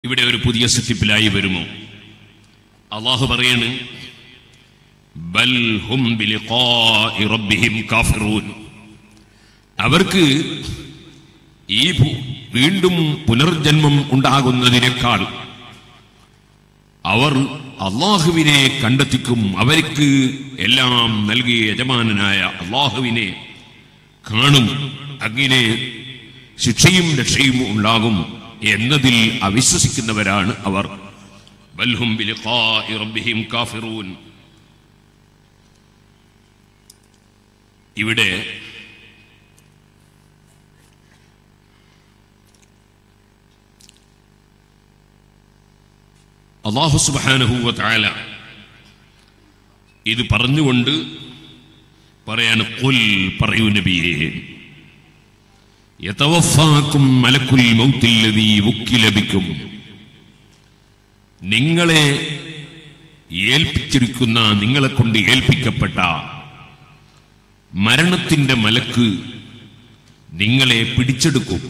ഇവിടെ ഒരു പുതിയ സെറ്റിപ്പിലായി വരുമോ അള്ളാഹു പറയാണ് ബൽ ഹും ബിലിഖാഇ റബ്ബിഹിം കാഫിറൂൻ അവർക്ക് ഈ ഭൂ- വീണ്ടും പുനർജന്മം ഉണ്ടാകുന്നതിനേക്കാൾ അവർ അള്ളാഹുവിനെ കണ്ടെത്തിക്കും അവർക്ക് എല്ലാം നൽകിയ യജമാനനായ അള്ളാഹുവിനെ കാണും അങ്ങനെ ശിക്ഷയും രക്ഷയും ഉണ്ടാകും എന്നതിൽ അവിശ്വസിക്കുന്നവരാണ് അവർ ബൽഹും ബിലിഖാഇ റബ്ബിഹിം കാഫിറൂൻ ഇവിടെ അള്ളാഹു സുബാനഹുവ താല ഇത് പറഞ്ഞുകൊണ്ട് പറയാണ് കൊൽ പറയൂ നബിയേ യതവഫാക്കും മലക്കുൽ മൗത്തില്ലതീ ഉക്കിലപിക്കും നിങ്ങളെ ഏൽപ്പിച്ചിരിക്കുന്ന നിങ്ങളെ കൊണ്ട് ഏൽപ്പിക്കപ്പെട്ട മരണത്തിന്റെ മലക്ക് നിങ്ങളെ പിടിച്ചെടുക്കും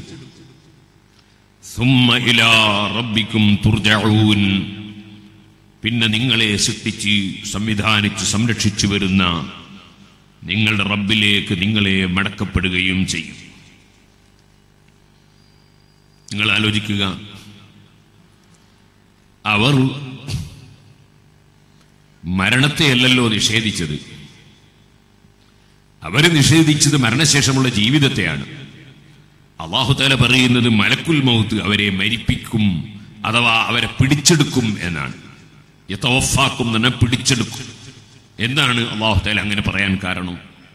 സുമ്മ ഇലാ റബ്ബിക്കും തുർജഊൻ പിന്നെ നിങ്ങളെ സൃഷ്ടിച്ച് സംവിധാനിച്ച് സംരക്ഷിച്ചു വരുന്ന നിങ്ങളുടെ റബ്ബിലേക്ക് നിങ്ങളെ മടക്കപ്പെടുകയും ചെയ്യും നിങ്ങൾ ആലോചിക്കുക അവർ മരണത്തെയല്ലല്ലോ നിഷേധിച്ചത് അവർ നിഷേധിച്ചത് മരണശേഷമുള്ള ജീവിതത്തെയാണ് അള്ളാഹുതാല പറയുന്നത് മലക്കുൽ മൗത്ത് അവരെ മരിപ്പിക്കും അഥവാ അവരെ പിടിച്ചെടുക്കും എന്നാണ് യഥോഫാക്കും തന്നെ പിടിച്ചെടുക്കും എന്താണ് അള്ളാഹുതാല അങ്ങനെ പറയാൻ കാരണം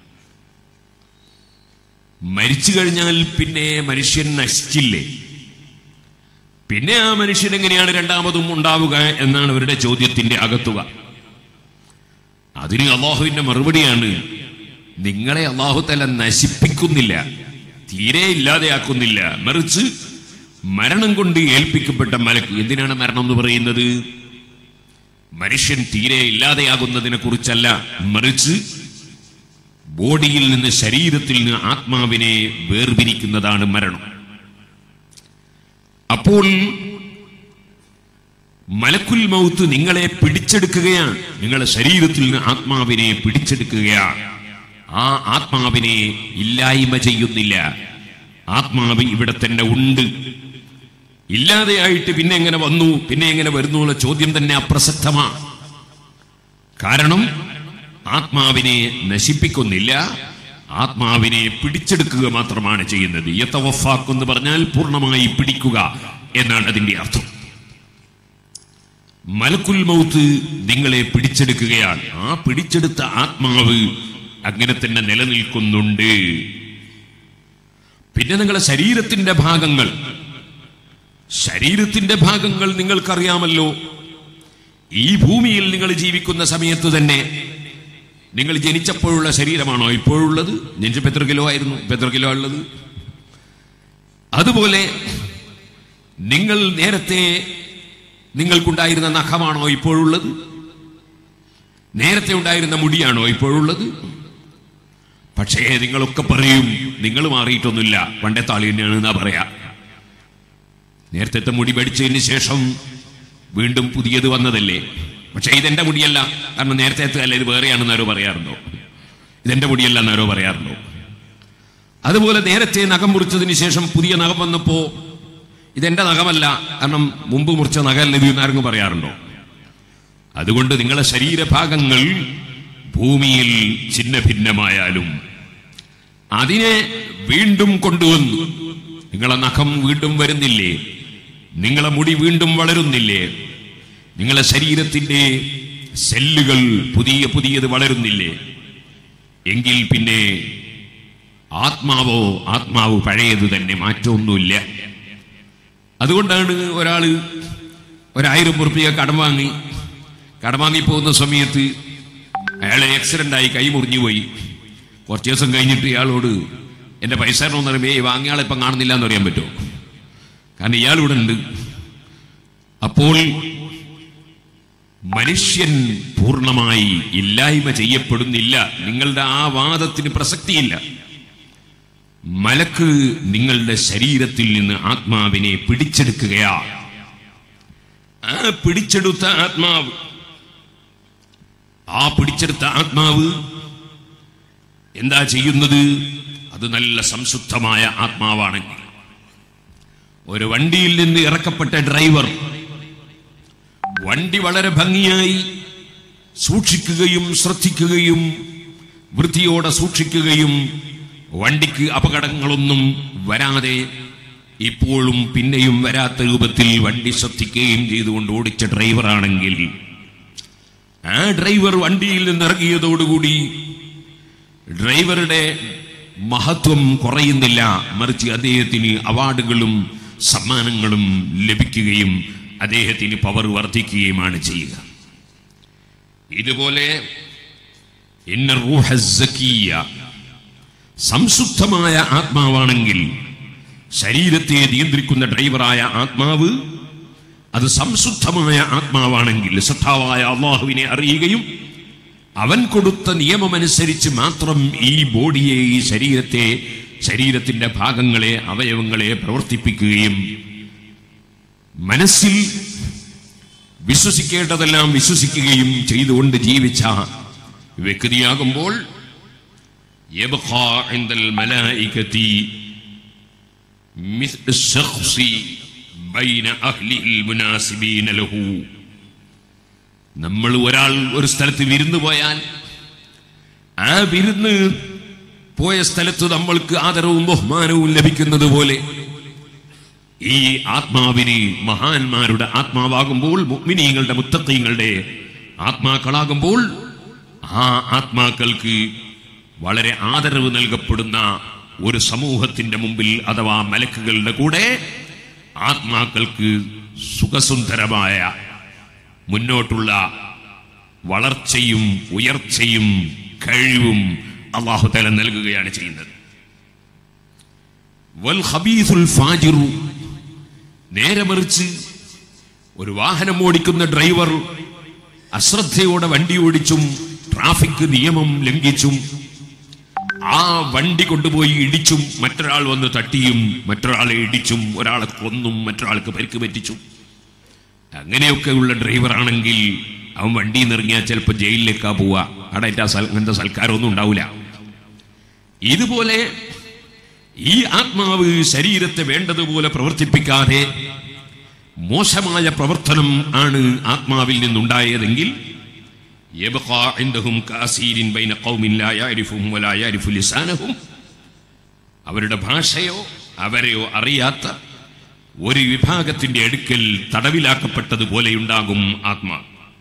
മരിച്ചു കഴിഞ്ഞാൽ പിന്നെ മനുഷ്യൻ നശിച്ചില്ലേ പിന്നെ ആ മനുഷ്യൻ എങ്ങനെയാണ് രണ്ടാമതും ഉണ്ടാവുക എന്നാണ് അവരുടെ ചോദ്യത്തിന്റെ അകത്തുക അതിന് അള്ളാഹുവിന്റെ മറുപടിയാണ് നിങ്ങളെ അള്ളാഹു തല നശിപ്പിക്കുന്നില്ല തീരെ ഇല്ലാതെയാക്കുന്നില്ല മറിച്ച് മരണം കൊണ്ട് ഏൽപ്പിക്കപ്പെട്ട മലക്ക് എന്തിനാണ് മരണം എന്ന് പറയുന്നത് മനുഷ്യൻ തീരെ ഇല്ലാതെയാകുന്നതിനെ കുറിച്ചല്ല മറിച്ച് ബോഡിയിൽ നിന്ന് ശരീരത്തിൽ നിന്ന് ആത്മാവിനെ വേർപിരിക്കുന്നതാണ് മരണം അപ്പോൾ മലക്കുൽ മൗത്ത് നിങ്ങളെ പിടിച്ചെടുക്കുകയാണ് നിങ്ങളുടെ ശരീരത്തിൽ നിന്ന് ആത്മാവിനെ പിടിച്ചെടുക്കുകയാണ് ആ ആത്മാവിനെ ഇല്ലായ്മ ചെയ്യുന്നില്ല ആത്മാവ് ഇവിടെ തന്നെ ഉണ്ട് ഇല്ലാതെയായിട്ട് പിന്നെ എങ്ങനെ വന്നു പിന്നെ എങ്ങനെ വരുന്നു എന്നുള്ള ചോദ്യം തന്നെ അപ്രസക്തമാണ് കാരണം ആത്മാവിനെ നശിപ്പിക്കുന്നില്ല ആത്മാവിനെ പിടിച്ചെടുക്കുക മാത്രമാണ് ചെയ്യുന്നത് യത്തവഫാക്ക് എന്ന് പറഞ്ഞാൽ പൂർണ്ണമായി പിടിക്കുക എന്നാണ് അതിന്റെ അർത്ഥം മലക്കുൽ മൗത്ത് നിങ്ങളെ പിടിച്ചെടുക്കുകയാണ് ആ പിടിച്ചെടുത്ത ആത്മാവ് അങ്ങനെ തന്നെ നിലനിൽക്കുന്നുണ്ട് പിന്നെ നിങ്ങളുടെ ശരീരത്തിന്റെ ഭാഗങ്ങൾ ശരീരത്തിന്റെ ഭാഗങ്ങൾ നിങ്ങൾക്കറിയാമല്ലോ ഈ ഭൂമിയിൽ നിങ്ങൾ ജീവിക്കുന്ന സമയത്ത് തന്നെ നിങ്ങൾ ജനിച്ചപ്പോഴുള്ള ശരീരമാണോ ഇപ്പോഴുള്ളത് ജനിച്ചപ്പോൾ എത്ര കിലോ ആയിരുന്നു ഇപ്പൊ എത്ര കിലോ ഉള്ളത് അതുപോലെ നിങ്ങൾ നേരത്തെ നിങ്ങൾക്കുണ്ടായിരുന്ന നഖമാണോ ഇപ്പോഴുള്ളത് നേരത്തെ ഉണ്ടായിരുന്ന മുടിയാണോ ഇപ്പോഴുള്ളത് പക്ഷേ നിങ്ങളൊക്കെ പറയും നിങ്ങൾ മാറിയിട്ടൊന്നുമില്ല പണ്ടേ താളി തന്നെയാണ് എന്നാ പറയാ നേരത്തെ മുടി പഠിച്ചതിന് ശേഷം വീണ്ടും പുതിയത് വന്നതല്ലേ പക്ഷേ ഇതെന്റെ മുടിയല്ല കാരണം നേരത്തെ അല്ല ഇത് വേറെയാണെന്ന് ആരോ പറയാറുണ്ടോ ഇതെന്റെ മുടിയല്ല എന്നാരോ പറയാറുണ്ടോ അതുപോലെ നേരത്തെ നഖം മുറിച്ചതിന് ശേഷം പുതിയ നഖം വന്നപ്പോ ഇതെന്റെ നഖമല്ല കാരണം മുമ്പ് മുറിച്ച നഖമല്ല ഇത് എന്നാരെങ്കിലും പറയാറുണ്ടോ അതുകൊണ്ട് നിങ്ങളുടെ ശരീരഭാഗങ്ങൾ ഭൂമിയിൽ ഛിന്ന ഭിന്നമായാലും അതിനെ വീണ്ടും കൊണ്ടുവന്നു നിങ്ങളെ നഖം വീണ്ടും വരുന്നില്ലേ നിങ്ങളെ മുടി വീണ്ടും വളരുന്നില്ലേ നിങ്ങളെ ശരീരത്തിന്റെ സെല്ലുകൾ പുതിയ പുതിയത് വളരുന്നില്ലേ എങ്കിൽ പിന്നെ ആത്മാവോ ആത്മാവ് പഴയത് തന്നെ മാറ്റമൊന്നുമില്ല അതുകൊണ്ടാണ് ഒരാള് ഒരായിരം ഉറുപ്പിക കടം വാങ്ങി കടം വാങ്ങി പോകുന്ന സമയത്ത് അയാളെ ആക്സിഡന്റ് ആയി കൈ മുറിഞ്ഞു പോയി കുറച്ച് ദിവസം കഴിഞ്ഞിട്ട് ഇയാളോട് എന്റെ പൈസ തരണമെന്ന് പറയുമ്പോൾ ഏയ് വാങ്ങിയ ആളെ ഇപ്പം കാണുന്നില്ല എന്ന് അറിയാൻ പറ്റുമോ കാരണം ഇയാൾ ഇവിടെ ഉണ്ട് അപ്പോൾ മനുഷ്യൻ പൂർണ്ണമായി ഇല്ലായ്മ ചെയ്യപ്പെടുന്നില്ല നിങ്ങളുടെ ആ വാദത്തിന് പ്രസക്തിയില്ല മലക്ക് നിങ്ങളുടെ ശരീരത്തിൽ നിന്ന് ആത്മാവിനെ പിടിച്ചെടുക്കുകയാണ് ആ പിടിച്ചെടുത്ത ആത്മാവ് ആ പിടിച്ചെടുത്ത ആത്മാവ് എന്താ ചെയ്യുന്നത് അത് നല്ല സംശുദ്ധമായ ആത്മാവാണെങ്കിൽ ഒരു വണ്ടിയിൽ നിന്ന് ഇറക്കപ്പെട്ട ഡ്രൈവർ വണ്ടി വളരെ ഭംഗിയായി സൂക്ഷിക്കുകയും ശ്രദ്ധിക്കുകയും വൃത്തിയോടെ സൂക്ഷിക്കുകയും വണ്ടിക്ക് അപകടങ്ങളൊന്നും വരാതെ ഇപ്പോഴും പിന്നെയും വരാത്ത രൂപത്തിൽ വണ്ടി ശ്രദ്ധിക്കുകയും ചെയ്തുകൊണ്ട് ഓടിച്ച ഡ്രൈവറാണെങ്കിൽ ആ ഡ്രൈവർ വണ്ടിയിൽ നിന്ന് ഇറങ്ങിയതോടുകൂടി ഡ്രൈവറുടെ മഹത്വം കുറയുന്നില്ല മറിച്ച് അദ്ദേഹത്തിന് അവാർഡുകളും സമ്മാനങ്ങളും ലഭിക്കുകയും അദ്ദേഹത്തിന് പവർ വർദ്ധിക്കുകയുമാണ് ചെയ്യുക ഇതുപോലെ ഇന്ന റൂഹ സക്കിയ സംശുദ്ധമായ ആത്മാവാണെങ്കിൽ ശരീരത്തെ നിയന്ത്രിക്കുന്ന ഡ്രൈവറായ ആത്മാവ് അത് സംശുദ്ധമായ ആത്മാവാണെങ്കിൽ ശ്രദ്ധാവായ അള്ളാഹുവിനെ അറിയുകയും അവൻ കൊടുത്ത നിയമമനുസരിച്ച് മാത്രം ഈ ബോഡിയെ ഈ ശരീരത്തെ ശരീരത്തിന്റെ ഭാഗങ്ങളെ അവയവങ്ങളെ പ്രവർത്തിപ്പിക്കുകയും മനസ്സിൽ വിശ്വസിക്കേണ്ടതെല്ലാം വിശ്വസിക്കുകയും ചെയ്തുകൊണ്ട് ജീവിച്ച വ്യക്തിയാകുമ്പോൾ يبقى عند الملائكة مثل الشخص بين أهله المناسبين له നമ്മൾ ഒരാൾ ഒരു സ്ഥലത്ത് വിരുന്ന് പോയാൽ ആ വിരുന്ന് പോയ സ്ഥലത്ത് നമ്മൾക്ക് ആദരവും ബഹുമാനവും ലഭിക്കുന്നത് പോലെ ഈ ആത്മാവിന് മഹാന്മാരുടെ ആത്മാവാകുമ്പോൾ മുഗ്മിനീങ്ങളുടെ മുത്തത്തീങ്ങളുടെ ആത്മാക്കളാകുമ്പോൾ ആ ആത്മാക്കൾക്ക് വളരെ ആദരവ് നൽകപ്പെടുന്ന ഒരു സമൂഹത്തിന്റെ മുമ്പിൽ അഥവാ മലക്കുകളുടെ കൂടെ ആത്മാക്കൾക്ക് സുഖസുന്ദരമായ മുന്നോട്ടുള്ള വളർച്ചയും ഉയർച്ചയും കഴിവും അള്ളാഹുതല നൽകുകയാണ് ചെയ്യുന്നത് വൽ ഖബീസുൽ ഫാജിറു നേരെ മറിച്ച് ഒരു വാഹനം ഓടിക്കുന്ന ഡ്രൈവർ അശ്രദ്ധയോടെ വണ്ടി ഓടിച്ചും ട്രാഫിക് നിയമം ലംഘിച്ചും ആ വണ്ടി കൊണ്ടുപോയി ഇടിച്ചും മറ്റൊരാൾ വന്ന് തട്ടിയും മറ്റൊരാളെ ഇടിച്ചും ഒരാളെ കൊന്നും മറ്റൊരാൾക്ക് പരിക്ക് പറ്റിച്ചും അങ്ങനെയൊക്കെയുള്ള ഡ്രൈവറാണെങ്കിൽ അവൻ വണ്ടിയിൽ നിന്ന് ഇറങ്ങിയാൽ ചിലപ്പോൾ ജയിലിലേക്കാ പോവുക അവിടെ എൻ്റെ അങ്ങനത്തെ സൽക്കാരമൊന്നും ഉണ്ടാവില്ല ഇതുപോലെ ഈ ആത്മാവ് ശരീരത്തെ വേണ്ടതുപോലെ പ്രവർത്തിപ്പിക്കാതെ മോശമായ പ്രവർത്തനം ആണ് ആത്മാവിൽ നിന്നുണ്ടായതെങ്കിൽ يبقى عندهم كأسير بين قوم لا يعرفهم ولا يعرف لسانهم അവരുടെ ഭാഷയോ അവരെയോ അറിയാത്ത ഒരു വിഭാഗത്തിന്റെ അടുക്കൽ തടവിലാക്കപ്പെട്ടതുപോലെയുണ്ടാകും ആത്മാ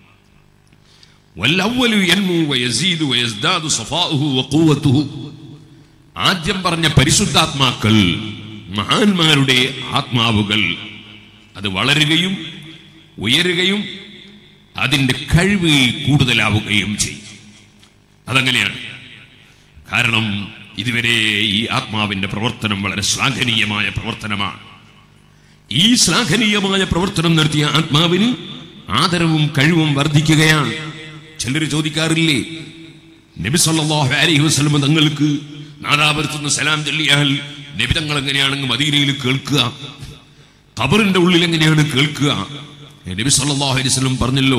വല്ലവ്വലു യൻമു വയസീദു വയസ്ദാദു സഫാഉഹു വഖുവതുഹു ആദ്യം പറഞ്ഞ പരിശുദ്ധാത്മാക്കൾ മഹാന്മാരുടെ ആത്മാവുകൾ അത് വളരുകയും ഉയരുകയും അതിന്റെ കഴിവ് കൂടുതലാവുകയും ചെയ്യും അതങ്ങനെയാണ് കാരണം ഇതുവരെ ഈ ആത്മാവിന്റെ പ്രവർത്തനം വളരെ ശ്ലാഘനീയമായ പ്രവർത്തനമാണ് ഈ ശ്ലാഘനീയമായ പ്രവർത്തനം നടത്തിയ ആത്മാവിന് ആദരവും കഴിവും വർദ്ധിക്കുകയാണ് ചിലർ ചോദിക്കാറില്ലേ നബി സല്ലല്ലാഹു അലൈഹി വസല്ലം തങ്ങൾക്ക് നാദാപുരത്തുനിന്ന് സലാം ചൊല്ലിയാൽ നബി തങ്ങൾ എങ്ങനെയാണെങ്കിൽ മദീനയിൽ കേൾക്കുക ഖബറിന്റെ ഉള്ളിൽ എങ്ങനെയാണ് കേൾക്കുക നബി സല്ലല്ലാഹു അലൈഹി വസല്ലം പറഞ്ഞല്ലോ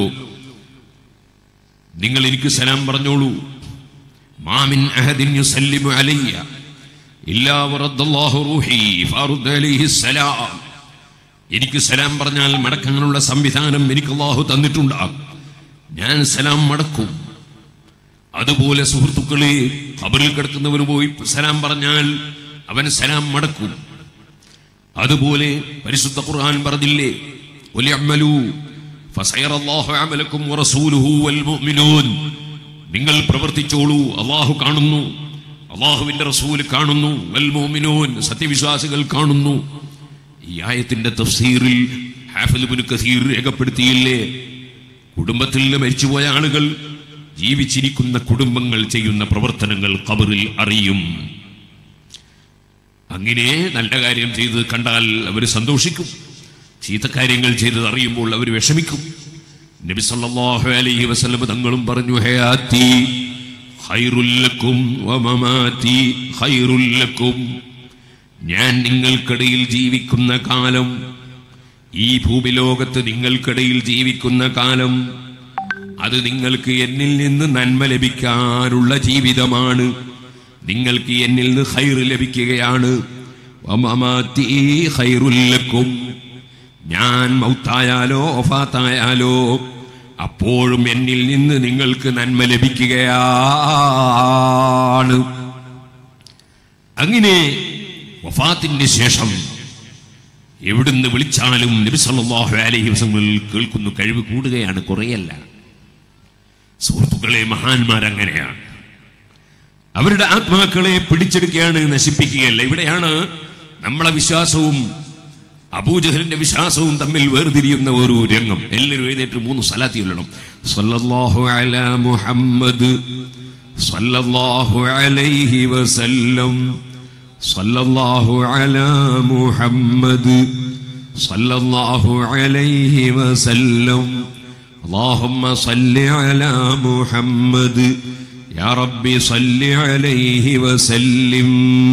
നിങ്ങൾ എനിക്ക് സലാം പറഞ്ഞോളൂ മാമിൻ അഹദിൻ യുസല്ലിമു അലയ്യ ഇല്ലാ വറദ്ദല്ലാഹു റൂഹി ഫാറുദ് അലൈഹി സലാം എനിക്ക് സലാം പറഞ്ഞാൽ മടക്കങ്ങളുള്ള സംവിധാനം എനിക്ക് അള്ളാഹു തന്നിട്ടുണ്ടാകും ഞാൻ സലാം മടക്കും അതുപോലെ സുഹൃത്തുക്കളെ ഖബറിൽ കിടക്കുന്നവന് പോയി സലാം പറഞ്ഞാൽ അവൻ സലാം മടക്കും അതുപോലെ പരിശുദ്ധ ഖുർആൻ പറഞ്ഞില്ലേ ഒലിയമ്മലു ഫസയറല്ലാഹു അമലക്കും വറസൂലുഹു വൽ മുഅ്മിനൂൻ നിങ്ങൾ പ്രവർത്തിച്ചോളൂ അള്ളാഹു കാണുന്നു അള്ളാഹുവിന്റെ റസൂൽ കാണുന്നു വൽ മുഅ്മിനൂൻ സത്യവിശ്വാസികൾ കാണുന്നു ഈ ആയത്തിന്റെ തഫ്സീറിൽ ഹാഫിദ് ഇബ്നു കസീർ രേഖപ്പെടുത്തിയില്ലേ കുടുംബത്തിൽ നിന്ന് മരിച്ചുപോയ ആളുകൾ ജീവിച്ചിരിക്കുന്ന കുടുംബങ്ങൾ ചെയ്യുന്ന പ്രവർത്തനങ്ങൾ ഖബറിൽ അറിയും അങ്ങനെ നല്ല കാര്യം ചെയ്ത് കണ്ടാൽ അവർ സന്തോഷിക്കും ചീത്തക്കാര്യങ്ങൾ ചെയ്തത് അറിയുമ്പോൾ അവർ വിഷമിക്കും നബി സല്ലല്ലാഹു അലൈഹി വസല്ലം തങ്ങളും പറഞ്ഞു ഹയാത്തി ഖൈറുൽ ലക്കും വമമാതി ഖൈറുൽ ലക്കും ഞാൻ നിങ്ങൾക്കിടയിൽ ജീവിക്കുന്ന കാലം ഈ ഭൂമിലോകത്ത് നിങ്ങൾക്കിടയിൽ ജീവിക്കുന്ന കാലം അത് നിങ്ങൾക്ക് എന്നിൽ നിന്ന് നന്മ ലഭിക്കാനുള്ള ജീവിതമാണ് നിങ്ങൾക്ക് എന്നിൽ നിന്ന് ഹൈറ് ലഭിക്കുകയാണ് വമമാതീ ഖൈറുൽ ലക്കും. ഞാൻ മൗത്തായാലോ ഒഫാത്തായാലോ അപ്പോഴും എന്നിൽ നിന്ന് നിങ്ങൾക്ക് നന്മ ലഭിക്കുകയാണ് അങ്ങനെ വഫാത്തിന്റെ ശേഷം എവിടുന്ന് വിളിച്ചാലും നബി സല്ലല്ലാഹു അലൈഹി വസല്ലം കേൾക്കുന്നു കഴിവ് കൂടുകയാണ് കുറയല്ല സുഹൃത്തുക്കളെ മഹാന്മാരങ്ങനെയാണ് അവരുടെ ആത്മാക്കളെ പിടിച്ചെടുക്കുകയാണ് നശിപ്പിക്കുകയല്ല ഇവിടെയാണ് നമ്മളെ വിശ്വാസവും അബൂജഹലിന്റെ വിശ്വാസവും തമ്മിൽ വേർതിരിയുന്ന ഒരു രംഗം എല്ലാവരും എഴുന്നേറ്റ് മൂന്ന് സലാത്തി ചൊല്ലണം സല്ലല്ലാഹു അലാ മുഹമ്മദ് സല്ലല്ലാഹു അലൈഹി വസല്ലം സല്ലല്ലാഹു അലാ മുഹമ്മദ് സല്ലല്ലാഹു അലൈഹി വസല്ലം اللهم صل على محمد يا ربي صل عليه وسلم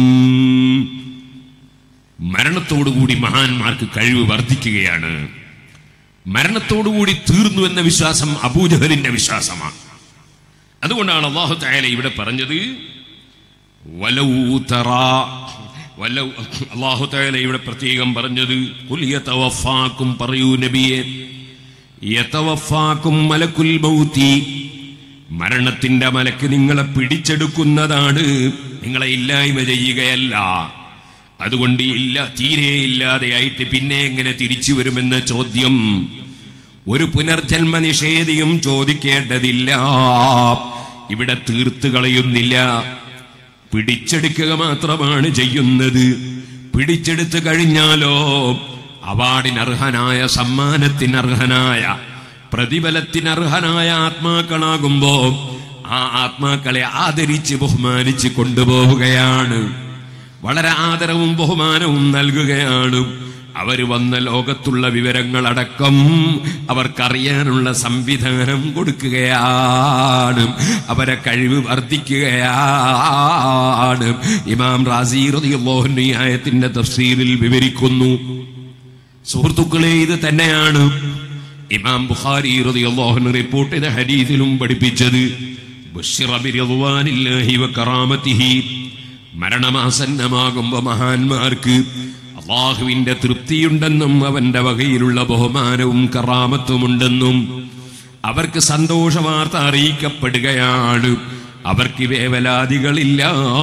മരണത്തോടുകൂടി മഹാന്മാർക്ക് കഴിവ് വർദ്ധിക്കുകയാണ് മരണത്തോടുകൂടി തീർന്നു എന്ന വിശ്വാസം അബൂജഹലിന്റെ വിശ്വാസമാണ് അതുകൊണ്ടാണ് അള്ളാഹു തായാല ഇവിടെ പറഞ്ഞത് വലൗ തറാ വലൗ അള്ളാഹു തായാല ഇവിടെ പ്രത്യേകം പറഞ്ഞത് "ഖുൽ യതവഫാക്കും പറയൂ നബിയെ യതവഫാക്കും മലക്കുൽ മൗതി മരണത്തിന്റെ മലക്ക് നിങ്ങളെ പിടിച്ചെടുക്കുന്നതാണ് നിങ്ങളെ ഇല്ലായ്മ ചെയ്യുകയല്ല അതുകൊണ്ട് ഇല്ല തീരെ ഇല്ലാതെയായിട്ട് പിന്നെ എങ്ങനെ തിരിച്ചു വരുമെന്ന ചോദ്യം ഒരു പുനർജന്മ നിഷേധിയും ചോദിക്കേണ്ടതില്ല ഇവിടെ തീർത്ത് കളയുന്നില്ല പിടിച്ചെടുക്കുക മാത്രമാണ് ചെയ്യുന്നത് പിടിച്ചെടുത്തു കഴിഞ്ഞാലോ അവാർഡിനർഹനായ സമ്മാനത്തിനർഹനായ പ്രതിഫലത്തിനർഹനായ ആത്മാക്കളാകുമ്പോ ആ ആത്മാക്കളെ ആദരിച്ച് ബഹുമാനിച്ച് കൊണ്ടുപോവുകയാണ് വളരെ ആദരവും ബഹുമാനവും നൽകുകയാണ് അവര് വന്ന ലോകത്തുള്ള വിവരങ്ങളടക്കം അവർക്കറിയാനുള്ള സംവിധാനം കൊടുക്കുകയാണ് അവരെ കഴിവ് വർദ്ധിക്കുകയാണ് ഇമാം റാസി റളിയല്ലാഹു ഈ ആയത്തിന്റെ തഫ്സീറിൽ വിവരിക്കുന്നു സുഹൃത്തുക്കളെ ഇത് തന്നെയാണ് ഇമാം ബുഖാരി റളിയല്ലാഹു അൻഹു റിപ്പോർട്ട് ചെയ്ത ഹദീസിലും പഠിപ്പിച്ചത് ബുശ്ശിറ ബിറിദ്വാനില്ലാഹി വകറാമതിഹി മരണമാസന്നമാകുമ്പോ മഹാന്മാർക്ക് അള്ളാഹുവിന്റെ തൃപ്തിയുണ്ടെന്നും അവന്റെ വകയിലുള്ള ബഹുമാനവും കറാമത്തുമുണ്ടെന്നും അവർക്ക് സന്തോഷവാർത്ത അറിയിക്കപ്പെടുകയാണ് അവർക്ക് വേവലാദികളില്ല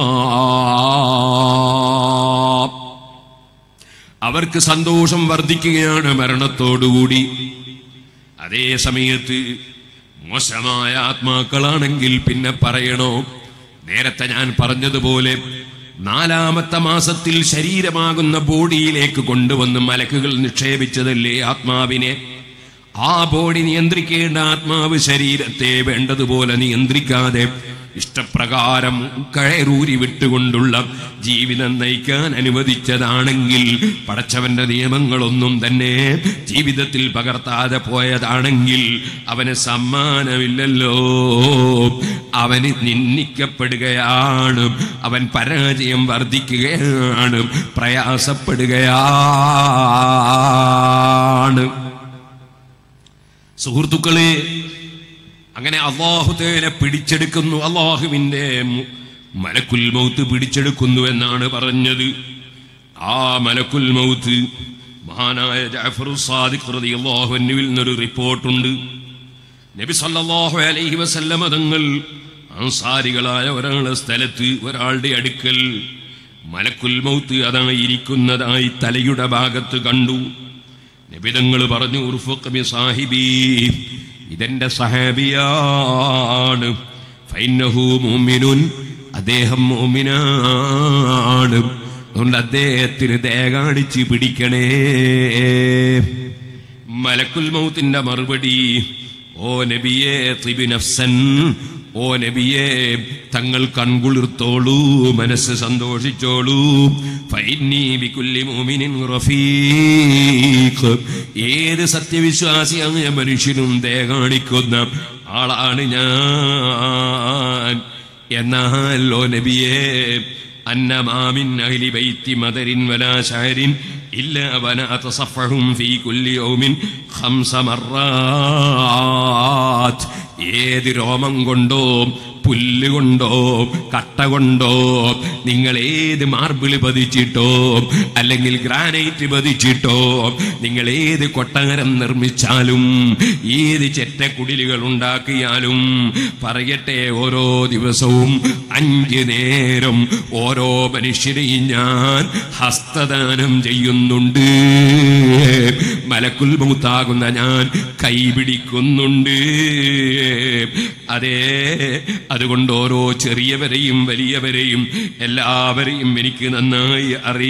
അവർക്ക് സന്തോഷം വർദ്ധിക്കുകയാണ് മരണത്തോടുകൂടി അതേ സമയത്ത് മോശമായ ആത്മാക്കളാണെങ്കിൽ പിന്നെ പറയണോ നേരത്തെ ഞാൻ പറഞ്ഞതുപോലെ നാലാമത്തെ മാസത്തിൽ ശരീരമാകുന്ന ബോഡിയിലേക്ക് കൊണ്ടുവന്ന് മലക്കുകൾ നിക്ഷേപിച്ചതല്ലേ ആത്മാവിനെ ആ ബോഡി നിയന്ത്രിക്കേണ്ട ആത്മാവ് ശരീരത്തെ വേണ്ടതുപോലെ നിയന്ത്രിക്കാതെ ഇഷ്ടപ്രകാരം കയറൂരി വിട്ടുകൊണ്ടുള്ള ജീവിതം നയിക്കാൻ അനുവദിച്ചതാണെങ്കിൽ പടച്ചവന്റെ നിയമങ്ങളൊന്നും തന്നെ ജീവിതത്തിൽ പകർത്താതെ പോയതാണെങ്കിൽ അവന് സമ്മാനമില്ലല്ലോ അവന് നിന്ദിക്കപ്പെടുകയാണ് അവൻ പരാജയം വർദ്ധിക്കുകയാണ് പ്രയാസപ്പെടുകയാണ് സുഹൃത്തുക്കളെ അങ്ങനെ അള്ളാഹുത്തേനെ പിടിച്ചെടുക്കുന്നു അള്ളാഹുവിന്റെ മു- മലക്കുൽ മൗത്ത് പിടിച്ചെടുക്കുന്നു എന്നാണ് പറഞ്ഞത് ആ മലക്കുൽ മൗത്ത് മഹാനായ ജാഫർ സാദിഖ് റളിയല്ലാഹു അൻഹുവിൽ നിന്നൊരു റിപ്പോർട്ടുണ്ട് നബി സല്ലല്ലാഹു അലൈഹി വസല്ലമ തങ്ങൾ അൻസാരികളായ ഒരാളുടെ സ്ഥലത്ത് ഒരാളുടെ അടുക്കൽ മലക്കുൽ മൗത്ത് അതായിരിക്കുന്നതായി തലയുടെ ഭാഗത്ത് കണ്ടു നിബിതങ്ങൾ പറഞ്ഞു ഉർഫുഖ് ബി സാഹിബി ഇതെന്റെ സഹാബിയാണ് ഫൈനഹു മുഅ്മിനുൻ അദ്ദേഹം മുഅ്മിനാണ് അതുകൊണ്ട് അദ്ദേഹത്തിന് ദയ കാണിച്ച് പിടിക്കണേ മലക്കുൽ മൗത്തിന്റെ മറുപടി ഓ നബിയെ തിബി നഫ്സൻ ഓ നബിയെ തങ്ങൾ കൺകുളിർത്തോളൂ മനസ്സ് സന്തോഷിച്ചോളൂ ഫൈന്നീ ബികുല്ലി മുഅ്മിനിൻ റഫീഖ് ഏത് സത്യവിശ്വാസിയായ മനുഷ്യനും ദയ കാണിക്കുന്ന ആളാണ് ഞാൻ എന്നാൽ ഓ നബിയെ അന്നമാമിൻ അഹ്ലി ബൈത്തി മദരിൻ വലാ ശാരിൻ إلا وأنا أتصفحهم في كل يوم خمس مرات ഏത് രോമം കൊണ്ടോ പുല്ല് കൊണ്ടോ കട്ട കൊണ്ടോ നിങ്ങൾ ഏത് മാർബിൾ പതിച്ചിട്ടോ അല്ലെങ്കിൽ ഗ്രാനൈറ്റ് പതിച്ചിട്ടോ നിങ്ങൾ ഏത് കൊട്ടാരം നിർമ്മിച്ചാലും ഏത് ചെറ്റക്കുടിലുകൾ ഉണ്ടാക്കിയാലും പറയട്ടെ ഓരോ ദിവസവും അഞ്ച് നേരം ഓരോ മനുഷ്യരെയും ഞാൻ ഹസ്തദാനം ചെയ്യുന്നുണ്ട് മലക്കുൽ മൗത്താകുന്ന ഞാൻ കൈപിടിക്കുന്നുണ്ട് അതേ അതുകൊണ്ട് ഓരോ ചെറിയവരെയും വലിയവരെയും എല്ലാവരെയും എനിക്ക് നന്നായി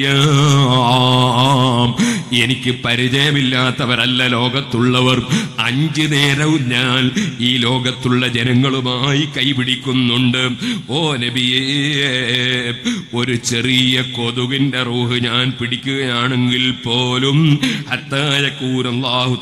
അറിയാം എനിക്ക് പരിചയമില്ലാത്തവരല്ല ലോകത്തുള്ളവർ അഞ്ചു നേരവും ഞാൻ ഈ ലോകത്തുള്ള ജനങ്ങളുമായി കൈപിടിക്കുന്നുണ്ട് ഓ നബിയേ ഒരു ചെറിയ കൊതുകിന്റെ റൂഹ് ഞാൻ പിടിക്കുകയാണെങ്കിൽ പോലും ഹത്തായ കൂറല്ലാഹു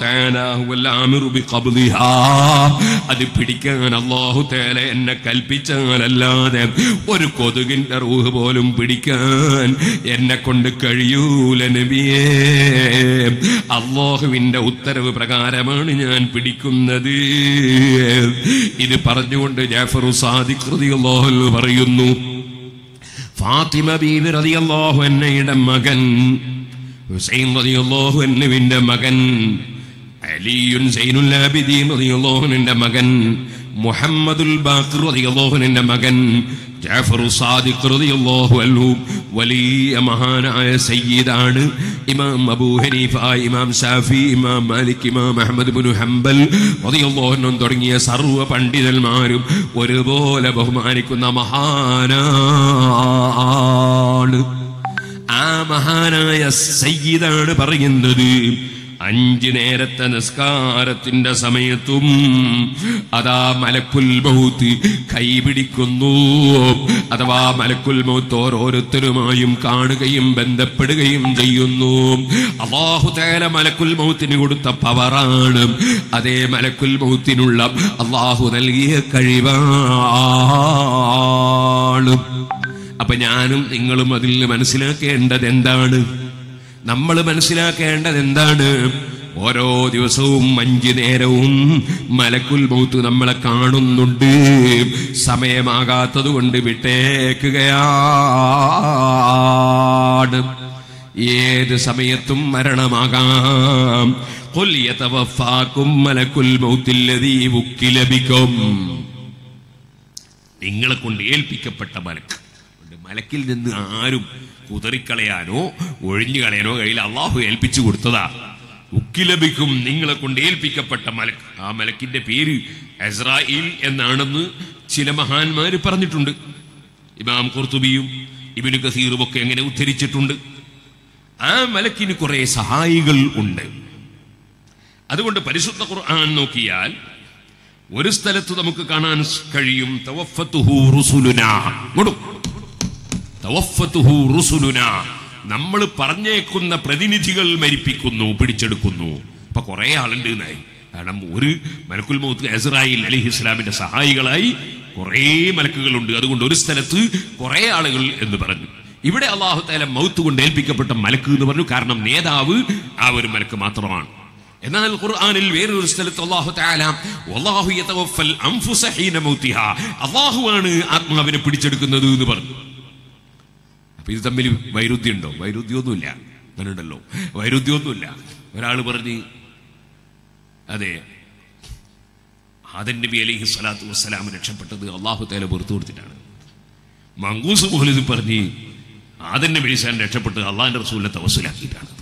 അത് പിടിക്കാൻ അള്ളാഹു തേല എന്നെ കൽപ്പിച്ചാലല്ലാതെ ഒരു കൊതുകിന്റെ റൂഹ് പോലും പിടിക്കാൻ എന്നെ കൊണ്ട് കഴിയൂല നബിയേ അള്ളാഹുവിന്റെ ഉത്തരവ് പ്രകാരമാണ് ഞാൻ പിടിക്കുന്നത് ഇത് പറഞ്ഞുകൊണ്ട് ജാഫറു സാദിഖ് റളിയല്ലാഹു അൻഹു പറയുന്നു ഫാത്തിമ ബീവി റളിയല്ലാഹു അൻഹയുടെ മകൻ ഹുസൈൻ റളിയല്ലാഹു അൻഹുവിന്റെ മകൻ അലിയുൻ സൈനുൽ ആബിദീൻ റളിയല്ലാഹു അൻഹുവിന്റെ മകൻ മുഹമ്മദുൽ ബാഖിർ റളിയല്ലാഹു അൻഹുവിന്റെ മകൻ ജാഫർ സാദിഖ് റളിയല്ലാഹു അൻഹു വലിയ മഹാനായ സയ്യിദാണ് ഇമാം അബൂ ഹനീഫ ഇമാം ഷാഫി ഇമാം മാലിക് ഇമാം അഹ്മദ് ബിൻ ഹംബൽ റളിയല്ലാഹു അൻഹു തുടങ്ങിയ സർവ്വ പണ്ഡിതന്മാരും ഒരുപോലെ ബഹുമാനിക്കുന്ന മഹാനാണ് ആ മഹാനായ സയ്യിദാണ് പറയുന്നത് അഞ്ച് നേരത്തെ നിസ്കാരത്തിന്റെ സമയത്തും അതാ മലക്കുൽ മൗത്ത് കൈപിടിക്കുന്നു അഥവാ മലക്കുൽ മൗത്ത് ഓരോരുത്തരുമായും കാണുകയും ബന്ധപ്പെടുകയും ചെയ്യുന്നു അള്ളാഹു തേല മലക്കുൽ മൗത്തിന് കൊടുത്ത പവറാണ് അതേ മലക്കുൽ മൗത്തിനുള്ള അള്ളാഹു നൽകിയ കഴിവാണ് അപ്പൊ ഞാനും നിങ്ങളും അതിൽ നിന്ന് മനസ്സിലാക്കേണ്ടത് എന്താണ് നമ്മൾ മനസ്സിലാക്കേണ്ടത് എന്താണ് ഓരോ ദിവസവും അഞ്ചു നേരവും മലക്കുൽ മൗത്ത് നമ്മളെ കാണുന്നുണ്ട് സമയമാകാത്തത് കൊണ്ട് വിട്ടേക്കുകയാണ് ഏത് സമയത്തും മരണമാകാം قل يتوفاكم ملك الموت الذي وكل بكم നിങ്ങളെ കൊണ്ട് ഏൽപ്പിക്കപ്പെട്ട മലക്ക് അതുകൊണ്ട് മലക്കിൽ നിന്ന് ആരും കുതറിക്കളയാനോ ഒഴിഞ്ഞു കളയാനോ കയ്യിൽ അള്ളാഹു ഏൽപ്പിച്ചു കൊടുത്തതാ ഉക്കിലബിക്കും നിങ്ങളെ കൊണ്ട് ഏൽപ്പിക്കപ്പെട്ട മലക്ക് ആ മലക്കിന്റെ പേര് എസ്രായിൽ എന്നാണെന്ന് ചില മഹാന്മാര് പറഞ്ഞിട്ടുണ്ട് ഇമാം കുർത്തുബിയും ഇബിനു കസീറും ഒക്കെ എങ്ങനെ ഉദ്ധരിച്ചിട്ടുണ്ട് ആ മലക്കിന് കുറെ സഹായികൾ ഉണ്ട് അതുകൊണ്ട് പരിശുദ്ധ ഖുർആൻ നോക്കിയാൽ ഒരു സ്ഥലത്ത് നമുക്ക് കാണാൻ കഴിയും തവഫത്തുഹു റുസുലുന ഇങ്ങോട്ടും. തവഫത്തുഹു റുസുലുന നമ്മൾ പറഞ്ഞേക്കുന്ന പ്രതിനിധികൾ മരിപ്പിക്കുന്നു പിടിച്ചെടുക്കുന്നു ഇപ്പൊ കുറെ ആളുണ്ട് എന്നായി കാരണം ഒരു മലക്കുൽ മൗത്ത് എസ്രായിൽ അലി ഇസ്ലാമിന്റെ സഹായികളായി കുറെ മലക്കുകളുണ്ട് അതുകൊണ്ട് ഒരു സ്ഥലത്ത് കുറെ ആളുകൾ എന്ന് പറഞ്ഞു ഇവിടെ അള്ളാഹു താല മൗത്ത് കൊണ്ട് ഏൽപ്പിക്കപ്പെട്ട മലക്ക് എന്ന് പറഞ്ഞു കാരണം നേതാവ് ആ ഒരു മലക്ക് മാത്രമാണ് എന്നാൽ ഖുർആനിൽ വേറൊരു സ്ഥലത്ത് അല്ലാഹു തആല വല്ലാഹു യതവഫൽ അൻഫുസ ഹീന മൗതിഹാ അല്ലാഹുവാണ് ആത്മാവിനെ പിടിച്ചെടുക്കുന്നത് എന്ന് പറഞ്ഞു അപ്പൊ ഇത് തമ്മിൽ വൈരുദ്ധ്യമുണ്ടോ വൈരുദ്ധ്യമൊന്നുമില്ല അങ്ങനെയുണ്ടല്ലോ വൈരുദ്ധ്യമൊന്നുമില്ല ഒരാൾ പറഞ്ഞ് അതെ ആദൻ നബി അലൈഹി സ്വലാത്തു വസ്സലാം രക്ഷപ്പെട്ടത് അള്ളാഹു തആല പുറത്തു കൊടുത്തിട്ടാണ് മങ്കൂസ് പോലും പറഞ്ഞ് ആദൻ നബി അലൈഹി സ്വലാം രക്ഷപ്പെട്ടത് അള്ളാഹിന്റെ റസൂലിനെ തവസ്സിലാക്കിയിട്ടാണ്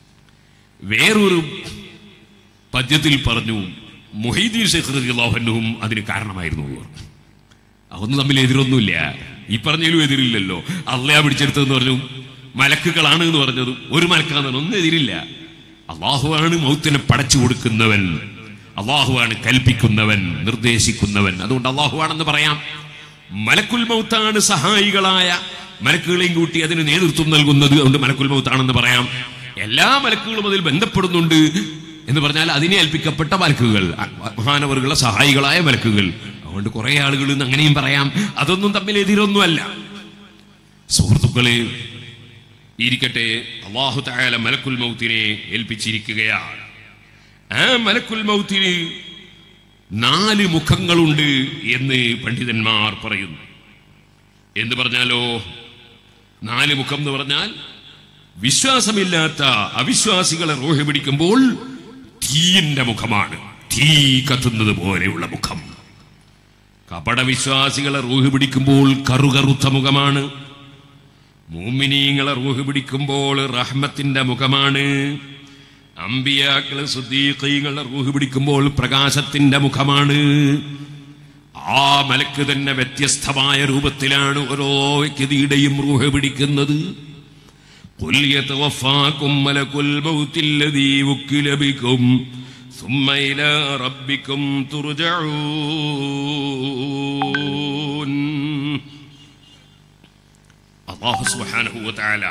വേറൊരു പദ്യത്തിൽ പറഞ്ഞു മൊഹീദ്ദീൻ ഷെയ്ഖ് റളിയല്ലാഹുവിനും അതിന് കാരണമായിരുന്നു എന്ന് പറഞ്ഞു അതൊന്നും തമ്മിൽ എതിരൊന്നുമില്ല ഈ പറഞ്ഞതിലും എതിരില്ലല്ലോ അള്ളയാ പിടിച്ചെടുത്തതെന്ന് പറഞ്ഞു മലക്കുകളാണ് എന്ന് പറഞ്ഞത് ഒരു മലക്കാന്ന് പറഞ്ഞു ഒന്നും എതിരില്ല അള്ളാഹുവാണ് മൗത്തിനെ പടച്ചു കൊടുക്കുന്നവൻ അള്ളാഹുവാണ് കൽപ്പിക്കുന്നവൻ നിർദ്ദേശിക്കുന്നവൻ അതുകൊണ്ട് അള്ളാഹുവാണെന്ന് പറയാം മലക്കുൽ മൗത്താണ് സഹായികളായ മലക്കുകളെയും കൂട്ടി അതിന് നേതൃത്വം നൽകുന്നത് അതുകൊണ്ട് മലക്കുൽ മൗത്താണെന്ന് പറയാം എല്ലാ മലക്കുകളും അതിൽ ബന്ധപ്പെടുന്നുണ്ട് എന്ന് പറഞ്ഞാൽ അതിനെ ഏൽപ്പിക്കപ്പെട്ട മലക്കുകൾ മഹാനവറുകളെ സഹായികളായ മലക്കുകൾ അതുകൊണ്ട് കുറെ ആളുകൾ ഇന്ന് അങ്ങനെയും പറയാം അതൊന്നും തമ്മിൽ എതിരൊന്നുമല്ല സുഹൃത്തുക്കളെ ഇരിക്കട്ടെ അള്ളാഹു തായാല മലക്കുൽ മൗത്തിനെ ഏൽപ്പിച്ചിരിക്കുകയാണ് ആ മലക്കുൽ മൗത്തിന് നാല് മുഖങ്ങളുണ്ട് എന്ന് പണ്ഡിതന്മാർ പറയുന്നു എന്ന് പറഞ്ഞാലോ നാല് മുഖം എന്ന് പറഞ്ഞാൽ വിശ്വാസമില്ലാത്ത അവിശ്വാസികളെ റോഹ പിടിക്കുമ്പോൾ തീയിന്റെ മുഖമാണ് തീ കത്തുന്നത് പോലെയുള്ള മുഖം കപടവിശ്വാസികളെ റൂഹ് പിടിക്കുമ്പോൾ കറുകറുത്ത മുഖമാണ് മൂമിനീങ്ങളെ റൂഹ് പിടിക്കുമ്പോൾ റഹ്മത്തിന്റെ മുഖമാണ് അമ്പിയാക്കള് സുദ്ദീഖീങ്ങളെ റൂഹ് പിടിക്കുമ്പോൾ പ്രകാശത്തിന്റെ മുഖമാണ് ആ മലക്ക് തന്നെ വ്യത്യസ്തമായ രൂപത്തിലാണ് ഓരോ വ്യക്തിയുടെയും റൂഹ് പിടിക്കുന്നത് قل يتوفاكم ملك الموت الذي وكل بكم ثم إلى ربكم ترجعون الله سبحانه وتعالى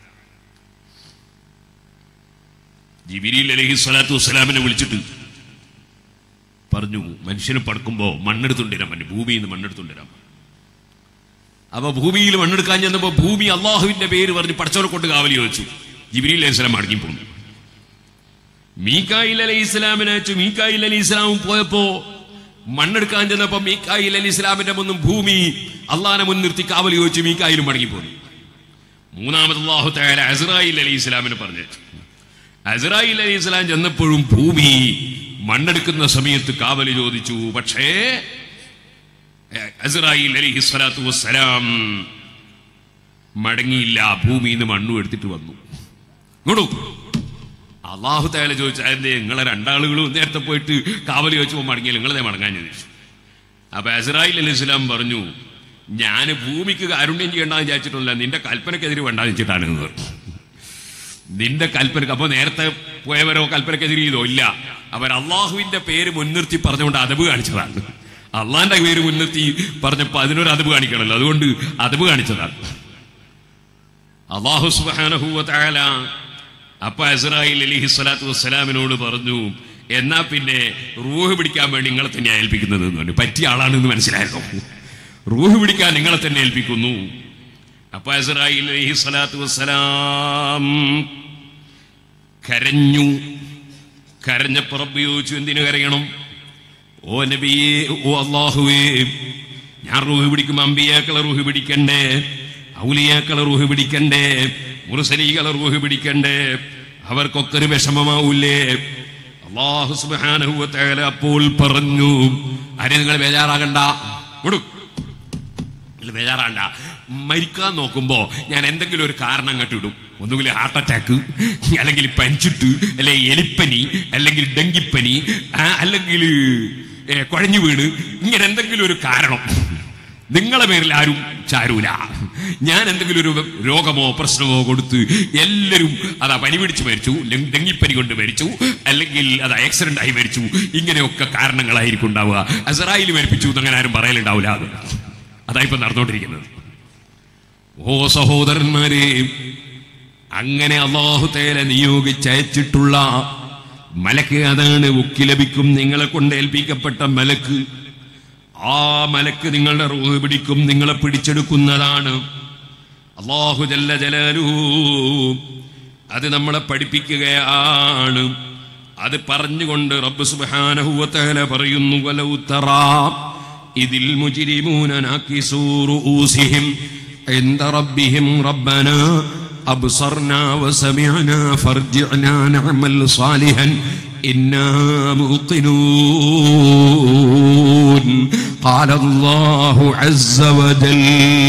ജിബിരിൽ അലഹി സ്വലാത്തു വസ്സലാമിനെ വിളിച്ചിട്ട് പറഞ്ഞു മനുഷ്യന് പടക്കുമ്പോ മണ്ണെടുത്തുണ്ടിരാൻ പറഞ്ഞു ഭൂമിയിൽ നിന്ന് മണ്ണെടുത്തുണ്ടിരാൻ അപ്പൊ ഭൂമിയിൽ മണ്ണെടുക്കാൻ ചെന്നപ്പോ ഭൂമി അള്ളാഹുവിന്റെ പേര് പറഞ്ഞ് പടച്ചോനെ കൊണ്ട് കാവലി ചോദിച്ചു ജിബിരി അലൈഹി സ്വലാം മടങ്ങി പോന്നു മീക്കായിൽ അലൈഹി ഇസ്ലാമിനെ അയച്ചു മീക്കായിൽ അലി ഇസ്ലാമും പോയപ്പോ മണ്ണെടുക്കാൻ ചെന്നപ്പോ മീക്കായിൽ അലി ഇസ്ലാമിന്റെ മുന്നും ഭൂമി അള്ളാഹിനെ മുൻനിർത്തി കാവലി ചോദിച്ചു മീക്കായിലും മടങ്ങി പോന്നു മൂന്നാമത് അള്ളാഹു തയാല അസ്രായിൽ അലി ഇസ്ലാമിന് പറഞ്ഞു അസ്രായിൽ അലി ഇസ്ലാം ചെന്നപ്പോഴും ഭൂമി മണ്ണെടുക്കുന്ന സമയത്ത് കാവലി ചോദിച്ചു പക്ഷേ അസ്രായിൽ അലിഹി സ്വലാത്തു വസ്സലാം മടങ്ങിയില്ല ഭൂമിയിൽ നിന്ന് മണ്ണും എടുത്തിട്ട് വന്നു ഇങ്ങോട്ടു അള്ളാഹു തയാല ചോദിച്ചു അതെന്തേ നിങ്ങളെ രണ്ടാളുകളും നേരത്തെ പോയിട്ട് കാവലി ചോദിച്ചപ്പോൾ മടങ്ങിയില്ല നിങ്ങളതേ മടങ്ങാൻ ചോദിച്ചു അപ്പൊ അസ്രായിൽ അലി ഇസ്ലാം പറഞ്ഞു ഞാൻ ഭൂമിക്ക് കാരുണ്യം ചെയ്യണ്ടെന്ന് വിചാരിച്ചിട്ടില്ല നിന്റെ കൽപ്പനക്കെതിരെ വേണ്ടാന്ന് വെച്ചിട്ടാണ് എന്ന് പറഞ്ഞു നിന്റെ കൽപ്പനക്ക് അപ്പൊ നേരത്തെ പോയവരോ കൽപ്പനക്കെതിരെ ചെയ്തോ ഇല്ല അവർ അള്ളാഹുവിന്റെ പേര് മുൻനിർത്തി പറഞ്ഞുകൊണ്ട് അതബ് കാണിച്ചതാണ് അള്ളാന്റെ പേര് മുൻനിർത്തി പറഞ്ഞപ്പോ അതിനൊരു അതബ് കാണിക്കണമല്ലോ അതുകൊണ്ട് അതബ് കാണിച്ചതാണ് അള്ളാഹു സുബാനഹൂവല അപ്പ ഇസ്രായേൽ അലിഹി സ്വലാത്തു വസ്സലാമിനോട് പറഞ്ഞു എന്നാ പിന്നെ റൂഹ് പിടിക്കാൻ വേണ്ടി നിങ്ങളെ തന്നെ ഏൽപ്പിക്കുന്നത് എന്ന് പറഞ്ഞു പറ്റിയ ആളാണെന്ന് മനസ്സിലായല്ലോ റൂഹ് പിടിക്കാൻ നിങ്ങളെ തന്നെ ഏൽപ്പിക്കുന്നു അപ്പ ഇസ്രായേൽ അലിഹി സ്വലാത്തു വസ്സലാം കരഞ്ഞു കരഞ്ഞപ്പോ റബ്ബ് ചോദിച്ചു എന്തിനു കരയണം ഓ നബിയേ ഓ അള്ളാഹുവേ ഞാൻ റൂഹ് പിടിക്കും അമ്പിയാക്കളെ റൂഹ് പിടിക്കണ്ടേ ഔലിയാക്കളെ റൂഹ് പിടിക്കണ്ടേ മുറുസലീകളെ റൂഹ് പിടിക്കണ്ടേ അവർക്കൊക്കെ ഒരു വിഷമമാവൂലേ അള്ളാഹു സുബാനഹുവത്തേല അപ്പോൾ പറഞ്ഞു ആരെ നിങ്ങൾ ബേജാറാകണ്ട കൊടു നിങ്ങൾ ബേജാറാണ്ട മരിക്കാൻ നോക്കുമ്പോ ഞാൻ എന്തെങ്കിലും ഒരു കാരണം കണ്ടിടും ഒന്നുകിൽ ഹാർട്ട് അറ്റാക്ക് അല്ലെങ്കിൽ പഞ്ചിട്ട് അല്ലെങ്കിൽ എലിപ്പനി അല്ലെങ്കിൽ ഡെങ്കിപ്പനി ആ, അല്ലെങ്കിൽ ഏ, കുഴഞ്ഞു വീണ് ഇങ്ങനെ എന്തെങ്കിലും ഒരു കാരണം നിങ്ങളെ പേരിൽ ആരും ചാരൂല ഞാൻ എന്തെങ്കിലും ഒരു രോഗമോ പ്രശ്നമോ കൊടുത്ത് എല്ലാവരും അതാ പനി പിടിച്ച് മരിച്ചു ലെ- ഡെങ്കിപ്പനി കൊണ്ട് മരിച്ചു അല്ലെങ്കിൽ അത് ആക്സിഡന്റ് ആയി മരിച്ചു ഇങ്ങനെയൊക്കെ കാരണങ്ങളായിരിക്കും ഉണ്ടാവുക അസറായിൽ മരിപ്പിച്ചു എന്നങ്ങനെ ആരും പറയലുണ്ടാവില്ല അത് അതാ ഇപ്പൊ നടന്നുകൊണ്ടിരിക്കുന്നത് ഓ സഹോദരന്മാരെ അങ്ങനെ അള്ളാഹു തേല നിയോഗിച്ചയച്ചിട്ടുള്ള മലക്ക് അതാണ് ഉക്കി ലഭിക്കും നിങ്ങളെ കൊണ്ട് ഏൽപ്പിക്കപ്പെട്ട മലക്ക് ആ മലക്ക് നിങ്ങളുടെ റൂഹ് പിടിക്കും നിങ്ങളെ പിടിച്ചെടുക്കുന്നതാണ് അള്ളാഹു ജല്ല ജലാലു അത് നമ്മളെ പഠിപ്പിക്കുകയാണ് അത് പറഞ്ഞുകൊണ്ട് റബ്ബ് സുബ്ഹാനഹു പറയുന്നു വലൗ തറാ ഇതിൽ മുജ്രിമൂന നാകിസൂ റൂസിഹിം عند ربهم ربنا أبصرنا وسمعنا فارجعنا نعمل صالحا إنا موقنون قال الله عز وجل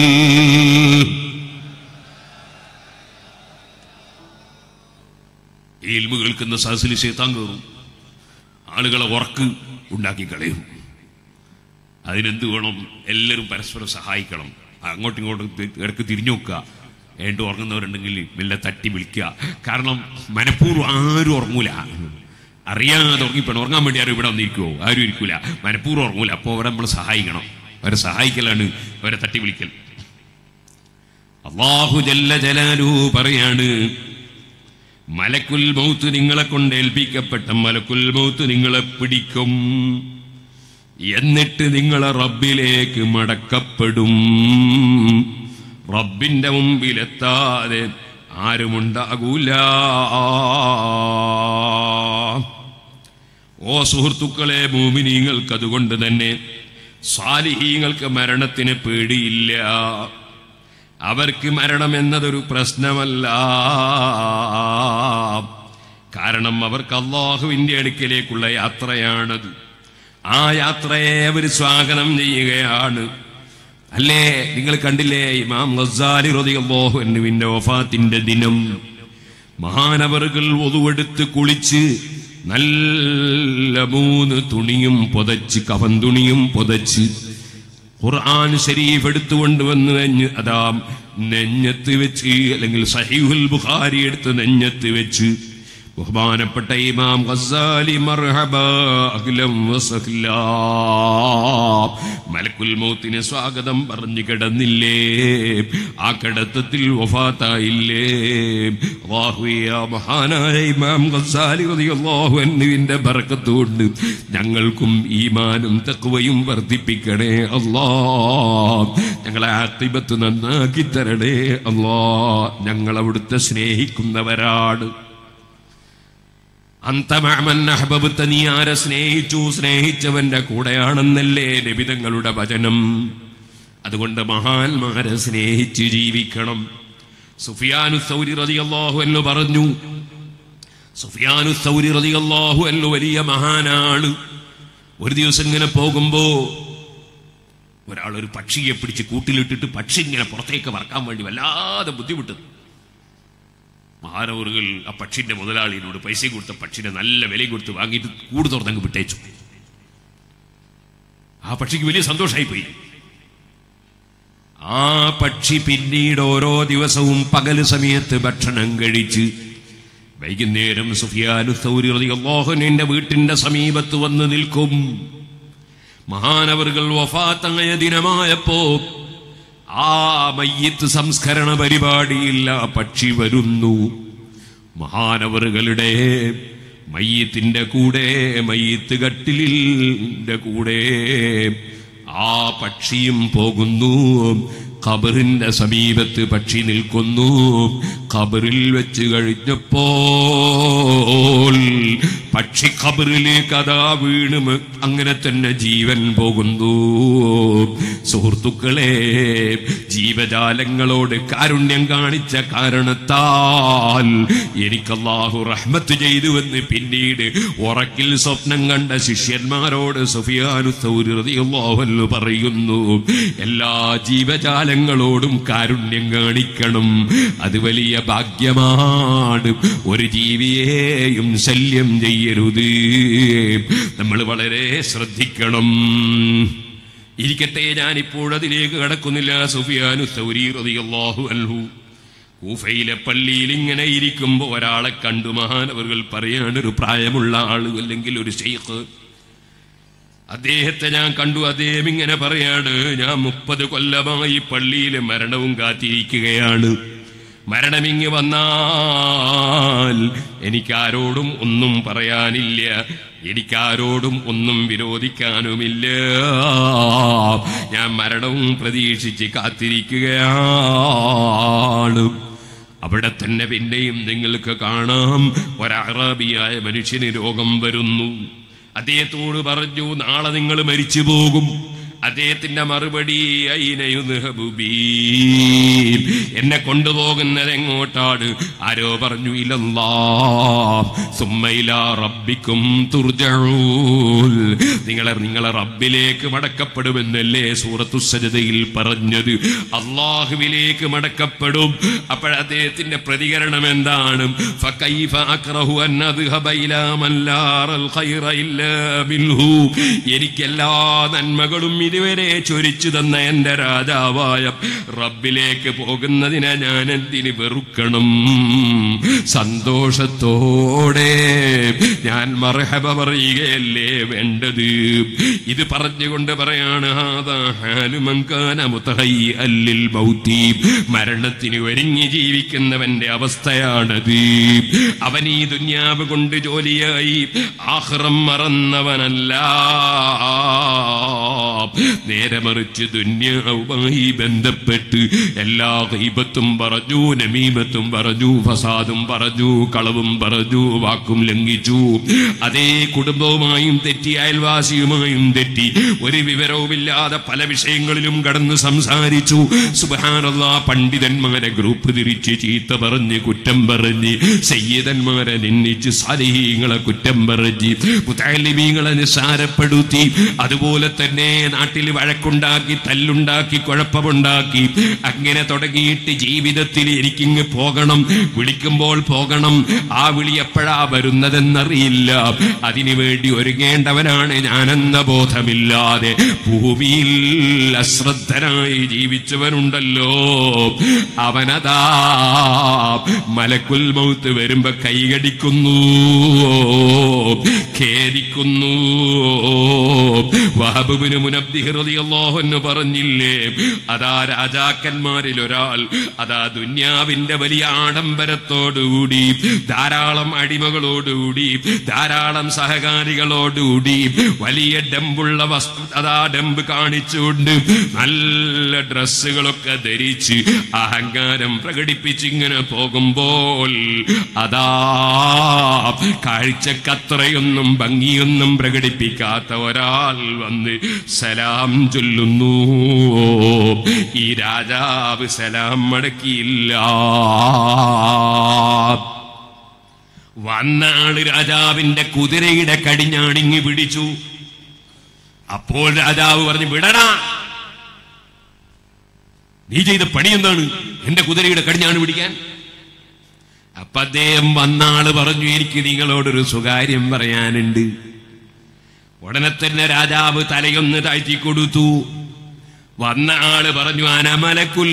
ഈ ഇൽമു കേൾക്കുന്ന സഹസിൽ ശേത്താൻ കയറും ആളുകളെ ഉറക്ക് ഉണ്ടാക്കി കളയും അതിനെന്ത് വേണം എല്ലാവരും പരസ്പരം സഹായിക്കണം അങ്ങോട്ടും ഇങ്ങോട്ടും തി- ഇടയ്ക്ക് തിരിഞ്ഞു നോക്കുക ഏണ്ട് ഉറങ്ങുന്നവരുണ്ടെങ്കിൽ മെല്ലെ തട്ടി വിളിക്കുക കാരണം മനഃപൂർവ്വം ആരും ഉറങ്ങൂല അറിയാതെ ഉറങ്ങിപ്പോണം ഉറങ്ങാൻ വേണ്ടി ആരും ഇവിടെ വന്നിരിക്കുവോ ആരും ഇരിക്കൂല മനഃപൂർവ്വം ഉറങ്ങൂല അപ്പോൾ അവരെ നമ്മൾ സഹായിക്കണം അവരെ സഹായിക്കലാണ് അവരെ തട്ടി വിളിക്കൽ അള്ളാഹു ജല്ല ജലാലു പറയാണ് മലക്കുൽ മൗത്ത് നിങ്ങളെ കൊണ്ട് ഏൽപ്പിക്കപ്പെട്ട മലക്കുൽ മൗത്ത് നിങ്ങളെ പിടിക്കും എന്നിട്ട് നിങ്ങളെ റബ്ബിലേക്ക് മടക്കപ്പെടും റബ്ബിന്റെ മുമ്പിലെത്താതെ ആരുമുണ്ടാകൂല ഓ സുഹൃത്തുക്കളെ മൂമിനീങ്ങൾക്ക് അതുകൊണ്ട് തന്നെ സ്വാലിഹീങ്ങൾക്ക് മരണത്തിന് പേടിയില്ല അവർക്ക് മരണം എന്നതൊരു പ്രശ്നമല്ല കാരണം അവർക്ക് അള്ളാഹുവിന്റെ അടുക്കിലേക്കുള്ള യാത്രയാണത് ആ യാത്രയെ അവർ സ്വാഗതം ചെയ്യുകയാണ് അല്ലേ നിങ്ങൾ കണ്ടില്ലേ ഇമാം ഗസാലി റളിയല്ലാഹു അൻഹുവിന്റെ വഫാത്തിന്റെ ദിനം മഹാനവറുകൾ ഒതുവെടുത്ത് കുളിച്ച് നല്ല മൂന്ന് തുണിയും പുതച്ച് കവൻ തുണിയും പുതച്ച് ഖുർആൻ ശരീഫ് എടുത്തുകൊണ്ട് വന്ന് നെഞ്ഞ് അതാ നെഞ്ഞത്ത് വെച്ച് അല്ലെങ്കിൽ സഹീഹുൽ ബുഖാരി എടുത്ത് നെഞ്ഞത്ത് വെച്ച് ബഹുമാനപ്പെട്ട ഇമാം ഗസാലി മർഹബ അഖിലം വസഹ്ലാ മലക്കുൽ മൗത്തിന് സ്വാഗതം പറഞ്ഞു കിടന്നില്ലേ ആ കിടത്തത്തിൽ വഫാത്തായില്ലേ അല്ലാഹുവേ, ആ മഹാനായ ഇമാം ഗസാലി റളിയല്ലാഹു അൻഹുവിന്റെ ബർക്കത്ത് കൊണ്ട് ഞങ്ങൾക്കും ഈമാനും തഖ്വയും വർദ്ധിപ്പിക്കണേ അല്ലാ ഞങ്ങളെ ആത്തിബത്ത് നന്നാക്കി തരണേ അല്ലാ ഞങ്ങൾ അവിടുത്തെ സ്നേഹിക്കുന്നവരാണ് അന്തമൻ അഹബബത്ത നീ ആരെ സ്നേഹിച്ചു സ്നേഹിച്ചവന്റെ കൂടെയാണെന്നല്ലേ നിബിതങ്ങളുടെ വചനം അതുകൊണ്ട് മഹാന്മാരെ സ്നേഹിച്ച് ജീവിക്കണം സുഫിയാനു സൗരി റളിയല്ലാഹു എന്ന് പറഞ്ഞു സുഫിയാനു സൗരി റളിയല്ലാഹു എന്ന് വലിയ മഹാനാണ് ഒരു ദിവസം ഇങ്ങനെ പോകുമ്പോ ഒരാൾ ഒരു പക്ഷിയെ പിടിച്ച് കൂട്ടിലിട്ടിട്ട് പക്ഷി ഇങ്ങനെ പുറത്തേക്ക് പറക്കാൻ വേണ്ടി വല്ലാതെ ബുദ്ധിമുട്ട് മഹാനവറുകൾ ആ പക്ഷിന്റെ മുതലാളിയോട് പൈസ കൊടുത്ത പക്ഷിനെ നല്ല വില കൊടുത്ത് വാങ്ങിയിട്ട് കൂട് തുറന്നങ്ങ് വിട്ടേച്ചു ആ പക്ഷിക്ക് വലിയ സന്തോഷമായി പോയി ആ പക്ഷി പിന്നീട് ഓരോ ദിവസവും പകല് സമയത്ത് ഭക്ഷണം കഴിച്ച് വൈകുന്നേരം സുഫിയാനു സൗരി അള്ളാഹുനിന്റെ വീട്ടിന്റെ സമീപത്ത് വന്ന് നിൽക്കും മഹാനവറുകൾ വഫാത്തങ്ങയ ദിനമായപ്പോ ആ മയ്യത്ത് സംസ്കരണ പരിപാടിയിൽ ആ പക്ഷി വരുന്നു മഹാനവറുകളുടെ മയ്യത്തിന്റെ കൂടെ മയ്യത്ത് കട്ടിലിന്റെ കൂടെ ആ പക്ഷിയും പോകുന്നു ഖബറിന്റെ സമീപത്ത് പക്ഷി നിൽക്കുന്നു ഖബറിൽ വെച്ച് കഴിഞ്ഞപ്പോൾ പക്ഷി ഖബറിലേക്ക് അതാ വീണ് മ- അങ്ങനെ തന്നെ ജീവൻ പോകുന്നു സുഹൃത്തുക്കളെ ജീവജാലങ്ങളോട് കാരുണ്യം കാണിച്ച കാരണത്താൽ എനിക്കല്ലാഹു റഹ്മത്ത് ചെയ്തുവെന്ന് പിന്നീട് ഉറക്കിൽ സ്വപ്നം കണ്ട ശിഷ്യന്മാരോട് സുഫിയാനു സൗരി റളിയല്ലാഹു അൻഹു പറയുന്നു എല്ലാ ജീവജാലങ്ങളോടും കാരുണ്യം കാണിക്കണം അത് വലിയ ഭാഗ്യമാണ് ഒരു ജീവിയെയും ശല്യം ചെയ്യരുത് നമ്മൾ വളരെ ശ്രദ്ധിക്കണം ഇരിക്കട്ടെ ഞാൻ ഇപ്പോഴതിലേക്ക് കടക്കുന്നില്ല സുഫിയാനു സൗരി റളിയല്ലാഹു അൻഹു കൂഫയിലെ പള്ളിയിൽ ഇങ്ങനെ ഇരിക്കുമ്പോ ഒരാളെ കണ്ടു മഹാനവറുകൾ പറയാണ് ഒരു പ്രായമുള്ള ആള് അല്ലെങ്കിൽ ഒരു ഷെയ്ഖ് അദ്ദേഹത്തെ ഞാൻ കണ്ടു അദ്ദേഹം ഇങ്ങനെ പറയാണ് ഞാൻ മുപ്പത് കൊല്ലമായി പള്ളിയിൽ മരണവും കാത്തിരിക്കുകയാണ് മരണമിങ്ങ് വന്നാൽ എനിക്കാരോടും ഒന്നും പറയാനില്ല എനിക്കാരോടും ഒന്നും വിരോധിക്കാനുമില്ല ഞാൻ മരണവും പ്രതീക്ഷിച്ച് കാത്തിരിക്കുകയാണ് അവിടെ തന്നെ പിന്നെയും നിങ്ങൾക്ക് കാണാം ഒരറാബിയായ മനുഷ്യന് രോഗം വരുന്നു അദ്ദേഹത്തോട് പറഞ്ഞു നാളെ നിങ്ങൾ മരിച്ചു പോകും അദ്ദേഹത്തിന്റെ മറുപടി "അയിനയുദ്ഹബു ബീ?" എന്നെ കൊണ്ടുപോകുന്നത് എങ്ങോട്ടാണ് ആരോ പറഞ്ഞു ഇലല്ലാ സുമ്മയില റബ്ബിക്കും തുർജഊൽ നിങ്ങളെ നിങ്ങളെ റബ്ബിലേക്ക് മടക്കപ്പെടുമെന്നല്ലേ സൂറത്തു സജതയിൽ പറഞ്ഞത് അള്ളാഹുവിലേക്ക് മടക്കപ്പെടും അപ്പോൾ അദ്ദേഹത്തിന്റെ പ്രതികരണം എന്താണ് فكيف أكره أن أذهب إلى من لا أرى الخير إلا منه എനിക്ക് എല്ലാ നന്മകളും ഇതുവരെ ചൊരിച്ചു തന്ന എന്റെ രാജാവായ റബ്ബിലേക്ക് പോകുന്നതിനെ ഞാൻ എന്തിന് വെറുക്കണം സന്തോഷത്തോടെ ഞാൻ മർഹബ പറയുകയല്ലേ വേണ്ടത് ഇത് പറഞ്ഞുകൊണ്ട് പറയാണ് "ഹാദാ ഹാലു മൻ കാന മുതഹയ്യിഅൻ ലിൽ മൗതി." മരണത്തിന് ഒരുങ്ങി ജീവിക്കുന്നവന്റെ അവസ്ഥയാണത് അവൻ ഈ ദുന്യാവ് കൊണ്ട് ജോലിയായി ആഹ്റം മറന്നവനല്ല നേരെ മറിച്ച് ദുന്യാവുമായി ബന്ധപ്പെട്ട് എല്ലാ ഗൈബത്തും പറഞ്ഞു നമീമത്തും പറഞ്ഞു ഫസാദും പറഞ്ഞു കളവും പറഞ്ഞു വാക്കും ലംഘിച്ചു അതേ കുടുംബവുമായും തെറ്റി അയൽവാസിയുമായും തെറ്റി ഒരു വിവരവുമില്ലാതെ പല വിഷയങ്ങളിലും കടന്ന് സംസാരിച്ചു സുബാനുള്ള പണ്ഡിതന്മാരെ ഗ്രൂപ്പ് തിരിച്ച് ചീത്ത പറഞ്ഞ് കുറ്റം പറഞ്ഞ് സയ്യിദന്മാരെ നിന്ദിച്ച് സാലിഹീങ്ങളെ കുറ്റം പറഞ്ഞ് മുത്താലിമീങ്ങളെ നിസ്സാരപ്പെടുത്തി അതുപോലെ തന്നെ നാട്ടിൽ വഴക്കുണ്ടാക്കി തല്ലുണ്ടാക്കി കുഴപ്പമുണ്ടാക്കി അങ്ങനെ തുടങ്ങിയിട്ട് ജീവിതത്തിൽ എനിക്കിങ്ങ് പോകണം വിളിക്കുമ്പോൾ പോകണം ആ വിളി എപ്പോഴാ വരുന്നതെന്നറിയില്ല അതിനു വേണ്ടി ഒരുങ്ങേണ്ടവനാണ് ഞാനെന്ന ബോധമില്ലാതെ ഭൂമിയിൽ അശ്രദ്ധനായി ജീവിച്ചവനുണ്ടല്ലോ അവനതാ മലക്കുൽ മൗത്ത് വരുമ്പോ കൈകടിക്കുന്നു ഖേദിക്കുന്നു വഹബുബിന് മുനബ്ദിഹ്റതിയല്ലാഹെന്ന് പറഞ്ഞില്ലേ അതാ രാജാക്കന്മാരിൽ ഒരാൾ അതാ ദുന്യാവിന്റെ വലിയ ആഡംബരത്തോടുകൂടി ധാരാളം അടിമകളോടുകൂടി ധാരാളം സഹകാരികളോടുകൂടി വലിയ ഡമ്പുള്ള വസ്തു അതാ ഡമ്പ് കാണിച്ചുകൊണ്ട് നല്ല ഡ്രസ്സുകളൊക്കെ ധരിച്ച് അഹങ്കാരം പ്രകടിപ്പിച്ച് ഇങ്ങനെ പോകുമ്പോൾ അതാ കാഴ്ചക്കത്രയൊന്നും ഭംഗിയൊന്നും പ്രകടിപ്പിക്കാത്ത ഒരാൾ വന്ന് സലാം ചൊല്ലുന്നു ഈ രാജാവ് സലാം മടക്കിയില്ല വന്ന ആള് രാജാവിന്റെ കുതിരയുടെ കടിഞ്ഞാണിങ്ങി പിടിച്ചു അപ്പോൾ രാജാവ് പറഞ്ഞു വിടടാ നീ ചെയ്ത പണി എന്താണ് എന്റെ കുതിരയുടെ കടിഞ്ഞാണ് പിടിക്കാൻ അപ്പൊ അദ്ദേഹം വന്നാള് പറഞ്ഞു എനിക്ക് നിങ്ങളോടൊരു സ്വകാര്യം പറയാനുണ്ട് ഉടനെ തന്നെ രാജാവ് തലയൊന്ന് താഴ്ത്തി കൊടുത്തു വന്ന ആള് പറഞ്ഞു അനമലക്കുൽ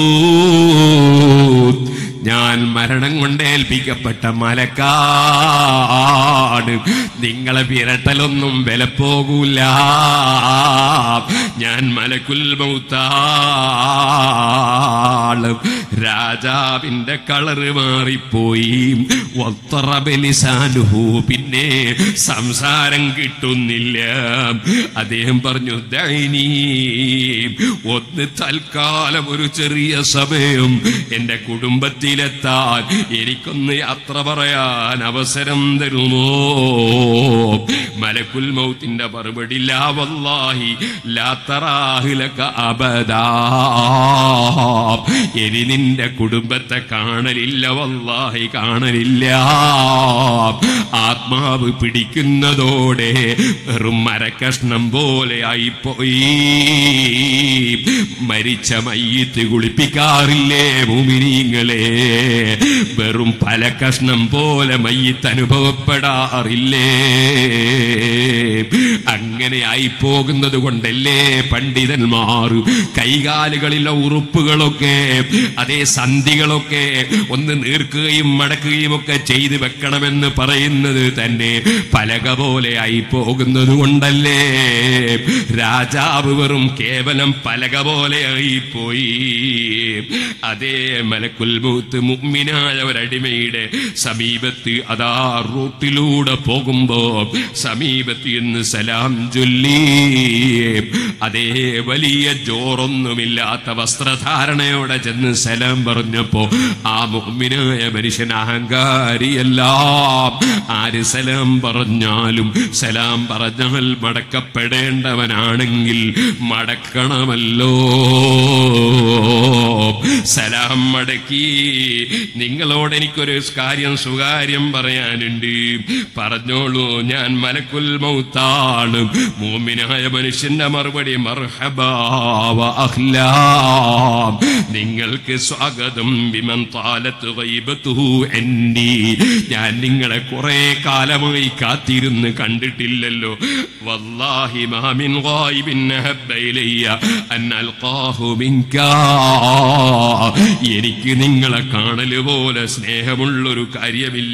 മൗത്ത് ഞാൻ മരണം കൊണ്ട് ഏൽപ്പിക്കപ്പെട്ട മലക്കാട് നിങ്ങളെ വിരട്ടലൊന്നും വില പോകൂല ഞാൻ മലക്കുൽ മൗത്താള് രാജാവിന്റെ കളറ് മാറിപ്പോയി വത്തറബലിസാനുഹു പിന്നെ സംസാരം കിട്ടുന്നില്ല അദ്ദേഹം പറഞ്ഞു ദൈനീ ഒന്ന് തൽക്കാലം ഒരു ചെറിയ സമയം എന്റെ കുടുംബത്തിലെത്താൻ എനിക്കൊന്ന് യാത്ര പറയാൻ അവസരം തരുമോ മലക്കുൽ മൗത്തിന്റെ മറുപടി ലാ വല്ലാഹി ലാ തറാഹിലക അബദാ ഇനി നിന്റെ കുടുംബത്തെ കാണലില്ല വല്ലാഹി കാണലില്ല ആത്മാവ് പിടിക്കുന്നതോടെ വെറും മരക്കഷ്ണം പോലെ ആയിപ്പോയി മരിച്ച മയ്യത്ത് കുളിപ്പിക്കാറില്ലേ ഭൂമിനീങ്ങളെ വെറും പല കഷ്ണം പോലെ മയ്യത്ത് അനുഭവപ്പെടാറില്ലേ അങ്ങനെ ആയി പോകുന്നത് കൊണ്ടല്ലേ പണ്ഡിതന്മാർ കൈകാലുകളിലെ ഉറുപ്പുകളൊക്കെ അതേ സന്ധികളൊക്കെ ഒന്ന് നീർക്കുകയും മടക്കുകയും ഒക്കെ ചെയ്ത് വെക്കണമെന്ന് പറയുന്നത് തന്നെ പലക പോലെ ആയി പോകുന്നത് കൊണ്ടല്ലേ രാജാവ് വെറും കേവലം പലക പോലെ ആയിപ്പോയി അതേ മലക്കുൽ മൂത്ത് മുമ്മിനായ ഒരടിമയുടെ സമീപത്ത് അതാ റൂട്ടിലൂടെ പോകുമ്പോ സമീപത്ത് എന്ന് സലാം ചൊല്ലി അതേ വലിയ ജോറൊന്നുമില്ലാത്ത വസ്ത്രധാരണയോടെ ചെന്ന് സലാം പറഞ്ഞപ്പോ ആ മുമ്മിനായ മനുഷ്യൻ അഹങ്കാരിയല്ല ആര് സലാം പറഞ്ഞാലും സലാം പറഞ്ഞാൽ മടക്കപ്പെടേണ്ടവനാണെങ്കിൽ മടക്കണമല്ലോ സലാം മടക്കി നിങ്ങളോട് എനിക്കൊരു കാര്യം സുകാര്യം പറയാനുണ്ട് പറഞ്ഞോളൂ ഞാൻ മലക്കുൽ മൗത്താണ് മൂമിനായ മനുഷ്യന്റെ മറുപടി മർഹബാവ അഹ്ലാം നിങ്ങൾക്ക് സ്വാഗതം വിമൻ താലത്ത് ഗൈബത്തുഹു എന്നി ഞാൻ നിങ്ങളെ കുറെ കാലമായി കാത്തിരുന്ന് കണ്ടിട്ടില്ലല്ലോ വല്ലാഹി മാമിൻ ഗായിബിൻ അഹബ്ബ ഇലയ്യ അൻ അൽഖാഹു മിൻകാ എനിക്ക് നിങ്ങളെ കാണല് പോലെ സ്നേഹമുള്ളൊരു കാര്യമില്ല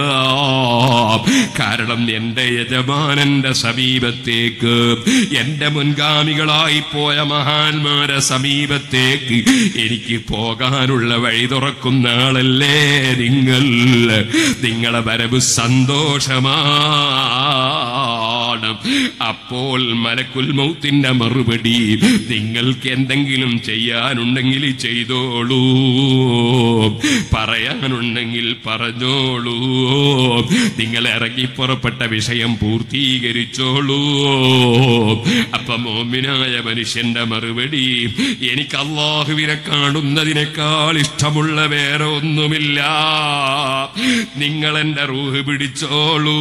കാരണം എന്റെ യജമാനന്റെ സമീപത്തേക്ക് എന്റെ മുൻഗാമികളായി പോയ മഹാന്മാരെ സമീപത്തേക്ക് എനിക്ക് പോകാനുള്ള വഴി തുറക്കുന്ന ആളല്ലേ നിങ്ങൾ നിങ്ങളെ വരവ് സന്തോഷമാണ് ആണ് അപ്പോൾ മലക്കുൽ മൗത്തിന്റെ മറുപടി നിങ്ങൾക്ക് എന്തെങ്കിലും ചെയ്യാനുണ്ടെങ്കിൽ ചെയ്തോളൂ പറയാനുണ്ടെങ്കിൽ പറഞ്ഞോളൂ നിങ്ങൾ ഇറങ്ങി പുറപ്പെട്ട വിഷയം പൂർത്തീകരിച്ചോളൂ അപ്പൊ മോമിനായ മനുഷ്യന്റെ മറുപടി എനിക്ക് അള്ളാഹുവിനെ കാണുന്നതിനേക്കാൾ ഇഷ്ടമുള്ള വേറെ ഒന്നുമില്ല നിങ്ങൾ എന്റെ റൂഹ് പിടിച്ചോളൂ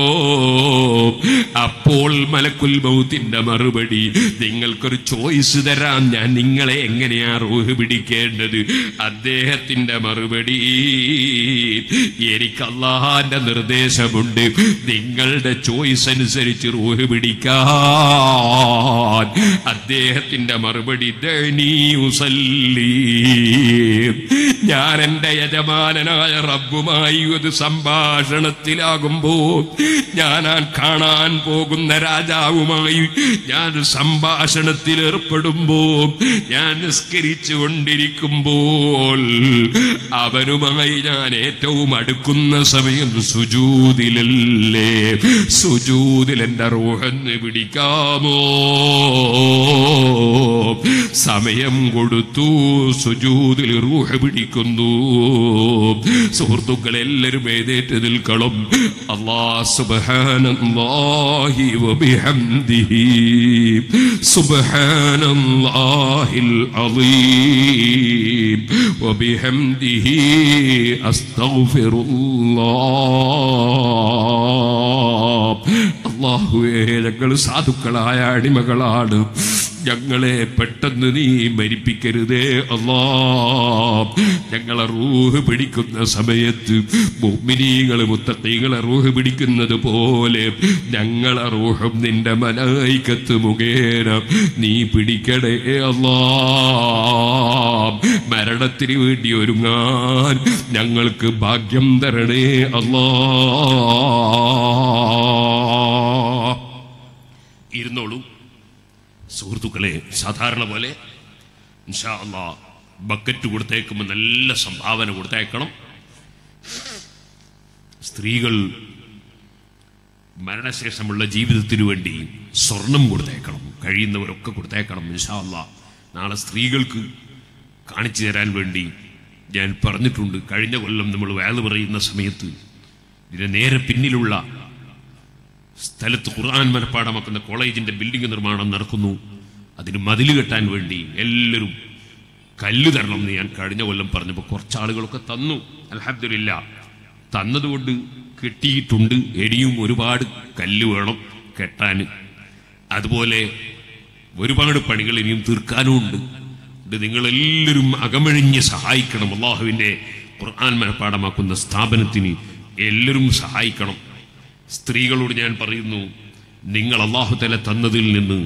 അപ്പോൾ മലക്കുൽ മൗത്തിന്റെ മറുപടി നിങ്ങൾക്കൊരു ചോയ്സ് തരാം ഞാൻ നിങ്ങളെ എങ്ങനെയാ റൂഹ് പിടിക്കേണ്ടത് അദ്ദേഹത്തിന്റെ മറുപടി എനിക്ക് അള്ളാഹാന്റെ നിർദ്ദേശമുണ്ട് നിങ്ങളുടെ ചോയ്സ് അനുസരിച്ച് റൂഹ് പിടിക്കാൻ അദ്ദേഹത്തിന്റെ മറുപടി ദനി ഉസല്ലി ഞാൻ എന്റെ യജമാനനായ റബ്ബുമായി ഒരു സംഭാഷണത്തിലാകുമ്പോ ഞാൻ ആ കാണാൻ പോകുന്ന രാജാവുമായി ഞാൻ സംഭാഷണത്തിൽ ഏർപ്പെടുമ്പോ ഞാൻ നിസ്കരിച്ചു കൊണ്ടിരിക്കുമ്പോൾ അവനുമായി ഞാൻ ഏറ്റവും അടുക്കുന്ന സമയം സുജൂതിലല്ലേ സുജൂതിൽ എന്റെ റൂഹന്ന് പിടിക്കാമോ സമയം കൊടുത്തു സുജൂതിൽ റൂഹ പിടിക്കുന്നു സുഹൃത്തുക്കൾ എല്ലാവരും എഴുന്നേറ്റ് നിൽക്കണം അല്ലാ സുബ്ഹാനല്ലാഹി വബിഹംദിഹി സുബ്ഹാനല്ലാഹിൽ അളീം വബിഹംദിഹി അസ്തഗ്ഫിറുല്ലാഹ് അല്ലാഹുവേ ഞങ്ങൾ സാധുക്കളായ അടിമകളാണ് ഞങ്ങളെ പെട്ടെന്ന് നീ മരിപ്പിക്കരുതേ അല്ലാ ഞങ്ങളെ റൂഹ് പിടിക്കുന്ന സമയത്ത് മുമ്മിനീകൾ മുത്തീകളെ റൂഹ് പിടിക്കുന്നത് പോലെ ഞങ്ങളെ റൂഹും നിന്റെ മലായിക്കത്ത് മുഖേന നീ പിടിക്കണേ അല്ലാ മരണത്തിന് വേണ്ടി ഒരുങ്ങാൻ ഞങ്ങൾക്ക് ഭാഗ്യം തരണേ അല്ലാ ഇരുന്നോളൂ സുഹൃത്തുക്കളെ സാധാരണ പോലെ ഇൻഷാ അള്ളാ ബക്കറ്റ് കൊടുത്തേക്കുമ്പോൾ നല്ല സംഭാവന കൊടുത്തേക്കണം സ്ത്രീകൾ മരണശേഷമുള്ള ജീവിതത്തിനു വേണ്ടി സ്വർണം കൊടുത്തേക്കണം കഴിയുന്നവരൊക്കെ കൊടുത്തേക്കണം ഇൻഷാ അള്ളാ നാളെ സ്ത്രീകൾക്ക് കാണിച്ചു തരാൻ വേണ്ടി ഞാൻ പറഞ്ഞിട്ടുണ്ട് കഴിഞ്ഞ കൊല്ലം നമ്മൾ വേല പറയുന്ന സമയത്ത് ഇതിന് നേരെ പിന്നിലുള്ള സ്ഥലത്ത് ഖുർആൻ മനപ്പാടമാക്കുന്ന കോളേജിന്റെ ബിൽഡിംഗ് നിർമ്മാണം നടക്കുന്നു അതിന് മതിൽ കെട്ടാൻ വേണ്ടി എല്ലാവരും കല്ല് തരണം എന്ന് ഞാൻ കഴിഞ്ഞ കൊല്ലം പറഞ്ഞപ്പോൾ കുറച്ച് ആളുകളൊക്കെ തന്നു അലഹമില്ല തന്നതുകൊണ്ട് കെട്ടിയിട്ടുണ്ട് ഇനിയും ഒരുപാട് കല്ല് വേണം കെട്ടാൻ അതുപോലെ ഒരുപാട് പണികൾ ഇനിയും തീർക്കാനും ഉണ്ട് ഇത് നിങ്ങളെല്ലാവരും അകമഴിഞ്ഞ് സഹായിക്കണം അള്ളാഹുവിൻ്റെ ഖുർആൻ മനപ്പാടമാക്കുന്ന സ്ഥാപനത്തിന് എല്ലാവരും സഹായിക്കണം സ്ത്രീകളോട് ഞാൻ പറയുന്നു നിങ്ങൾ അള്ളാഹുതല തന്നതിൽ നിന്ന്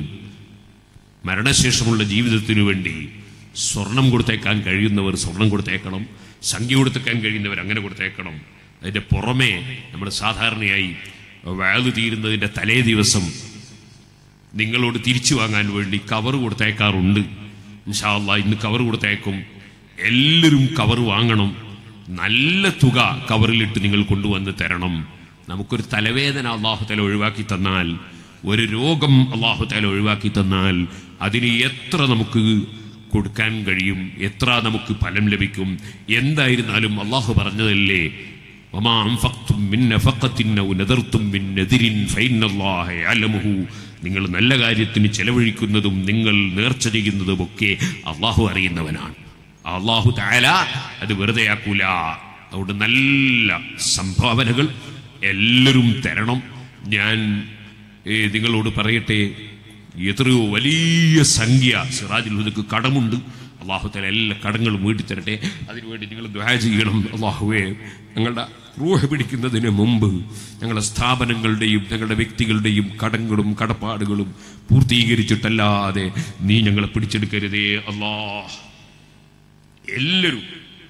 മരണശേഷമുള്ള ജീവിതത്തിനു വേണ്ടി സ്വർണം കൊടുത്തേക്കാൻ കഴിയുന്നവർ സ്വർണം കൊടുത്തേക്കണം സംഖ്യ കൊടുത്തേക്കാൻ കഴിയുന്നവർ അങ്ങനെ കൊടുത്തേക്കണം അതിൻ്റെ പുറമേ നമ്മൾ സാധാരണയായി വാല് തീരുന്നതിൻ്റെ തലേ ദിവസം നിങ്ങളോട് തിരിച്ചു വാങ്ങാൻ വേണ്ടി കവർ കൊടുത്തേക്കാറുണ്ട് ഇൻഷാല്ല ഇന്ന് കവർ കൊടുത്തേക്കും എല്ലാവരും കവർ വാങ്ങണം നല്ല തുക കവറിലിട്ട് നിങ്ങൾ കൊണ്ടുവന്ന് തരണം നമുക്കൊരു തലവേദന അള്ളാഹുതല ഒഴിവാക്കി തന്നാൽ ഒരു രോഗം അള്ളാഹുതല ഒഴിവാക്കി തന്നാൽ അതിന് എത്ര നമുക്ക് കൊടുക്കാൻ കഴിയും എത്ര നമുക്ക് ഫലം ലഭിക്കും എന്തായിരുന്നാലും അള്ളാഹു പറഞ്ഞതല്ലേ وما أنفقتم من نفقة أو نذرتم من نذر فإن الله يعلمه നിങ്ങൾ നല്ല കാര്യത്തിന് ചെലവഴിക്കുന്നതും നിങ്ങൾ നേർച്ച ചെയ്യുന്നതുമൊക്കെ അള്ളാഹു അറിയുന്നവനാണ് അള്ളാഹു താല അത് വെറുതെ ആക്കൂല അതുകൊണ്ട് നല്ല സംഭാവനകൾ എല്ലാവരും തരണം ഞാൻ ഏ, നിങ്ങളോട് പറയട്ടെ എത്രയോ വലിയ സംഖ്യ സിറാജുൽ ഹുദക്ക് കടമുണ്ട് അള്ളാഹു തല എല്ലാ കടങ്ങളും വീട്ടി തരട്ടെ അതിനുവേണ്ടി നിങ്ങൾ ദ്വാ ചെയ്യണം അള്ളാഹുവേ ഞങ്ങളുടെ റൂഹ് പിടിക്കുന്നതിന് മുമ്പ് ഞങ്ങളുടെ സ്ഥാപനങ്ങളുടെയും ഞങ്ങളുടെ വ്യക്തികളുടെയും കടങ്ങളും കടപ്പാടുകളും പൂർത്തീകരിച്ചിട്ടല്ലാതെ നീ ഞങ്ങളെ പിടിച്ചെടുക്കരുതേ അല്ലാ എല്ലാവരും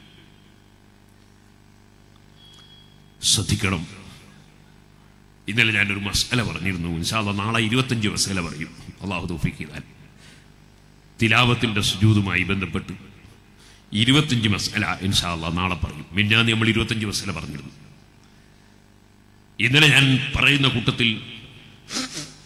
ശ്രദ്ധിക്കണം ഇന്നലെ ഞാനൊരു മസാല പറഞ്ഞിരുന്നു ഇൻഷാല്ല നാളെ ഇരുപത്തഞ്ച് മസാല പറയും അള്ളാഹു തോഫിക്ക് ചെയ്താൽ തിലാവത്തിന്റെ സുജൂതുമായി ബന്ധപ്പെട്ട് ഇരുപത്തഞ്ച് മസാല ഇൻഷാല്ല നാളെ പറയും മിന്നാന്ന് നമ്മൾ ഇരുപത്തഞ്ച് മസാല പറഞ്ഞിരുന്നു ഇന്നലെ ഞാൻ പറയുന്ന കൂട്ടത്തിൽ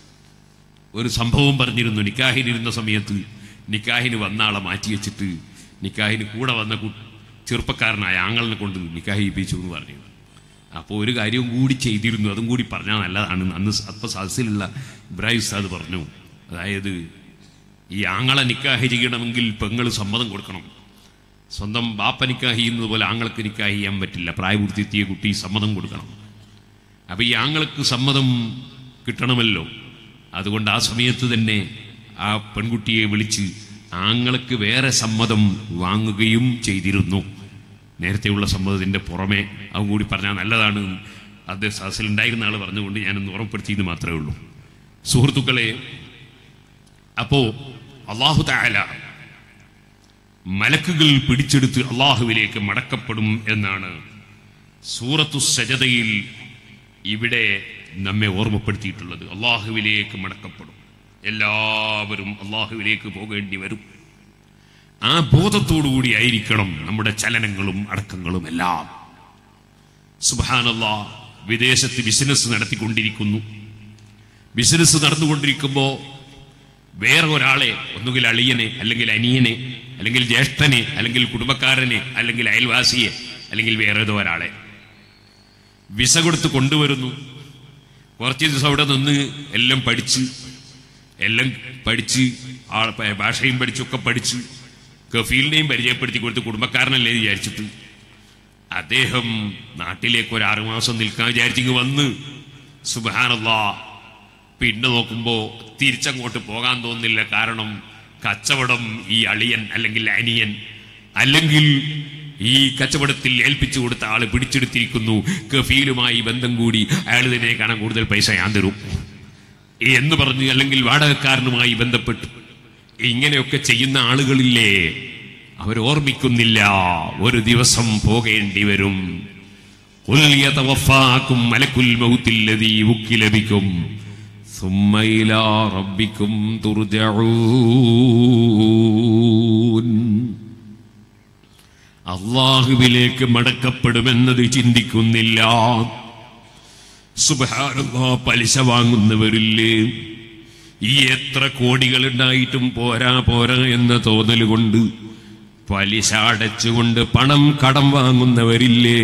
ഒരു സംഭവം പറഞ്ഞിരുന്നു നിക്കാഹിനിരുന്ന സമയത്ത് നിക്കാഹിന് വന്ന ആളെ മാറ്റി വെച്ചിട്ട് നിക്കാഹിന് കൂടെ വന്ന കു- ചെറുപ്പക്കാരനായ ആങ്ങളിനെ കൊണ്ട് നിക്കാഹ് ചെയ്യിപ്പിച്ചു എന്ന് പറഞ്ഞു അപ്പോൾ ഒരു കാര്യവും കൂടി ചെയ്തിരുന്നു അതും കൂടി പറഞ്ഞാൽ നല്ലതാണ് അന്ന് അല്പ സദസ്സിലുള്ള ഇബ്രാഹിം ഉസ്താദ് പറഞ്ഞു അതായത് ഈ ആങ്ങളെ നിക്കാഹ് ചെയ്യണമെങ്കിൽ പെങ്ങൾ സമ്മതം കൊടുക്കണം സ്വന്തം ബാപ്പ നിക്കാഹ് ചെയ്യുന്നത് പോലെ ആങ്ങൾക്ക് നിക്കാഹ് ചെയ്യാൻ പറ്റില്ല പ്രായപൂർത്തിയെത്തിയ കുട്ടി സമ്മതം കൊടുക്കണം അപ്പൊ ഈ ആങ്ങൾക്ക് സമ്മതം കിട്ടണമല്ലോ അതുകൊണ്ട് ആ സമയത്ത് തന്നെ ആ പെൺകുട്ടിയെ വിളിച്ച് ആങ്ങൾക്ക് വേറെ സമ്മതം വാങ്ങുകയും ചെയ്തിരുന്നു നേരത്തെയുള്ള സമ്മതത്തിന്റെ പുറമെ അതും കൂടി പറഞ്ഞാൽ നല്ലതാണ് അദ്ദേഹം സദസ്സിലുണ്ടായിരുന്ന ആൾ പറഞ്ഞുകൊണ്ട് ഞാനൊന്ന് ഉറപ്പെടുത്തിയെന്ന് മാത്രമേ ഉള്ളൂ സുഹൃത്തുക്കളെ അപ്പോ അള്ളാഹു താല മലക്കുകൾ പിടിച്ചെടുത്ത് അള്ളാഹുവിലേക്ക് മടക്കപ്പെടും എന്നാണ് സൂറത്തു സജതയിൽ ഇവിടെ നമ്മെ ഓർമ്മപ്പെടുത്തിയിട്ടുള്ളത് അള്ളാഹുവിലേക്ക് മടക്കപ്പെടും എല്ലാവരും അള്ളാഹുവിലേക്ക് പോകേണ്ടി വരും ആ ബോധത്തോടുകൂടി ആയിരിക്കണം നമ്മുടെ ചലനങ്ങളും അടക്കങ്ങളും എല്ലാം സുബാനല്ല വിദേശത്ത് ബിസിനസ് നടത്തിക്കൊണ്ടിരിക്കുന്നു ബിസിനസ് നടന്നുകൊണ്ടിരിക്കുമ്പോൾ വേറെ ഒരാളെ ഒന്നുകിൽ അളിയനെ അല്ലെങ്കിൽ അനിയനെ അല്ലെങ്കിൽ ജ്യേഷ്ഠനെ അല്ലെങ്കിൽ കുടുംബക്കാരനെ അല്ലെങ്കിൽ അയൽവാസിയെ അല്ലെങ്കിൽ വേറെ ഏതോ ഒരാളെ വിസ കൊടുത്ത് കൊണ്ടുവരുന്നു കുറച്ച് ദിവസം അവിടെ നിന്ന് എല്ലാം പഠിച്ച് എല്ലാം പഠിച്ച് ആ പ- ഭാഷയും പഠിച്ചൊക്കെ പഠിച്ച് കഫീലിനെയും പരിചയപ്പെടുത്തി കൊടുത്ത് കുടുംബക്കാരനല്ലേ എന്ന് വിചാരിച്ചിട്ട് അദ്ദേഹം നാട്ടിലേക്ക് ഒരു ആറുമാസം നിൽക്കാൻ വിചാരിച്ചിങ്ങ് വന്ന് സുബാനല്ലാ പിന്നെ നോക്കുമ്പോ തിരിച്ചങ്ങോട്ട് പോകാൻ തോന്നുന്നില്ല കാരണം കച്ചവടം ഈ അളിയൻ അല്ലെങ്കിൽ അനിയൻ അല്ലെങ്കിൽ ഈ കച്ചവടത്തിൽ ഏൽപ്പിച്ചു കൊടുത്ത ആള് പിടിച്ചെടുത്തിരിക്കുന്നു കഫീലുമായി ബന്ധം കൂടി അയാൾ തന്നെ കാണാൻ കൂടുതൽ പൈസ ഞാൻ തരും എന്ന് പറഞ്ഞ് അല്ലെങ്കിൽ വാടകക്കാരനുമായി ബന്ധപ്പെട്ട് ഇങ്ങനെയൊക്കെ ചെയ്യുന്ന ആളുകളില്ലേ അവർ ഓർമ്മിക്കുന്നില്ല ഒരു ദിവസം പോകേണ്ടി വരും ഖുൽ യതവഫാക്കും മലക്കുൽ മൗത്തില്ലദീ വുക്കില ബിക്കും ثم إلى ربكم ترجعون അള്ളാഹുവിലേക്ക് മടക്കപ്പെടുമെന്നത് ചിന്തിക്കുന്നില്ല സുബഹാനല്ലാ പലിശ വാങ്ങുന്നവരില്ലേ ഈ എത്ര കോടികൾ ഉണ്ടായിട്ടും പോരാ പോരാ എന്ന തോന്നൽ കൊണ്ട് പലിശ അടച്ചുകൊണ്ട് പണം കടം വാങ്ങുന്നവരില്ലേ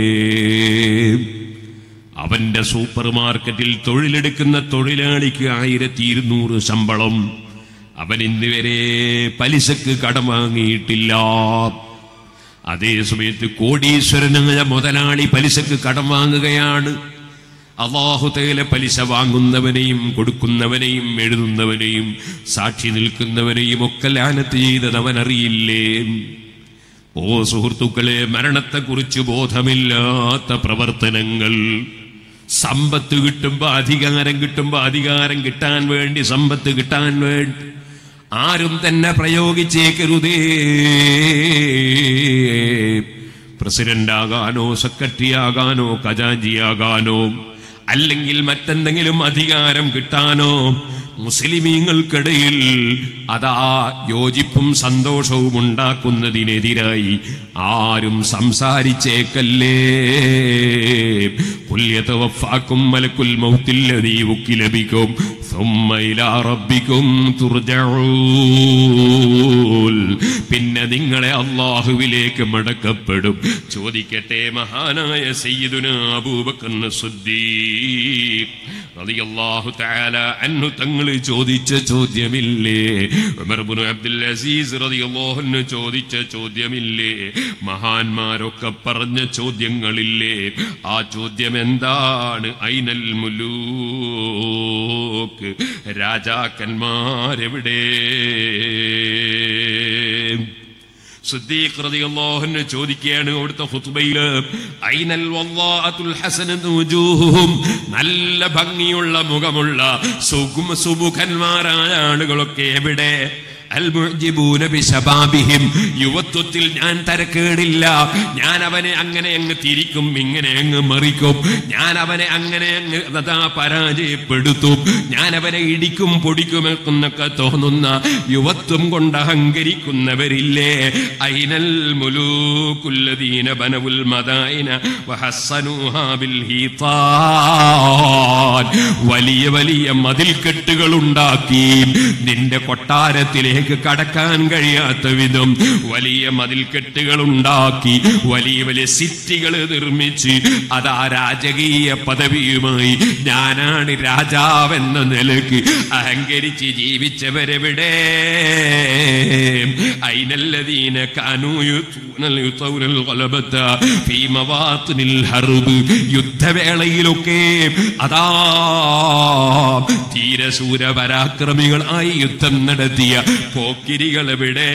അവന്റെ സൂപ്പർ മാർക്കറ്റിൽ തൊഴിലെടുക്കുന്ന തൊഴിലാളിക്ക് ആയിരത്തി ഇരുന്നൂറ് ശമ്പളം അവൻ ഇന്ന് വരെ പലിശക്ക് കടം വാങ്ങിയിട്ടില്ല അതേ സമയത്ത് കോടീശ്വരനായ മുതലാളി പലിശക്ക് കടം വാങ്ങുകയാണ് അള്ളാഹുതയിലെ പലിശ വാങ്ങുന്നവനെയും കൊടുക്കുന്നവനെയും എഴുതുന്നവനെയും സാക്ഷി നിൽക്കുന്നവനെയും ഒക്കെ ലാനത്ത് ചെയ്തത് അവൻ അറിയില്ലേ ഓ സുഹൃത്തുക്കളെ മരണത്തെക്കുറിച്ച് ബോധമില്ലാത്ത പ്രവർത്തനങ്ങൾ സമ്പത്ത് കിട്ടുമ്പോ അധികാരം കിട്ടുമ്പോ അധികാരം കിട്ടാൻ വേണ്ടി സമ്പത്ത് കിട്ടാൻ വേണ്ടി ആരും തന്നെ പ്രയോഗിച്ചേക്കരുതേ പ്രസിഡന്റ് ആകാനോ സെക്രട്ടറി ആകാനോ ഖജാഞ്ചിയാകാനോ അല്ലെങ്കിൽ മറ്റെന്തെങ്കിലും അധികാരം കിട്ടാനോ മുസ്ലിമീങ്ങൾക്കിടയിൽ അതാ യോജിപ്പും സന്തോഷവും ഉണ്ടാക്കുന്നതിനെതിരായി ആരും സംസാരിച്ചേക്കല്ലേ കുല്യതവഫാക്കും മലക്കുൽ മൗത്തില്ലതീ ലഭിക്കും ثم إلى ربكم ترجعون പിന്നെ നിങ്ങളെ അള്ളാഹുവിലേക്ക് മടക്കപ്പെടും ചോദിക്കട്ടെ മഹാനായ സയ്യിദുന അബൂബക്കർ സിദ്ദീഖ് റളിയല്ലാഹു തആല അൻഹു തങ്ങൾ ചോദിച്ച ചോദ്യമില്ലേ ഉമർ ഇബ്നു അബ്ദുൽ അസീസ് റളിയല്ലാഹു അൻഹു ചോദിച്ച ചോദ്യമില്ലേ മഹാന്മാരൊക്കെ പറഞ്ഞ ചോദ്യങ്ങളില്ലേ ആ ചോദ്യം എന്താണ് ഐനൽ മുലൂക്ക് രാജാക്കന്മാരെവിടെ സിദ്ദീഖ് റളിയല്ലാഹു അൻഹു ചോദിക്കുകയാണ് അവിടുത്തെ ഖുത്ബയില് ഐനൽ വല്ലാഅത്തുൽ ഹസനത്തു വുജൂഹും നല്ല ഭംഗിയുള്ള മുഖമുള്ള സുഗുമ സുമുഖന്മാരായ ആളുകളൊക്കെ എവിടെ അൽ മുഅ്ജിബൂന ബിശബാബിഹിം യുവത്വത്തിൽ ഞാൻ തരക്കേടില്ല ഞാൻ അവനെ അങ്ങനെ അങ്ങ് തിരിക്കും ഇങ്ങനെ അങ്ങ് മറിക്കും ഞാൻ അവനെ അങ്ങനെ അങ്ങ് അതാ പരാജയപ്പെടുത്തും ഞാൻ അവനെ ഇടിക്കും പൊടിക്കും എന്നൊക്കെ തോന്നുന്ന യുവത്വം കൊണ്ട് അഹങ്കരിക്കുന്നവരില്ലേ ഐനൽ മുലൂക്കുല്ലദീന ബനവുൽ മദായിന വഹസ്സനൂഹാ ബിൽ ഹീതാൻ വലിയ വലിയ മതിൽക്കെട്ടുകൾ ഉണ്ടാക്കി നിന്റെ കൊട്ടാരത്തിലേക്ക് കടക്കാൻ കഴിയാത്ത വിധം വലിയ മതിൽക്കെട്ടുകൾ ഉണ്ടാക്കി വലിയ വലിയ സിറ്റികൾ നിർമ്മിച്ച് അതാ രാജകീയ പദവിയുമായി ഞാനാണ് രാജാവെന്ന നിലക്ക് അഹങ്കരിച്ച് ജീവിച്ചവരെവിടെ അയിനല്ലദീന കാനൂ യുത്തൂനൽ യുത്തൗനൽ ഖലബത്ത ഫീ മവാത്തിനിൽ ഹർബ് യുദ്ധവേളയിലൊക്കെ അതാ ധീരശൂര പരാക്രമികളായി യുദ്ധം നടത്തിയ പോക്കിരികൾ എവിടെ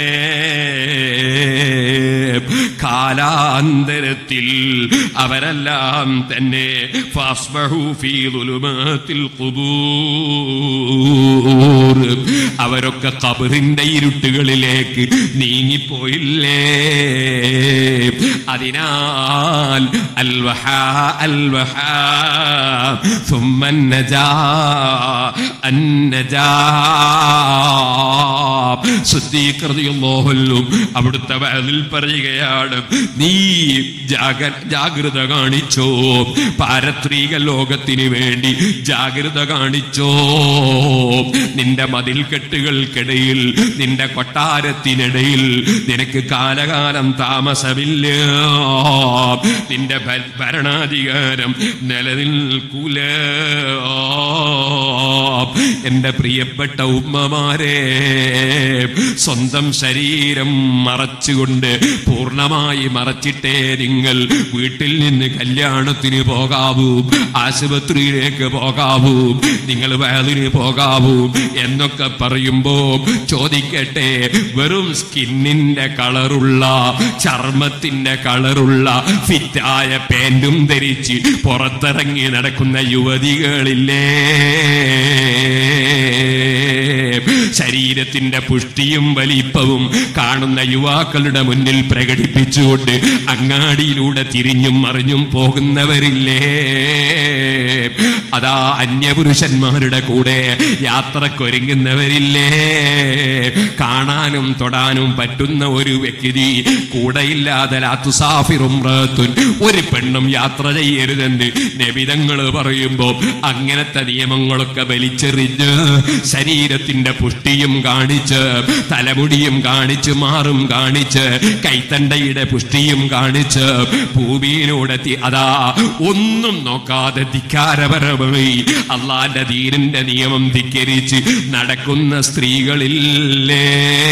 കാലാന്തരത്തിൽ അവരെല്ലാം തന്നെ ഫാസ്ബഹു ഫീ ളുലുമാത്തിൽ ഖുബൂർ അവരൊക്കെ ഖബറിന്റെ ഇരുട്ടുകളിലേക്ക് നീങ്ങിപ്പോയില്ലേ അതിനാൽ അൽവഹ അൽവഹ ثم النجا النجا സിദ്ദീഖ് റളിയല്ലാഹു അൻഹു അവിടുത്തെ വഅദിൽ പറയുകയാണ് നീ ജാഗ- ജാഗ്രത കാണിച്ചോ പാരത്രിക ലോകത്തിന് വേണ്ടി ജാഗ്രത കാണിച്ചോ നിന്റെ മതിൽക്കെട്ടുകൾക്കിടയിൽ നിന്റെ കൊട്ടാരത്തിനിടയിൽ നിനക്ക് കാലകാലം താമസമില്ല നിന്റെ ഭ- ഭരണാധികാരം നിലനിൽക്കൂല എന്റെ പ്രിയപ്പെട്ട ഉമ്മമാരെ സ്വന്തം ശരീരം മറച്ചുകൊണ്ട് പൂർണ്ണമായി മറച്ചിട്ടേ നിങ്ങൾ വീട്ടിൽ നിന്ന് കല്യാണത്തിന് പോകാവൂ ആശുപത്രിയിലേക്ക് പോകാവൂ നിങ്ങൾ വയലിന് പോകാവൂ എന്നൊക്കെ പറയുമ്പോ ചോദിക്കട്ടെ വെറും സ്കിന്നിന്റെ കളറുള്ള ചർമ്മത്തിന്റെ കളറുള്ള ഫിറ്റായ പാൻറ്റും ധരിച്ച് പുറത്തിറങ്ങി നടക്കുന്ന യുവതികളില്ലേ ശരീരത്തിന്റെ പുഷ്ടിയും വലിപ്പവും കാണുന്ന യുവാക്കളുടെ മുന്നിൽ പ്രകടിപ്പിച്ചുകൊണ്ട് അങ്ങാടിയിലൂടെ തിരിഞ്ഞും മറിഞ്ഞും പോകുന്നവരില്ലേ അതാ അന്യപുരുഷന്മാരുടെ കൂടെ യാത്രക്കൊരുങ്ങുന്നവരില്ലേ കാണാനും തൊടാനും പറ്റുന്ന ഒരു വ്യക്തി കൂടെയില്ലാതെ ലാത്തുസാഫിറും റാത്തുൻ ഒരു പെണ്ണും യാത്ര ചെയ്യരുതെന്ന് നബിതങ്ങൾ പറയുമ്പോ അങ്ങനത്തെ നിയമങ്ങളൊക്കെ വലിച്ചെറിഞ്ഞ് ശരീരത്തിന്റെ പുഷ്ടിയും കാണിച്ച് തലമുടിയും കാണിച്ച് മാറും കാണിച്ച് കൈത്തണ്ടയുടെ പുഷ്ടിയും കാണിച്ച് ഭൂമിയിലൂടെത്തി അതാ ഒന്നും നോക്കാതെ ധിക്കാരപരമായി അള്ളാന്റെ ദീനിന്റെ നിയമം ധിക്കരിച്ച് നടക്കുന്ന സ്ത്രീകളില്ലേ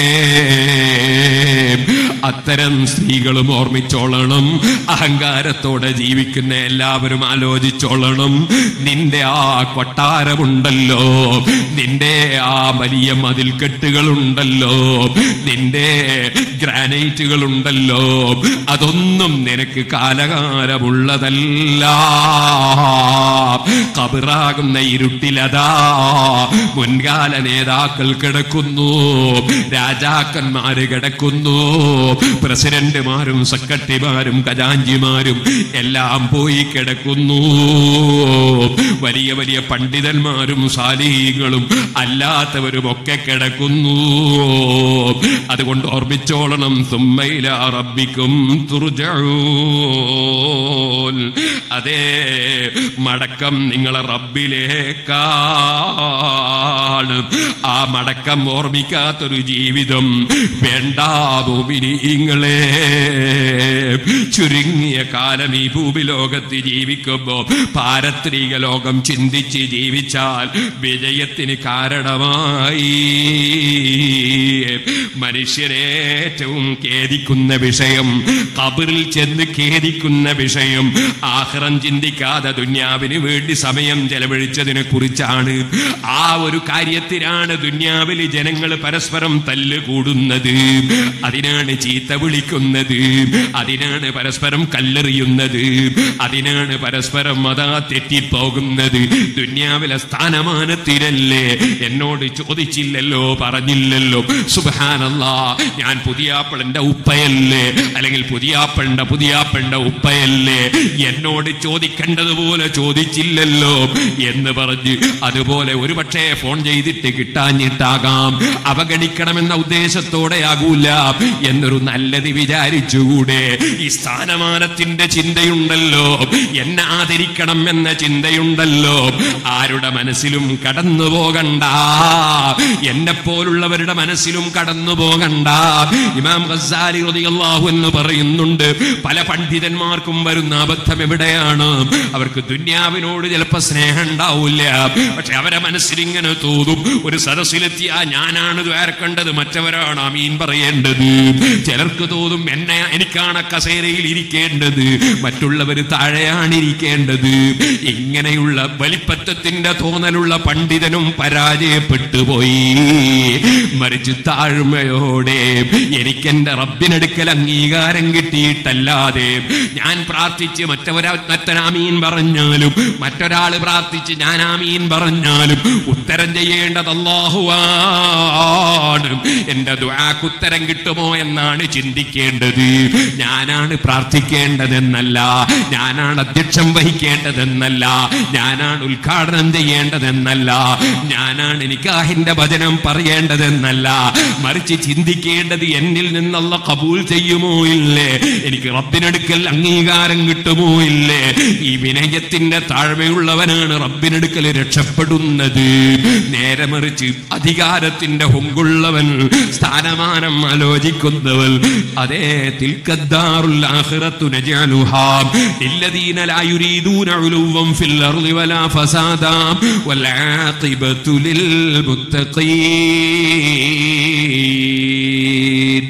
അത്തരം സ്ത്രീകളും ഓർമ്മിച്ചോളണം അഹങ്കാരത്തോടെ ജീവിക്കുന്ന എല്ലാവരും ആലോചിച്ചോളണം നിന്റെ ആ കൊട്ടാരമുണ്ടല്ലോ നിന്റെ ആ വലിയ മതിൽക്കെട്ടുകളുണ്ടല്ലോ നിന്റെ ഗ്രാനൈറ്റുകളുണ്ടല്ലോ അതൊന്നും നിനക്ക് കാലകാലമുള്ളതല്ല കബറാകുന്ന ഇരുട്ടിലതാ മുൻകാല നേതാക്കൾ കിടക്കുന്നു രാജാക്കന്മാര് കിടക്കുന്നു പ്രസിഡന്റുമാരും സെക്രട്ടറിമാരും ഖജാഞ്ചിമാരും എല്ലാം പോയി കിടക്കുന്നു വലിയ വലിയ പണ്ഡിതന്മാരും സാലിഹീങ്ങളും അല്ലാത്തവരും ഒക്കെ കിടക്കുന്നു അതുകൊണ്ട് ഓർമ്മിച്ചോളണം തുമ്മയില റബ്ബിക്കും തുർജഊൻ അതേ മടക്കം നിങ്ങളെ റബ്ബിലേക്കാണ് ആ മടക്കം ഓർമ്മിക്കാത്തൊരു ജീവിതം വേണ്ട ഭൂമിനീങ്ങളെ ചുരുങ്ങിയ കാലം ഈ ഭൂമിലോകത്ത് ജീവിക്കുമ്പോ പാരത്രിക ലോകം ചിന്തിച്ച് ജീവിച്ചാൽ വിജയത്തിന് കാരണമായി മനുഷ്യരേറ്റവും ഖേദിക്കുന്ന വിഷയം കബറിൽ ചെന്ന് ഖേദിക്കുന്ന വിഷയം ആഹ്റം ചിന്തിക്കാതെ ദുന്യാവിന് വേണ്ടി സമയം ചെലവഴിച്ചതിനെ കുറിച്ചാണ് ആ ഒരു കാര്യത്തിനാണ് ദുന്യാവിൽ ജനങ്ങൾ പരസ്പരം തല്ല് കൂടുന്നത് അതിനാണ് ചീത്ത ചീത്ത വിളിക്കുന്നത് അതിനാണ് പരസ്പരം കല്ലെറിയുന്നത് അതിനാണ് പരസ്പരം അതാ തെറ്റിപ്പോകുന്നത് ദുന്യാവിലെ സ്ഥാനമാനത്തിനല്ലേ എന്നോട് ചോദിച്ചില്ലല്ലോ പറഞ്ഞില്ലല്ലോ സുബാനല്ലാ ഞാൻ പുതിയാപ്പിളന്റെ ഉപ്പയല്ലേ അല്ലെങ്കിൽ പുതിയാപ്പിളിന്റെ പുതിയാപ്പിളിന്റെ ഉപ്പയല്ലേ എന്നോട് ചോദിക്കേണ്ടതുപോലെ ചോദിച്ചില്ലല്ലോ എന്ന് പറഞ്ഞ് അതുപോലെ ഒരുപക്ഷെ ഫോൺ ചെയ്തിട്ട് കിട്ടാഞ്ഞിട്ടാകാം അവഗണിക്കണമെന്ന ഉദ്ദേശത്തോടെ ആകൂല എന്നൊരു നല്ലത് വിചാരിച്ചുകൂടെ ഈ സ്ഥാനമാനത്തിന്റെ ചിന്തയുണ്ടല്ലോ എന്നെ ആദരിക്കണം എന്ന ചിന്തയുണ്ടല്ലോ ആരുടെ മനസ്സിലും കടന്നു പോകണ്ട എന്നെ പോലുള്ളവരുടെ മനസ്സിലും കടന്നു പോകണ്ട ഇമാം ഖസാലി റളിയല്ലാഹു എന്ന് പറയുന്നുണ്ട് പല പണ്ഡിതന്മാർക്കും വരുന്ന അബദ്ധം എവിടെയാണ് അവർക്ക് ദുന്യാവിനോട് ചിലപ്പോ സ്നേഹം ഉണ്ടാവില്ല പക്ഷെ അവരെ മനസ്സിൽ ഇങ്ങനെ തോന്നും ഒരു സദസ്സിലെത്തിയ ഞാനാണ് ദ്വാരക്കേണ്ടത് മറ്റവരാണ് അമീൻ പറയേണ്ടത് ചിലർക്ക് തോന്നും എന്നെ എനിക്കാണ് കസേരയിൽ ഇരിക്കേണ്ടത് മറ്റുള്ളവർ താഴെയാണ് ഇരിക്കേണ്ടത് ഇങ്ങനെയുള്ള വലിപ്പറ്റത്തിന്റെ തോന്നലുള്ള പണ്ഡിതനും പരാജയപ്പെട്ടു പോയി മറിച്ച് താഴ്മയോടെ എനിക്കെന്റെ റബ്ബിനടുക്കൽ അംഗീകാരം കിട്ടിയിട്ടല്ലാതെ ഞാൻ പ്രാർത്ഥിച്ച് മറ്റവരാ മറ്റൊരാമീൻ പറഞ്ഞാലും മറ്റൊരാൾ പ്രാർത്ഥിച്ച് ഞാൻ ആമീൻ പറഞ്ഞാലും ഉത്തരം ചെയ്യേണ്ടത് അള്ളാഹുവാണ് എന്റെ ദുആക്ക് ഉത്തരം കിട്ടുമോ എന്നാണ് ചിന്തിക്കേണ്ടത് ഞാനാണ് പ്രാർത്ഥിക്കേണ്ടതെന്നല്ല ഞാനാണ് അധ്യക്ഷം വഹിക്കേണ്ടതെന്നല്ല ഞാനാണ് ഉദ്ഘാടനം ചെയ്യേണ്ടതെന്നല്ല ഞാനാണ് നിക്കാഹിന്റെ ഭജനം പറയേണ്ടതെന്നല്ല മറിച്ച് ചിന്തിക്കേണ്ടത് എന്നിൽ നിന്നുള്ള കബൂൽ ചെയ്യുമോ ഇല്ലേ എനിക്ക് റബ്ബിനടുക്കൽ അംഗീകാരം കിട്ടുമോ ഇല്ലേ ഈ വിനയത്തിന്റെ താഴ്മയുള്ളവനാണ് റബ്ബിനടുക്കൽ രക്ഷപ്പെടുന്നത് നേരെ മറിച്ച് അധികാരത്തിന്റെ ഹുങ്കുള്ളവൻ സ്ഥാനമാനം ആലോചിക്കുന്നവൻ അതേ തിൽക്കദ്ദാറുൽ ആഖിറത്തു നജഅലുഹാ للذين لا يريدون علوا في الأرض ولا فسادا والعاقبة للمتقين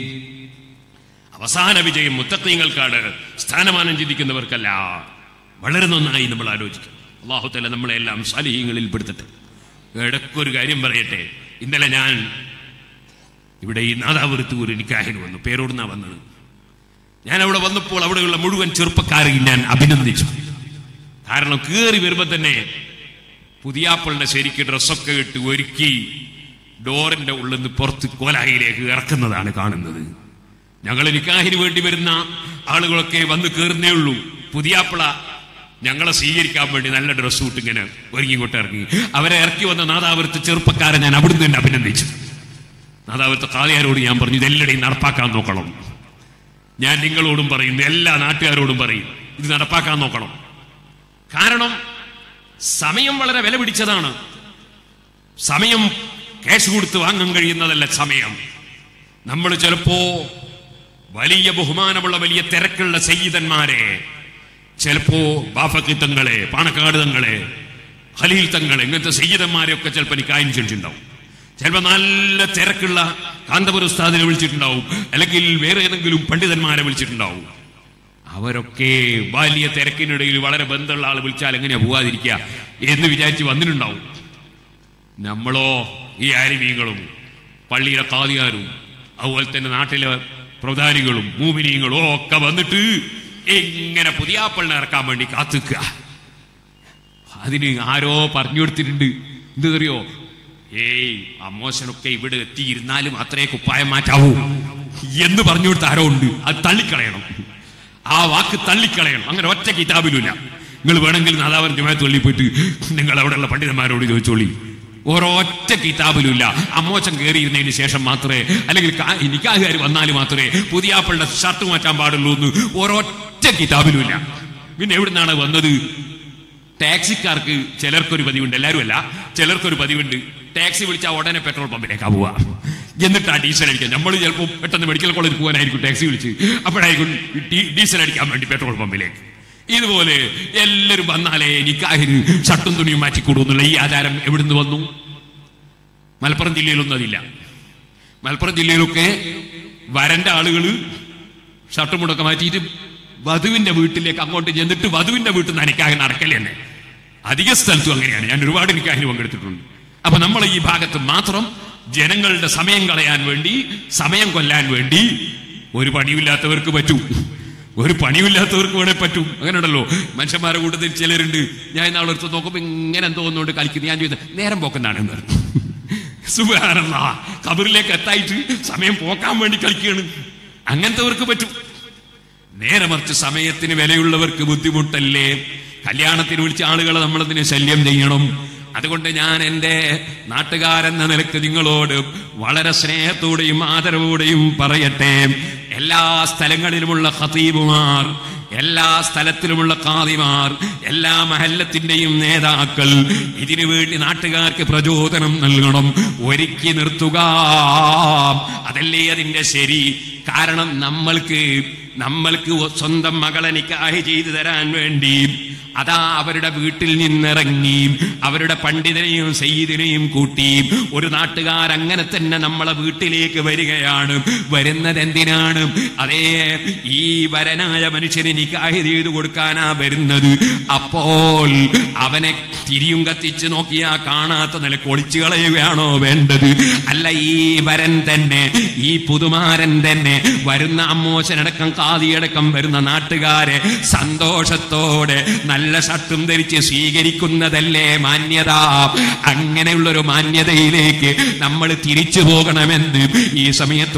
അവസാന വിജയം മുത്തക്കീങ്ങൾക്കാണ് സ്ഥാനമാനം ചിന്തിക്കുന്നവർക്കല്ല വളരെ നന്നായി നമ്മൾ ആലോചിക്കും അള്ളാഹുത്തല നമ്മളെല്ലാം സാലിഹ്യങ്ങളിൽ പെടുത്തട്ടെ ഇടയ്ക്കൊരു കാര്യം പറയട്ടെ ഇന്നലെ ഞാൻ ഇവിടെ ഈ നാദാപുരത്ത് ഒരു നിക്കാഹിന് വന്നു പേരോടുന്നാ വന്നത് ഞാൻ അവിടെ വന്നപ്പോൾ അവിടെയുള്ള മുഴുവൻ ചെറുപ്പക്കാരെയും ഞാൻ അഭിനന്ദിച്ചു കാരണം കയറി വരുമ്പോൾ തന്നെ പുതിയാപ്പിളിന്റെ ശരിക്ക് ഡ്രസ്സൊക്കെ ഇട്ട് ഒരുക്കി ഡോറിന്റെ ഉള്ളിൽ നിന്ന് പുറത്ത് കോലായിലേക്ക് ഇറക്കുന്നതാണ് കാണുന്നത് ഞങ്ങൾ നിക്കാഹിന് വേണ്ടി വരുന്ന ആളുകളൊക്കെ വന്ന് കയറുന്നേ ഉള്ളൂ പുതിയാപ്പിള ഞങ്ങളെ സ്വീകരിക്കാൻ വേണ്ടി നല്ല ഡ്രസ്സ് ഇട്ട് ഇങ്ങനെ ഒരുങ്ങി ഇങ്ങോട്ട് ഇറങ്ങി അവരെ ഇറക്കി വന്ന നാദാപുരത്ത് ചെറുപ്പക്കാരെ ഞാൻ അവിടുന്ന് തന്നെ അഭിനന്ദിച്ചു നാദാപുരത്തെ കാളിയാരോട് ഞാൻ പറഞ്ഞു ഇതെല്ലടെയും നടപ്പാക്കാൻ നോക്കണം ഞാൻ നിങ്ങളോടും പറയും എല്ലാ നാട്ടുകാരോടും പറയും ഇത് നടപ്പാക്കാൻ നോക്കണം കാരണം സമയം വളരെ വില പിടിച്ചതാണ് സമയം ക്യാഷ് കൊടുത്ത് വാങ്ങാൻ കഴിയുന്നതല്ല സമയം നമ്മൾ ചിലപ്പോ വലിയ ബഹുമാനമുള്ള വലിയ തിരക്കുള്ള സയ്യിദന്മാരെ ചിലപ്പോ ബാഫക്കി തങ്ങളെ പാണക്കാട് തങ്ങളെ ഖലീൽ തങ്ങളെ ഇങ്ങനത്തെ സയ്യിദന്മാരെ ഒക്കെ ചിലപ്പോൾ നിക്കായും ക്ഷണിച്ചിട്ടുണ്ടാവും ചിലപ്പോൾ നല്ല തിരക്കുള്ള കാന്തപുര ഉസ്താദിനെ വിളിച്ചിട്ടുണ്ടാവും അല്ലെങ്കിൽ വേറെ ഏതെങ്കിലും പണ്ഡിതന്മാരെ വിളിച്ചിട്ടുണ്ടാവും അവരൊക്കെ വലിയ തിരക്കിനിടയിൽ വളരെ ബന്ധമുള്ള ആൾ വിളിച്ചാൽ എങ്ങനെയാ പോവാതിരിക്കുക എന്ന് വിചാരിച്ച് വന്നിട്ടുണ്ടാവും നമ്മളോ ഈ ആരിമീങ്ങളും പള്ളിയിലെ കാതികാരും അതുപോലെ തന്നെ നാട്ടിലെ പ്രധാനികളും മൂമിനിയങ്ങളും ഒക്കെ വന്നിട്ട് ഇങ്ങനെ പുതിയാപ്പളിനെ ഇറക്കാൻ വേണ്ടി കാത്തുക്കുക അതിന് ആരോ പറഞ്ഞു കൊടുത്തിട്ടുണ്ട് എന്തറിയോ ഏയ് അമ്മോശനൊക്കെ ഇവിടെ എത്തിയിരുന്നാലും അത്രേ കുപ്പായം മാറ്റാവൂ എന്ന് പറഞ്ഞു കൊടുത്ത ആരോ ഉണ്ട് അത് തള്ളിക്കളയണം ആ വാക്ക് തള്ളിക്കളയണം അങ്ങനെ ഒറ്റ കിതാബിലുമില്ല നിങ്ങൾ വേണമെങ്കിൽ നാദാവൻ ജുമാത്ത് പള്ളി പോയിട്ട് നിങ്ങൾ അവിടെയുള്ള പണ്ഡിതന്മാരോട് ചോദിച്ചോളി ഒരൊറ്റ കിതാബിലുമില്ല അമ്മോച്ചൻ കയറിയിരുന്നതിന് ശേഷം മാത്രമേ അല്ലെങ്കിൽ കാ- നിക്കാഹുകാർ വന്നാൽ മാത്രമേ പുതിയാപ്പളുടെ ഷർട്ട് മാറ്റാൻ പാടുള്ളൂ എന്ന് ഒരൊറ്റ കിതാബിലുമില്ല പിന്നെ എവിടുന്നാണ് വന്നത് ടാക്സിക്കാർക്ക് ചിലർക്കൊരു പതിവുണ്ട് എല്ലാവരും അല്ല ചിലർക്കൊരു പതിവുണ്ട് ടാക്സി വിളിച്ചാൽ ഉടനെ പെട്രോൾ പമ്പിലേക്കാ പോവാ എന്നിട്ട് ആ ഡീസൽ അടിക്കാൻ നമ്മൾ ചിലപ്പോൾ പെട്ടെന്ന് മെഡിക്കൽ കോളേജിൽ പോകാനായിരിക്കും ടാക്സി വിളിച്ച് അപ്പോഴായിരിക്കും ഡീ- ഡീസൽ അടിക്കാൻ വേണ്ടി പെട്രോൾ പമ്പിലേക്ക് ഇതുപോലെ എല്ലാവരും വന്നാലേ നിക്കാഹിന് ഷർട്ടും തുണിയും മാറ്റിക്കൂടൂ എന്നുള്ള ഈ ആചാരം എവിടുന്ന് വന്നു മലപ്പുറം ജില്ലയിലൊന്നും അതില്ല മലപ്പുറം ജില്ലയിലൊക്കെ വരന്റെ ആളുകൾ ഷർട്ടും മുടക്കം മാറ്റിയിട്ട് വധുവിന്റെ വീട്ടിലേക്ക് അങ്ങോട്ട് ചെന്നിട്ട് വധുവിന്റെ വീട്ടിൽ നിന്ന് നിക്കാഹ് നടക്കല് തന്നെ അധിക സ്ഥലത്തും അങ്ങനെയാണ് ഞാൻ ഒരുപാട് നിക്കാഹിന് പങ്കെടുത്തിട്ടുണ്ട് അപ്പൊ നമ്മൾ ഈ ഭാഗത്ത് മാത്രം ജനങ്ങളുടെ സമയം കളയാൻ വേണ്ടി സമയം കൊല്ലാൻ വേണ്ടി ഒരു പണിയില്ലാത്തവർക്ക് പറ്റും ഒരു പണിയില്ലാത്തവർക്ക് വേണേ പറ്റും അങ്ങനെ ഉണ്ടല്ലോ മനുഷ്യന്മാരുടെ കൂട്ടത്തിൽ ചിലരുണ്ട് ഞാൻ നാളെ എടുത്ത് നോക്കുമ്പോൾ ഇങ്ങനെ എന്തോ ഒന്നുകൊണ്ട് കളിക്കുന്നു ഞാൻ ചോദിച്ചത് നേരം പോക്കുന്നതാണ് എന്ന് പറഞ്ഞു സുബാനല്ല കബറിലേക്ക് എത്തായിട്ട് സമയം പോക്കാൻ വേണ്ടി കളിക്കുകയാണ് അങ്ങനത്തെവർക്ക് പറ്റും നേരെ മറിച്ച് സമയത്തിന് വിലയുള്ളവർക്ക് ബുദ്ധിമുട്ടല്ലേ കല്യാണത്തിന് വിളിച്ച ആളുകളെ നമ്മളതിന് ശല്യം ചെയ്യണം അതുകൊണ്ട് ഞാൻ എൻ്റെ നാട്ടുകാരെന്ന നിലക്ക് നിങ്ങളോട് വളരെ സ്നേഹത്തോടെയും ആദരവോടെയും പറയട്ടെ എല്ലാ സ്ഥലങ്ങളിലുമുള്ള ഖതീബുമാർ എല്ലാ സ്ഥലത്തിലുമുള്ള കാതിമാർ എല്ലാ മഹല്ലത്തിന്റെയും നേതാക്കൾ ഇതിനു വേണ്ടി നാട്ടുകാർക്ക് പ്രചോദനം നൽകണം ഒരുക്കി നിർത്തുക അതല്ലേ അതിന്റെ ശരി കാരണം നമ്മൾക്ക് നമ്മൾക്ക് സ്വന്തം മകളെ നിക്കാഹ് ചെയ്തു തരാൻ വേണ്ടി അതാ അവരുടെ വീട്ടിൽ നിന്നിറങ്ങി അവരുടെ പണ്ഡിതനെയും സയ്യിദിനെയും കൂട്ടി ഒരു നാട്ടുകാർ അങ്ങനെ തന്നെ നമ്മളെ വീട്ടിലേക്ക് വരികയാണ് വരുന്നത് എന്തിനാണ് അതേ ഈ വരനായ മനുഷ്യന് നിക്കാഹ് ചെയ്തു കൊടുക്കാനാ വരുന്നത് അപ്പോൾ അവനെ തിരിയും കത്തിച്ച് നോക്കിയാ കാണാത്ത നിലക്ക് ഒളിച്ചു കളയുകയാണോ വേണ്ടത് അല്ല ഈ വരൻ തന്നെ ഈ പുതുമാരൻ തന്നെ വരുന്ന അമ്മോശനടക്കം കാതിയടക്കം വരുന്ന നാട്ടുകാരെ സന്തോഷത്തോടെ നല്ല ഷർട്ടും ധരിച്ച് സ്വീകരിക്കുന്നതല്ലേ മാന്യത അങ്ങനെയുള്ളൊരു മാന്യതയിലേക്ക് നമ്മൾ തിരിച്ചു പോകണമെന്ന് ഈ സമയത്ത്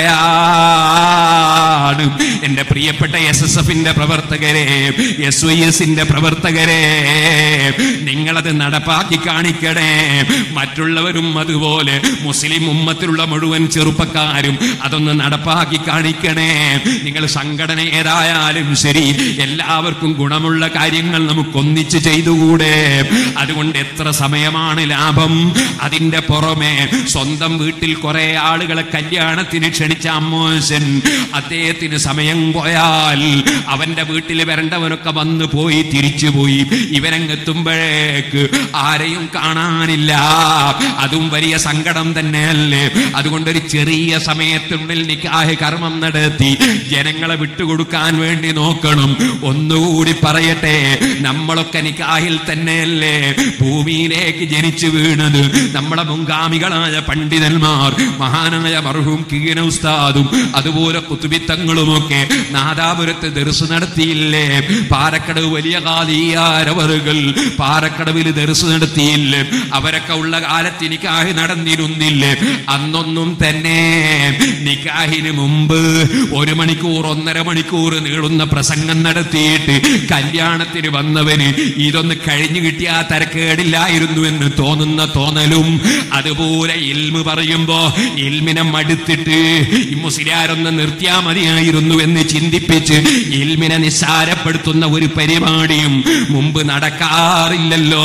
ഉണർത്തുകയാണ് എന്റെ പ്രിയപ്പെട്ട എസ് എസ് എഫിന്റെ പ്രവർത്തകരെ എസ് വൈ എസിന്റെ പ്രവർത്തകരെ നിങ്ങളത് നടപ്പാക്കി കാണിക്കണേ മറ്റുള്ളവരും അതുപോലെ മുസ്ലിം ഉമ്മത്തിലുള്ള മുഴുവൻ ചെറുപ്പക്കാരും അതൊന്ന് നടപ്പാക്കി കാണിക്കണേ നിങ്ങൾ സംഘടന ഏതായാലും ശരി എല്ലാവർക്കും ഗുണമുള്ള കാര്യങ്ങൾ നമുക്കൊന്നിച്ച് ചെയ്തുകൂടെ അതുകൊണ്ട് എത്ര സമയമാണ് ലാഭം അതിന്റെ പുറമെ സ്വന്തം വീട്ടിൽ കുറെ ആളുകളെ കല്യാണത്തിന് ക്ഷണിച്ച അമ്മോശൻ അദ്ദേഹത്തിന് സമയം പോയാൽ അവന്റെ വീട്ടിൽ വരേണ്ടവനൊക്കെ വന്നു പോയി തിരിച്ചു പോയി ഇവരങ്ങെത്തുമ്പോഴേക്ക് ആരെയും കാണാനില്ല അതും വലിയ സങ്കടം തന്നെയല്ലേ അതുകൊണ്ടൊരു ചെറിയ സമയത്തിനുള്ളിൽ നിക്കാഹ് കർമ്മം നടത്തി ജനങ്ങളെ വിട്ടുകൊടുക്കാൻ വേണ്ടി നോക്കണം ഒന്നുകൂടി പറയട്ടെ നമ്മളൊക്കെ നിക്കാഹിൽ തന്നെയല്ലേ ഭൂമിയിലേക്ക് ജനിച്ചു വീണത് നമ്മളെ മുൻഗാമികളായ പണ്ഡിതന്മാർ മഹാനായ മർഹൂം കീന ഉസ്താദും അതുപോലെ കുത്തുബിത്തങ്ങളുമൊക്കെ നാദാപുരത്ത് ദർസ് നടത്തിയില്ലേ പാലക്കടവ് വലിയ കാതീയാരവറുകൾ പാലക്കടവിൽ ദർസ് നടത്തിയില്ലേ അവരൊക്കെ ഉള്ള കാലത്ത് നിക്കാഹ് നടന്നിരുന്നില്ലേ അന്നൊന്നും തന്നെ നിക്കാഹിന് മുമ്പ് ഒരു മണിക്കൂർ ഒന്നര മണിക്കൂർ നീളുന്ന പ്രസംഗം നടത്തിയിട്ട് കല്യാണത്തിന് വന്നവന് ഇതൊന്ന് കഴിഞ്ഞു കിട്ടിയാ തരക്കേടില്ലായിരുന്നു എന്ന് തോന്നുന്ന തോന്നലും അതുപോലെ ഇൽമ് പറയുമ്പോ ഇൽമിനെ മടുത്തിട്ട് ഈ മുസ്ലിയാരൊന്ന് നിർത്തിയാ മതിയായിരുന്നു എന്ന് ചിന്തിപ്പിച്ച് ഇൽമിനെ നിസ്സാരപ്പെടുത്തുന്ന ഒരു പരിപാടിയും മുമ്പ് നടക്കാറില്ലല്ലോ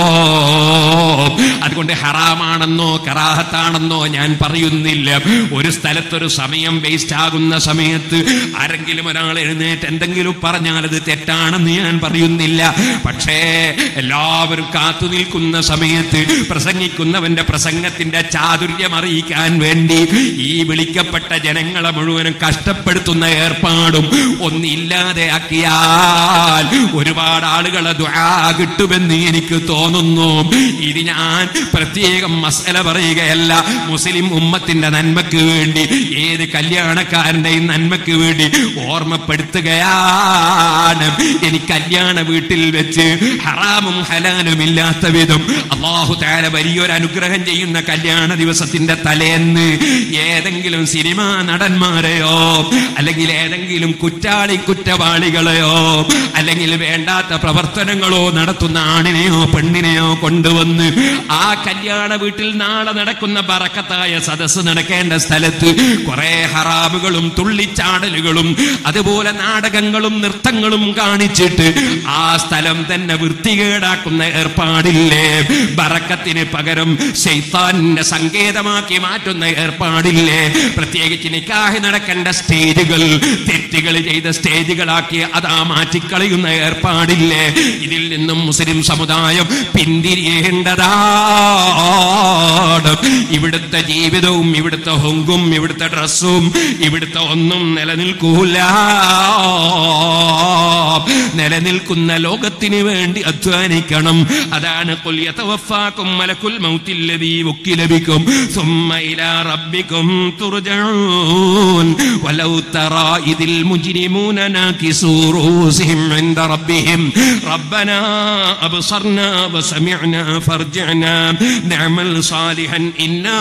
അതുകൊണ്ട് ഹറാമാണെന്നോ കറാഹത്താണെന്നോ ഞാൻ പറയുന്നില്ല ഒരു സ്ഥലത്തൊരു സമയം വേസ്റ്റ് ആകുന്ന സമയത്ത് ആരെങ്കിലും ഒരാൾ എഴുന്നേറ്റ് എന്തെങ്കിലും പറഞ്ഞാൽ അത് തെറ്റാണെന്ന് ഞാൻ പറയുന്നില്ല പക്ഷേ എല്ലാവരും കാത്തു നിൽക്കുന്ന സമയത്ത് പ്രസംഗിക്കുന്നവന്റെ പ്രസംഗത്തിന്റെ ചാതുര്യം അറിയിക്കാൻ വേണ്ടി ഈ വിളിക്കപ്പെട്ട ജനങ്ങളെ മുഴുവനും കഷ്ടപ്പെടുത്തുന്ന ഏർപ്പാടും ഒന്നില്ലാതെ ആക്കിയാൽ ഒരുപാട് ആളുകളെ ദുആ കിട്ടുമെന്ന് എനിക്ക് തോന്നുന്നു ഇത് ഞാൻ പ്രത്യേകം മസല പറയുകയല്ല മുസ്ലിം ഉമ്മത്തിന്റെ നന്മക്ക് വേണ്ടി ഏത് കല്യാണക്കാരന്റെയും നന്മക്ക് വേണ്ടി ഓർമ്മപ്പെടുത്തുകയാണ് എനിക്ക് കല്യാണ വീട്ടിൽ വെച്ച് ഹറാമും ഹലാലും ഇല്ലാത്ത വിധം അള്ളാഹു താര വലിയൊരു അനുഗ്രഹം ചെയ്യുന്ന കല്യാണ ദിവസത്തിന്റെ തലേന്ന് ഏതെങ്കിലും സിനിമാ നടന്മാരെയോ അല്ലെങ്കിൽ ഏതെങ്കിലും കുറ്റാളി കുറ്റവാളികളെയോ അല്ലെങ്കിൽ വേണ്ടാത്ത പ്രവർത്തനങ്ങളോ നടത്തുന്ന ആണിനെയോ പെണ്ണിനെയോ കൊണ്ടുവന്ന് ആ കല്യാണ വീട്ടിൽ നാളെ നടക്കുന്ന ബറക്കത്തായ സദസ്സ് നടക്കേണ്ട സ്ഥലത്ത് കുറെ ഹറാമുകളും തുള്ളിച്ചാടലുകളും അതുപോലെ നാടകങ്ങളും നൃത്തങ്ങളും കാണിച്ചിട്ട് ആ സ്ഥലം തന്നെ വൃത്തികേടാക്കുന്ന ഏർപ്പാടില്ലേ ബറക്കത്തിന് പകരം ശൈത്താന്റെ സങ്കേതമാക്കി മാറ്റുന്ന ഏർപ്പാടില്ലേ പ്രത്യേകിച്ച് നിക്കാഹ് നടക്കേണ്ട സ്റ്റേജുകൾ തെറ്റുകൾ ചെയ്ത സ്റ്റേജുകളാക്കി അതാ മാറ്റിക്കളയുന്ന ഏർപ്പാടില്ലേ ഇതിൽ നിന്നും മുസ്ലിം സമുദായം പിന്തിരിയേണ്ടതാണ് ഇവിടുത്തെ ജീവിതവും ഇവിടുത്തെ ഹൊങ്കും ഇവിടുത്തെ ഡ്രസ്സും ഇവിടുത്തെ ഒന്നും നിലനിൽക്കൂല നിലനിൽക്കൂല ലഭിക്കുന്ന ലോകത്തിന് വേണ്ടി അധ്വാനിക്കണം അതാണ് ഖുൽ യതവഫാകും മലക്കുൽ മൗത്തിൽ ലദീ വക്കില ബിക്കും ثم إلى ربكم ترجعون ولو ترى إذ المجرمون ناكسوا رؤوسهم عند ربهم ربنا أبصرنا وسمعنا فارجعنا نعمل صالحا إنا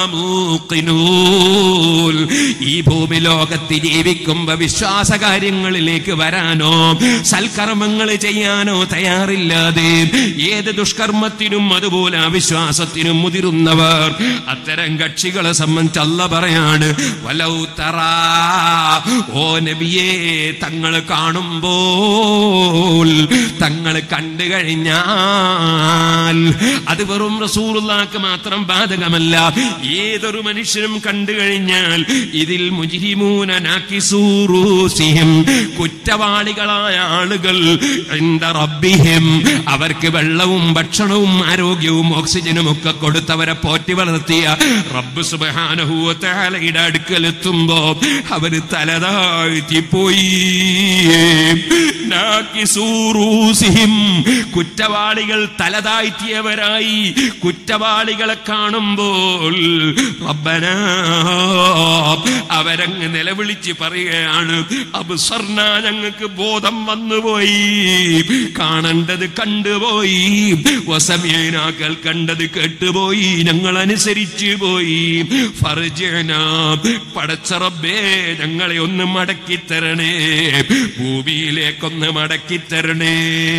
موقنون ഈ ഭൂമി ലോകത്ത് ജീവിക്കുമ്പോ വിശ്വാസ കാര്യങ്ങളിലേക്ക് വരാനോ സൽക്കർമ്മങ്ങൾ ചെയ്യാനോ തയ്യാറില്ലാതെ ഏത് ദുഷ്കർമ്മത്തിനും അതുപോലെ അവിശ്വാസത്തിനും മുതിരുന്നവർ അത്തരം കക്ഷികളെ സംബന്ധിച്ച് അല്ല പറയാണ് വലൗ തറാ ഓ നബിയെ തങ്ങൾ കാണുമ്പോൾ തങ്ങൾ കണ്ടു കഴിഞ്ഞാൽ അത് വെറും റസൂറുള്ളാക്ക് മാത്രം ബാധകമല്ല ഏതൊരു മനുഷ്യനും കണ്ടു കഴിഞ്ഞാൽ ഇതിൽ മുജിരിമൂന നാക്കിസൂറൂസിഹിം കുറ്റവാളികളായ ആളുകൾ എന്താ റബ്ബിഹിം അവർക്ക് വെള്ളവും ഭക്ഷണവും ആരോഗ്യവും ഓക്സിജനും ഒക്കെ കൊടുത്തവരെ പോറ്റി വളർത്തിയ റബ്ബ് സുബാനഹൂവത്താലയുടെ അടുക്കലെത്തുമ്പോ അവര് തലതാഴ്ത്തിപ്പോയി നാക്കിസൂറൂസിഹിം. കുറ്റവാളികൾ തലതാഴ്ത്തിയവരായി കുറ്റവാളികളെ കാണുമ്പോൾ റബ്ബന അവരങ്ങ് നിലവിളിച്ച് പറയുകയാണ് അബ്സർന ഞങ്ങൾക്ക് ബോധം വന്നുപോയി കാണേണ്ടത് കണ്ടുപോയി വസമേന കേൾക്കേണ്ടത് കേട്ടുപോയി ഞങ്ങൾ അനുസരിച്ചു പോയി ഫർജന പടച്ച റബ്ബേ ഞങ്ങളെ ഒന്ന് മടക്കി തരണേ ഭൂമിയിലേക്കൊന്ന് മടക്കി തരണേ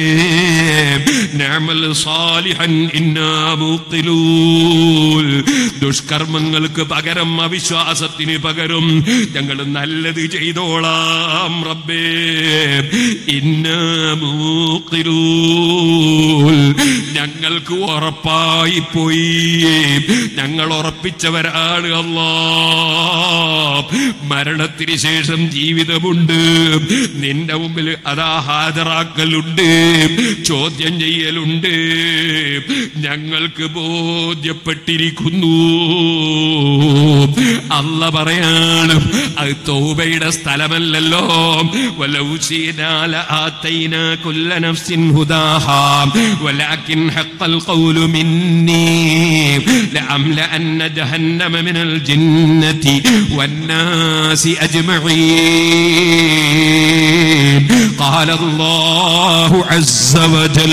നഅമൽ സാലിഹൻ ഇന്നാ മൂഖിലൂൻ ദുഷ്കർമ്മങ്ങൾക്ക് പകരം അവിശ്വാസത്തിന് പകരം ഞങ്ങൾ നല്ലത് ചെയ്തോളാം റബ്ബേ ഇന്നാ മൂഖിലൂൻ ഞങ്ങൾക്ക് ഉറപ്പായി പോയി ഞങ്ങൾ ഉറപ്പിച്ചവരാണ് അല്ലാ മരണത്തിന് ശേഷം ജീവിതമുണ്ട് നിന്റെ മുമ്പിൽ അതാ ഹാജരാക്കലുണ്ട് ചോദ്യം ചെയ്യലുണ്ട് ഞങ്ങൾക്ക് ബോധ്യപ്പെട്ടിരിക്കുന്നു അല്ല പറയാണ് അത് തൗബയുടെ സ്ഥലമല്ലല്ലോ വലൗശീനാല ആത്തൈന കുല്ല നഫ്സിൻ ഹുദാഹാ ولكن حق القول مني لأملأن جهنم من الجنة والناس أجمعين قال الله عز وجل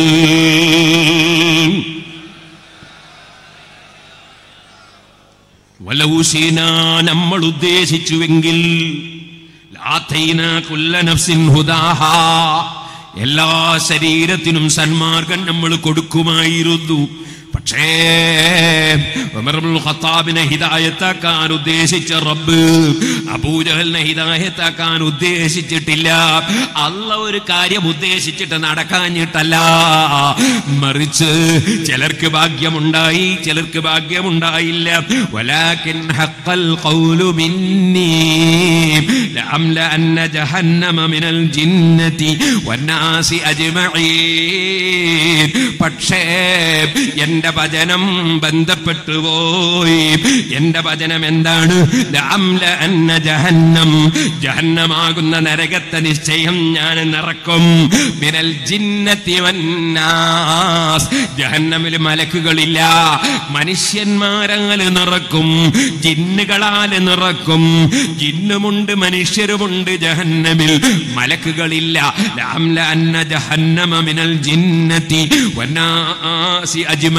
വലൗശീന നമ്മൾ ഉദ്ദേശിച്ചുവെങ്കിൽ ലാത്തൈന കുല്ല നഫ്സിൻ ഹുദാഹാ എല്ലാ ശരീരത്തിനും സന്മാർഗം നമ്മൾ കൊടുക്കുമായിരുന്നു പക്ഷേ ഉമറുൽ ഖത്താബിനെ ഹിദായത്താക്കാൻ ഉദ്ദേശിച്ച റബ്ബ് അബൂജഹലിനെ ഹിദായത്താക്കാൻ ഉദ്ദേശിച്ചിട്ടില്ല അല്ല ഒരു കാര്യം ഉദ്ദേശിച്ചിട്ട് നടക്കാഞ്ഞിട്ടല്ല മറിച്ച് ചിലർക്ക് ഭാഗ്യമുണ്ടായി ചിലർക്ക് ഭാഗ്യമുണ്ടായില്ല വലാകിൻ ഹഖൽ ഖൗലു മിന്നി ലഅംലഅന്ന ജഹന്നമ മിനൽ ജിന്നതി വന്നാസി അജ്മഈൻ പക്ഷേ എന്റെ വചനം ബന്ധപ്പെട്ടു പോയി എന്റെ വചനം എന്താണ് ലഅംലഅന്ന ജഹന്നം ജഹന്നമാകുന്ന നരകത്തെ നിശ്ചയം ഞാൻ നിറക്കും മിനൽ ജിന്നത്തി വന്നാസ് ജഹന്നമിൽ മലക്കുകളില്ല മനുഷ്യന്മാരാല് നിറക്കും ജിന്നുകളാല് നിറക്കും ജിന്നുമുണ്ട് മനുഷ്യരുമുണ്ട് ജഹന്നമിൽ മലക്കുകളില്ല ലഅംല അന്ന ജഹന്നമ മിനൽ ജിന്നത്തി വന്നാസി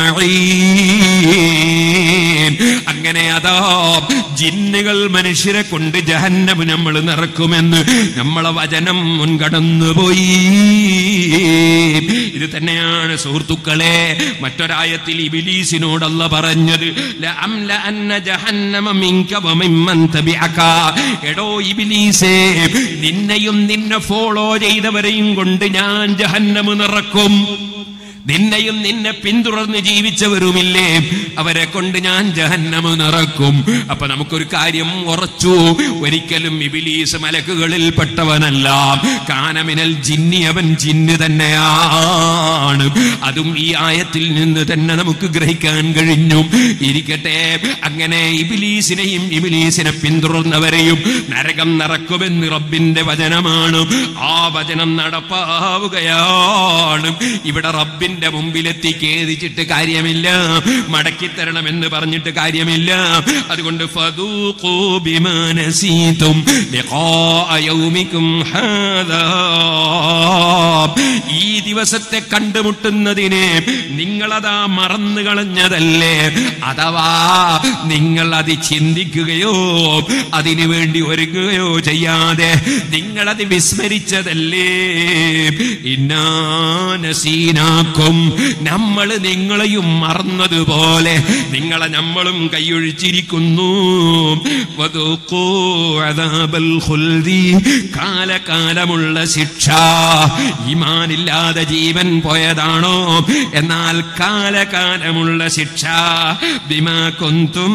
അജ്മഈൻ അങ്ങനെ അതാ ജിന്നുകൾ മനുഷ്യരെ കൊണ്ട് ജഹന്നമ് നമ്മൾ നിറക്കുമെന്ന് നമ്മളെ വചനം മുൻകടന്നു പോയി ഇത് തന്നെയാണ് സുഹൃത്തുക്കളെ മറ്റൊരായത്തിൽ ഇബിലീസിനോടല്ല പറഞ്ഞത് ലഅംല അന്ന ജഹന്നമ മിൻക വമിമ്മൻ തബിഅക എടോ ഇബിലീസേ നിന്നെയും നിന്നെ ഫോളോ ചെയ്തവരെയും കൊണ്ട് ഞാൻ ജഹന്നമ് നിറക്കും നിന്നെയും നിന്നെ പിന്തുടർന്ന് ജീവിച്ചവരുമില്ലേ അവരെ കൊണ്ട് ഞാൻ ജഹന്നമ നിറക്കും അപ്പൊ നമുക്കൊരു കാര്യം ഉറച്ചു ഒരിക്കലും ഇബിലീസ് മലക്കുകളിൽ പെട്ടവനല്ല കാനമിനൽ ജിന്നി അവൻ ജിന്ന് തന്നെയാണ് അതും ഈ ആയത്തിൽ നിന്ന് തന്നെ നമുക്ക് ഗ്രഹിക്കാൻ കഴിഞ്ഞു ഇരിക്കട്ടെ അങ്ങനെ ഇബിലീസിനെയും ഇബിലീസിനെ പിന്തുടർന്നവരെയും നരകം നിറക്കുമെന്ന് റബ്ബിന്റെ വചനമാണ് ആ വചനം നടപ്പാവുകയാണ് ഇവിടെ റബ്ബിന്റെ മുമ്പിലെത്തി ഖേദിച്ചിട്ട് കാര്യമില്ല മടക്കിത്തരണമെന്ന് പറഞ്ഞിട്ട് കാര്യമില്ല അതുകൊണ്ട് ഫദൂഖൂ ബിമാ നസീതും ലിഖാഅ യൗമിക്കും ഹാദാ ഈ ദിവസത്തെ കണ്ടുമുട്ടുന്നതിനെ നിങ്ങളതാ മറന്നു കളഞ്ഞതല്ലേ അഥവാ നിങ്ങൾ അത് ചിന്തിക്കുകയോ അതിനു വേണ്ടി ഒരുങ്ങുകയോ ചെയ്യാതെ നിങ്ങളത് വിസ്മരിച്ചതല്ലേ ഇന്നാനസീനാക്കും നമ്മൾ നിങ്ങളെയും മറന്നതുപോലെ നിങ്ങളെ നമ്മളും കൈയൊഴിച്ചിരിക്കുന്നു വദൂഖൂ അദാബൽ ഖുൽദി. കാലകാലമുള്ള ശിക്ഷ ഈമാനില്ലാതെ ജീവൻ പോയതാണോ എന്നാൽ കാലകാലമുള്ള ശിക്ഷ ബിമാ കുന്തും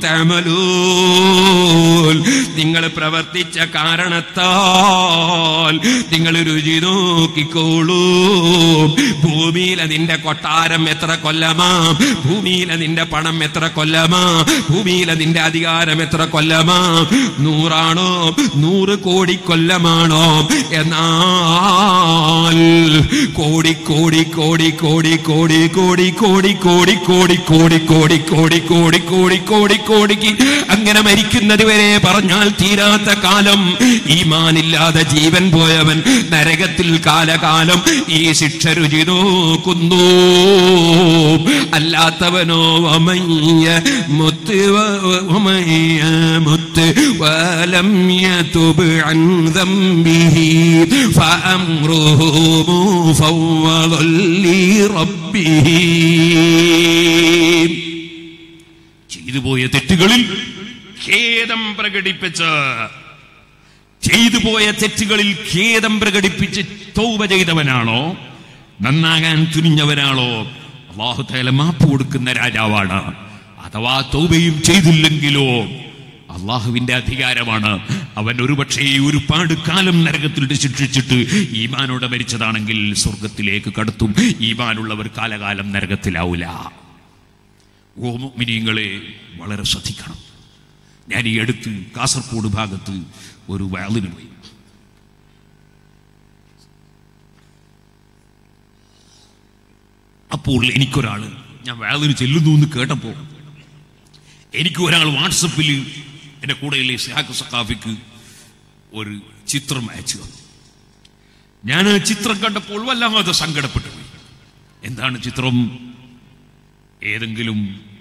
തമലൂൽ നിങ്ങൾ പ്രവർത്തിച്ച കാരണത്താൽ നിങ്ങൾ രുചി നോക്കിക്കോളൂ ഭൂമിയിലെ നിന്റെ കൊട്ടാരം എത്ര കൊല്ലമാ ഭൂമിയിലെ നിന്റെ പണം എത്ര കൊല്ലമാ ഭൂമിയിലെ നിന്റെ അധികാരം എത്ര കൊല്ലമാ നൂറാണോ നൂറ് കോടി കൊല്ലമാണോ എന്നാൽ കോടി കോടി കോടി കോടി കോടി കോടി കോടി കോടി കോടി കോടി കോടി കോടി കോടി കോടി കോടി കോടിക്ക് അങ്ങനെ മരിക്കുന്നത് വരെ പറഞ്ഞാൽ തീരാത്ത കാലം ഈമാനില്ലാതെ ജീവൻ പോയവൻ നരകത്തിൽ കാലകാലം ഈ ശിക്ഷ രുചി നോക്കുന്നു അല്ലാത്തവനോ വമയ്യ മുത്ത് വമയ്യ മുത്ത് വലം യതുബ് അൻ ذنبه فأمره مفوض لربه ചെയ്തു പോയ തെറ്റുകളിൽ ഖേദം പ്രകടിപ്പിച്ച് ചെയ്തു പോയ തെറ്റുകളിൽ ഖേദം പ്രകടിപ്പിച്ച് തൗബ ചെയ്തവനാണോ നന്നാകാൻ തുനിഞ്ഞവനാണോ അള്ളാഹു തആല മാപ്പ് കൊടുക്കുന്ന രാജാവാണ് അഥവാ തൗബയും ചെയ്തില്ലെങ്കിലോ അള്ളാഹുവിന്റെ അധികാരമാണ് അവൻ ഒരുപക്ഷേ ഒരുപാട് കാലം നരകത്തിൽ ശിക്ഷിച്ചിട്ട് ഈമാനോടെ മരിച്ചതാണെങ്കിൽ സ്വർഗത്തിലേക്ക് കടത്തും ഈമാനുള്ളവർ കാലകാലം നരകത്തിലാവൂല ഓ മിനിങ്ങളെ വളരെ ശ്രദ്ധിക്കണം ഞാൻ ഈ അടുത്ത് കാസർഗോഡ് ഭാഗത്ത് ഒരു വയലിന് പോയി അപ്പോൾ എനിക്കൊരാള് ഞാൻ വയലിന് ചെല്ലുന്നു എന്ന് കേട്ടപ്പോ എനിക്ക് ഒരാൾ വാട്സപ്പിൽ എൻ്റെ കൂടെയുള്ള ഇസ്ഹാഖ് സഖാഫിക്ക് ഒരു ചിത്രം അയച്ചു തന്നു ഞാൻ ആ ചിത്രം കണ്ടപ്പോൾ വല്ലാതെ സങ്കടപ്പെട്ടു പോയി എന്താണ് ചിത്രം ഏതെങ്കിലും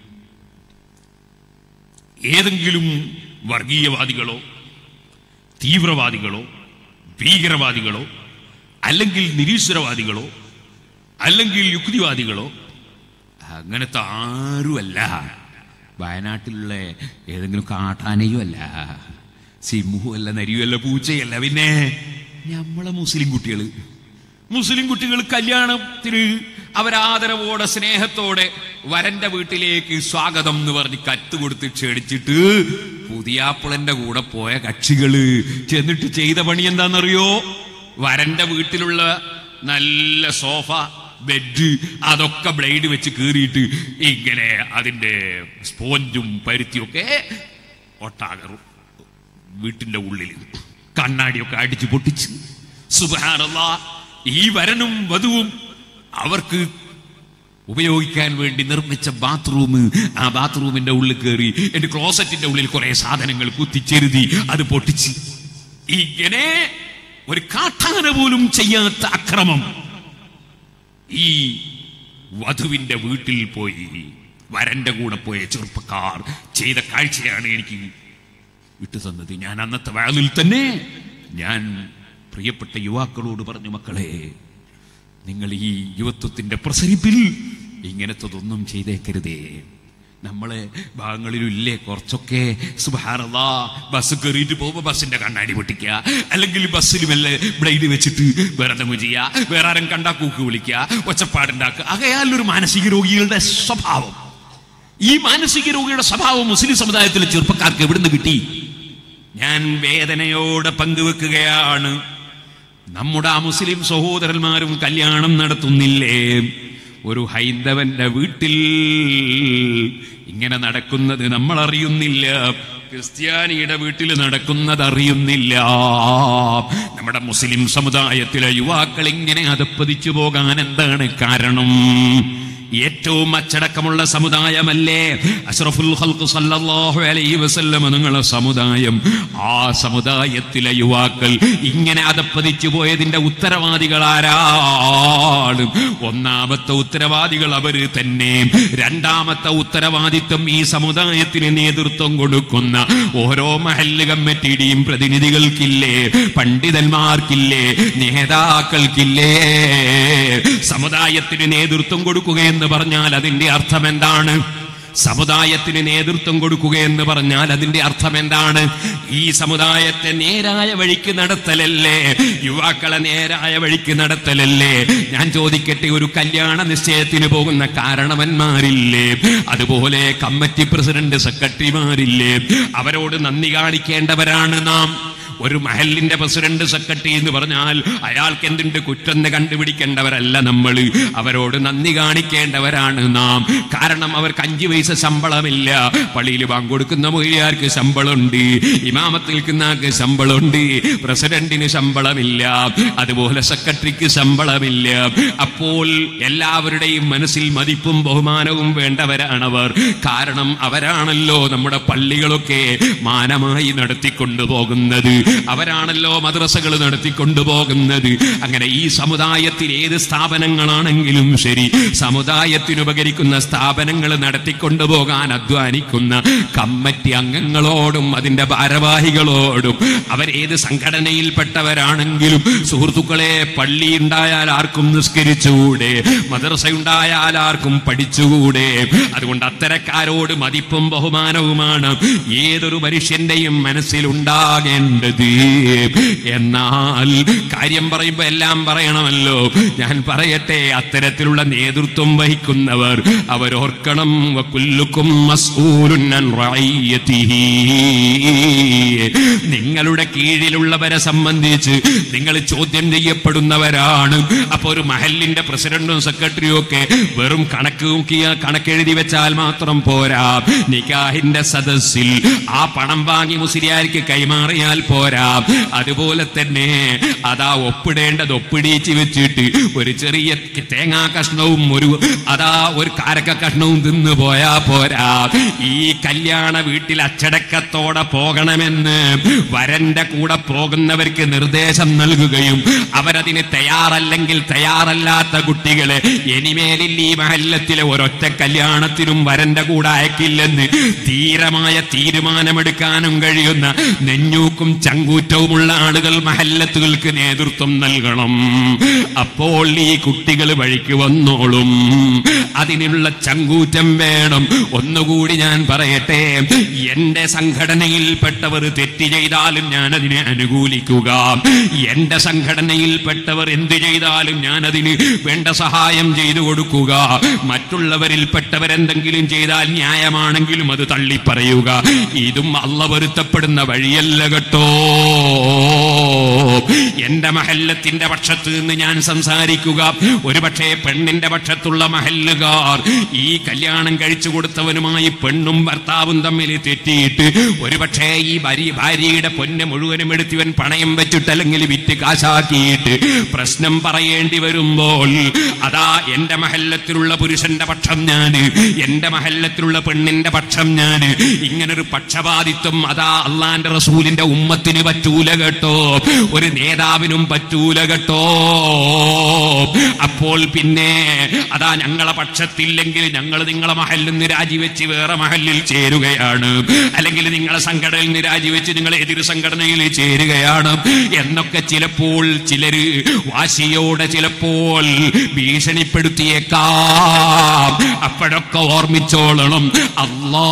ഏതെങ്കിലും വർഗീയവാദികളോ തീവ്രവാദികളോ ഭീകരവാദികളോ അല്ലെങ്കിൽ നിരീശ്വരവാദികളോ അല്ലെങ്കിൽ യുക്തിവാദികളോ അങ്ങനത്തെ ആരുമല്ല വയനാട്ടിലുള്ള ഏതെങ്കിലും കാട്ടാനയും അല്ല സിംഹവും അല്ല നരിയുമല്ല പൂച്ചയല്ല പിന്നെ നമ്മളെ മുസ്ലിം കുട്ടികൾ മുസ്ലിം കുട്ടികൾ കല്യാണത്തിന് അവരാദരവോടെ സ്നേഹത്തോടെ വരന്റെ വീട്ടിലേക്ക് സ്വാഗതം എന്ന് പറഞ്ഞ് കത്ത് കൊടുത്ത് ക്ഷണിച്ചിട്ട് പുതിയാപ്പിളന്റെ കൂടെ പോയ കക്ഷികള് ചെന്നിട്ട് ചെയ്ത പണി എന്താണെന്നറിയോ വരന്റെ വീട്ടിലുള്ള നല്ല സോഫ ബെഡ് അതൊക്കെ ബ്ലേഡ് വെച്ച് കീറിയിട്ട് ഇങ്ങനെ അതിന്റെ സ്പോഞ്ചും പരുത്തിയും ഒക്കെ ഒട്ടാകറും വീട്ടിന്റെ ഉള്ളിൽ കണ്ണാടിയൊക്കെ അടിച്ചു പൊട്ടിച്ച് സുബാനല്ല ഈ വരനും വധുവും അവർക്ക് ഉപയോഗിക്കാൻ വേണ്ടി നിർമ്മിച്ച ബാത്റൂം ആ ബാത്റൂമിന്റെ ഉള്ളിൽ കയറി എന്റെ ക്ലോസറ്റിന്റെ ഉള്ളിൽ കുറെ സാധനങ്ങൾ കുത്തിച്ചെരുതി അത് പൊട്ടിച്ച് ഇങ്ങനെ ഒരു കാട്ടാന പോലും ചെയ്യാത്ത അക്രമം ഈ വധുവിന്റെ വീട്ടിൽ പോയി വരന്റെ കൂടെ പോയ ചെറുപ്പക്കാർ ചെയ്ത കാഴ്ചയാണ് എനിക്ക് വിട്ടു തന്നത് ഞാൻ അന്നത്തെ വയലിൽ തന്നെ ഞാൻ പ്രിയപ്പെട്ട യുവാക്കളോട് പറഞ്ഞു മക്കളെ നിങ്ങൾ ഈ യുവത്വത്തിന്റെ പ്രസരിപ്പിൽ ഇങ്ങനത്തതൊന്നും ചെയ്തേക്കരുതേ നമ്മളെ ഭാഗങ്ങളിലും ഇല്ലേ കുറച്ചൊക്കെ സുബാറല്ലാ ബസ് കയറിയിട്ട് പോകുമ്പോൾ ബസ്സിന്റെ കണ്ണാടി പൊട്ടിക്കുക അല്ലെങ്കിൽ ബസ്സിൽ വല്ല ബ്ലൈഡ് വെച്ചിട്ട് വേറെ എന്തെങ്കിലും ചെയ്യുക വേറെ ആരും കണ്ടാ കൂക്ക് വിളിക്കുക ഒച്ചപ്പാടുണ്ടാക്കുക അകയാലൊരു മാനസിക രോഗികളുടെ സ്വഭാവം ഈ മാനസിക രോഗിയുടെ സ്വഭാവം മുസ്ലിം സമുദായത്തിലെ ചെറുപ്പക്കാർക്ക് എവിടുന്ന് കിട്ടി ഞാൻ വേദനയോടെ പങ്കുവെക്കുകയാണ് നമ്മുടെ ആ മുസ്ലിം സഹോദരന്മാരും കല്യാണം നടത്തുന്നില്ലേ ഒരു ഹൈന്ദവന്റെ വീട്ടിൽ ഇങ്ങനെ നടക്കുന്നത് നമ്മൾ അറിയുന്നില്ല ക്രിസ്ത്യാനിയുടെ വീട്ടിൽ നടക്കുന്നത് അറിയുന്നില്ല നമ്മുടെ മുസ്ലിം സമുദായത്തിലെ യുവാക്കൾ ഇങ്ങനെ അതപ്പതിച്ചു പോകാൻ എന്താണ് കാരണം ഏറ്റവും അച്ചടക്കമുള്ള സമുദായമല്ലേ അഷ്റഫുൽ ഖൽഖ് സല്ലല്ലാഹു അലൈഹി വസല്ലം നിങ്ങളുടെ സമുദായം ആ സമുദായത്തിലെ യുവാക്കൾ ഇങ്ങനെ അതപ്പതിച്ചു പോയതിന്റെ ഉത്തരവാദികൾ ആരാണ് ഒന്നാമത്തെ ഉത്തരവാദികൾ അവര് തന്നെ രണ്ടാമത്തെ ഉത്തരവാദിത്വം ഈ സമുദായത്തിന് നേതൃത്വം കൊടുക്കുന്ന ഓരോ മഹല്ല് കമ്മിറ്റിയുടെയും പ്രതിനിധികൾക്കില്ലേ പണ്ഡിതന്മാർക്കില്ലേ നേതാക്കൾക്കില്ലേ സമുദായത്തിന് നേതൃത്വം കൊടുക്കുക എന്ന് പറഞ്ഞാൽ അതിന്റെ അർത്ഥം എന്താണ് സമുദായത്തിന് നേതൃത്വം കൊടുക്കുക എന്ന് പറഞ്ഞാൽ അതിന്റെ അർത്ഥം എന്താണ് ഈ സമുദായത്തെ നേരായ വഴിക്ക് നടത്തലല്ലേ യുവാക്കളെ നേരായ വഴിക്ക് നടത്തലല്ലേ ഞാൻ ചോദിക്കട്ടെ ഒരു കല്യാണ നിശ്ചയത്തിന് പോകുന്ന കാരണവന്മാരില്ലേ അതുപോലെ കമ്മിറ്റി പ്രസിഡന്റ് സെക്രട്ടറിമാരില്ലേ അവരോട് നന്ദി കാണിക്കേണ്ടവരാണ് നാം ഒരു മഹലിന്റെ പ്രസിഡന്റ് സെക്രട്ടറി എന്ന് പറഞ്ഞാൽ അയാൾക്ക് എന്തുണ്ട് കുറ്റെന്ന് കണ്ടുപിടിക്കേണ്ടവരല്ല നമ്മൾ അവരോട് നന്ദി കാണിക്കേണ്ടവരാണ് നാം കാരണം അവർക്ക് അഞ്ചു പൈസ ശമ്പളമില്ല പള്ളിയിൽ പങ്കെടുക്കുന്ന മൊഴിയാർക്ക് ശമ്പളമുണ്ട് ഇമാമത്ത് നിൽക്കുന്ന ആൾക്ക് ശമ്പളമുണ്ട് പ്രസിഡന്റിന് ശമ്പളമില്ല അതുപോലെ സെക്രട്ടറിക്ക് ശമ്പളമില്ല അപ്പോൾ എല്ലാവരുടെയും മനസ്സിൽ മതിപ്പും ബഹുമാനവും വേണ്ടവരാണവർ കാരണം അവരാണല്ലോ നമ്മുടെ പള്ളികളൊക്കെ മാനമായി നടത്തിക്കൊണ്ടു പോകുന്നത് അവരാണല്ലോ മദ്രസകൾ നടത്തിക്കൊണ്ടു പോകുന്നത് അങ്ങനെ ഈ സമുദായത്തിൽ ഏത് സ്ഥാപനങ്ങളാണെങ്കിലും ശരി സമുദായത്തിന് ഉപകരിക്കുന്ന സ്ഥാപനങ്ങൾ നടത്തിക്കൊണ്ടു പോകാൻ അധ്വാനിക്കുന്ന കമ്മിറ്റി അംഗങ്ങളോടും അതിന്റെ ഭാരവാഹികളോടും അവരേത് സംഘടനയിൽപ്പെട്ടവരാണെങ്കിലും സുഹൃത്തുക്കളെ പള്ളി ഉണ്ടായാൽ ആർക്കും നിസ്കരിച്ചുകൂടെ മദ്രസ ഉണ്ടായാൽ ആർക്കും പഠിച്ചുകൂടെ അതുകൊണ്ട് അത്തരക്കാരോട് മതിപ്പും ബഹുമാനവുമാണ് ഏതൊരു മനുഷ്യന്റെയും മനസ്സിലുണ്ടാകേണ്ടത് എന്നാൽ കാര്യം പറയുമ്പോ എല്ലാം പറയണമല്ലോ ഞാൻ പറയട്ടെ അത്തരത്തിലുള്ള നേതൃത്വം വഹിക്കുന്നവർ അവരോർക്കണം വക്കുല്ലുക്കും മസ്ഊലുൻ അൻ റഅയ്യതിഹി. നിങ്ങളുടെ കീഴിലുള്ളവരെ സംബന്ധിച്ച് നിങ്ങൾ ചോദ്യം ചെയ്യപ്പെടുന്നവരാണ് അപ്പൊ ഒരു മഹലിന്റെ പ്രസിഡന്റും സെക്രട്ടറിയും ഒക്കെ വെറും കണക്ക് നോക്കിയ കണക്കെഴുതി വെച്ചാൽ മാത്രം പോരാ നിക്കാഹിന്റെ സദസ്സിൽ ആ പണം വാങ്ങി മുസ്ലിയാർക്ക് കൈമാറിയാൽ പോരാ അതുപോലെ തന്നെ അതാ ഒപ്പിടേണ്ടത് ഒപ്പിടിച്ച് വെച്ചിട്ട് ഒരു ചെറിയ തേങ്ങാ കഷ്ണവും ഒരു അതാ ഒരു കാരക്ക കഷ്ണവും തിന്നു പോയാ പോരാ ഈ കല്യാണ വീട്ടിൽ അച്ചടക്കത്തോടെ പോകണമെന്ന് വരന്റെ കൂടെ പോകുന്നവർക്ക് നിർദ്ദേശം നൽകുകയും അവരതിന് തയ്യാറല്ലെങ്കിൽ തയ്യാറല്ലാത്ത കുട്ടികളെ ഇനിമേലിൽ ഈ മഹല്ലത്തിലെ ഒരൊറ്റ കല്യാണത്തിനും വരന്റെ കൂടെ അയക്കില്ലെന്ന് ധീരമായ തീരുമാനമെടുക്കാനും കഴിയുന്ന നെഞ്ഞൂക്കും ചങ്കൂറ്റവുമുള്ള ആളുകൾ മഹല്ലത്തുകൾക്ക് നേതൃത്വം നൽകണം അപ്പോൾ ഈ കുട്ടികൾ വഴിക്ക് വന്നോളും അതിനുള്ള ചങ്കൂറ്റം വേണം ഒന്നുകൂടി ഞാൻ പറയട്ടെ എന്റെ സംഘടനയിൽപ്പെട്ടവർ തെറ്റ് ചെയ്താലും ഞാൻ അതിനെ അനുകൂലിക്കുക എന്റെ സംഘടനയിൽപ്പെട്ടവർ എന്ത് ചെയ്താലും ഞാൻ അതിന് വേണ്ട സഹായം ചെയ്തു കൊടുക്കുക മറ്റുള്ളവരിൽപ്പെട്ടവരെന്തെങ്കിലും ചെയ്താൽ ന്യായമാണെങ്കിലും അത് തള്ളിപ്പറയുക ഇതും അള്ള പൊരുത്തപ്പെടുന്ന വഴിയല്ല കേട്ടോ എന്റെ മഹല്ലത്തിന്റെ പക്ഷത്ത് നിന്ന് ഞാൻ സംസാരിക്കുക ഒരുപക്ഷെ പെണ്ണിന്റെ പക്ഷത്തുള്ള മഹല്ലുകാർ ഈ കല്യാണം കഴിച്ചു കൊടുത്തവനുമായി പെണ്ണും ഭർത്താവും തമ്മിൽ തെറ്റിയിട്ട് ഒരുപക്ഷെ ഈ ഭാര്യ ഭാര്യയുടെ പൊന്ന് മുഴുവനും എടുത്തിവൻ പണയം വെച്ചിട്ട് അല്ലെങ്കിൽ വിറ്റ് കാശാക്കിയിട്ട് പ്രശ്നം പറയേണ്ടി വരുമ്പോൾ അതാ എന്റെ മഹല്ലത്തിലുള്ള പുരുഷന്റെ പക്ഷം ഞാന് എന്റെ മഹല്ലത്തിലുള്ള പെണ്ണിന്റെ പക്ഷം ഞാന് ഇങ്ങനൊരു പക്ഷപാതിത്വം അതാ അള്ളാന്റെ റസൂലിന്റെ ഉമ്മത്തിന് പറ്റൂല കേട്ടോ ഒരു നേതാവിനും പറ്റൂല കേട്ടോ അപ്പോൾ പിന്നെ അതാ ഞങ്ങളെ പക്ഷത്തില്ലെങ്കിൽ ഞങ്ങൾ നിങ്ങളെ മഹലിൽ നിന്ന് രാജിവെച്ച് വേറെ മഹലിൽ ചേരുകയാണ് അല്ലെങ്കിൽ നിങ്ങളെ സംഘടനയിൽ നിന്ന് രാജിവെച്ച് നിങ്ങൾ എതിർ സംഘടനയിൽ ചേരുകയാണ് എന്നൊക്കെ ചിലപ്പോൾ ചിലര് വാശിയോടെ ചിലപ്പോൾ ഭീഷണിപ്പെടുത്തിയേക്കാം അപ്പോഴൊക്കെ ഓർമ്മിച്ചോളണം അല്ലാ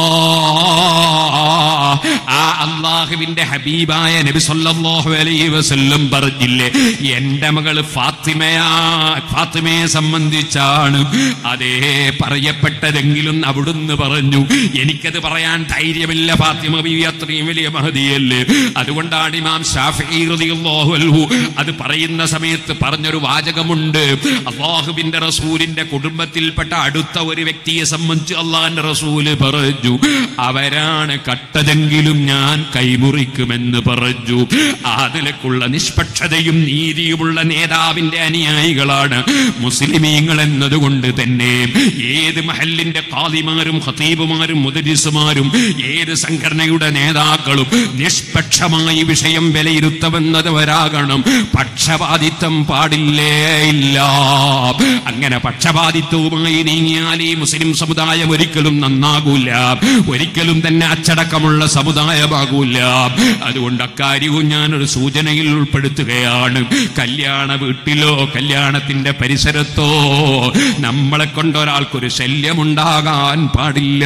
ആ അള്ളാഹുവിന്റെ ഹബീബായ നബി സല്ലല്ലാഹു അലൈഹി വസല്ലം പറഞ്ഞില്ലേ എന്റെ മകൾ ഫാത്തിമയാ ഫാത്തിമയെ സംബന്ധിച്ചാണ് അതേ പറയപ്പെട്ടതെങ്കിലും അവിടുന്ന് പറഞ്ഞു എനിക്കത് പറയാൻ ധൈര്യമില്ല ഫാത്തിമ ബീവി അത്രയും വലിയ മഹതിയല്ലേ അതുകൊണ്ടാണ് ഇമാം ഷാഫി റളിയല്ലാഹു അൻഹു അത് പറയുന്ന സമയത്ത് പറഞ്ഞൊരു വാചകമുണ്ട് അള്ളാഹുവിന്റെ റസൂലിന്റെ കുടുംബത്തിൽപ്പെട്ട അടുത്ത ഒരു വ്യക്തിയെ സംബന്ധിച്ച് അള്ളാഹിന്റെ റസൂല് പറഞ്ഞു അവരാണ് കട്ടതെങ്കിലും ഞാൻ കൈമുറിക്കുമെന്ന് പറഞ്ഞു അതിലേക്കുള്ള നിഷ്പക്ഷതയും നീതിയുമുള്ള നേതാവിന്റെ അനുയായികളാണ് മുസ്ലിമീങ്ങൾ എന്നതുകൊണ്ട് തന്നെ ഏത് മഹലിന്റെ കാലിമാരും ഹത്തീബുമാരും മുദരിസുമാരും ഏത് സംഘടനയുടെ നേതാക്കളും നിഷ്പക്ഷമായി വിഷയം വിലയിരുത്തമെന്നവരാകണം പക്ഷപാതിത്വം പാടില്ലേ ഇല്ല അങ്ങനെ പക്ഷപാതിത്വവുമായി നീങ്ങിയാൽ ഈ മുസ്ലിം സമുദായം ഒരിക്കലും നന്നാകൂല ഒരിക്കലും തന്നെ അച്ചടക്കമുള്ള സമുദായമാകൂല അതുകൊണ്ട് അക്കാര്യവും ഞാനൊരു സൂചനയിൽ ഉൾപ്പെടുത്തുകയാണ് കല്യാണ വീട്ടിലോ കല്യാണത്തിന്റെ പരിസരത്തോ നമ്മളെ കൊണ്ട് ഒരാൾക്കൊരു ശല്യമുണ്ടാകാൻ പാടില്ല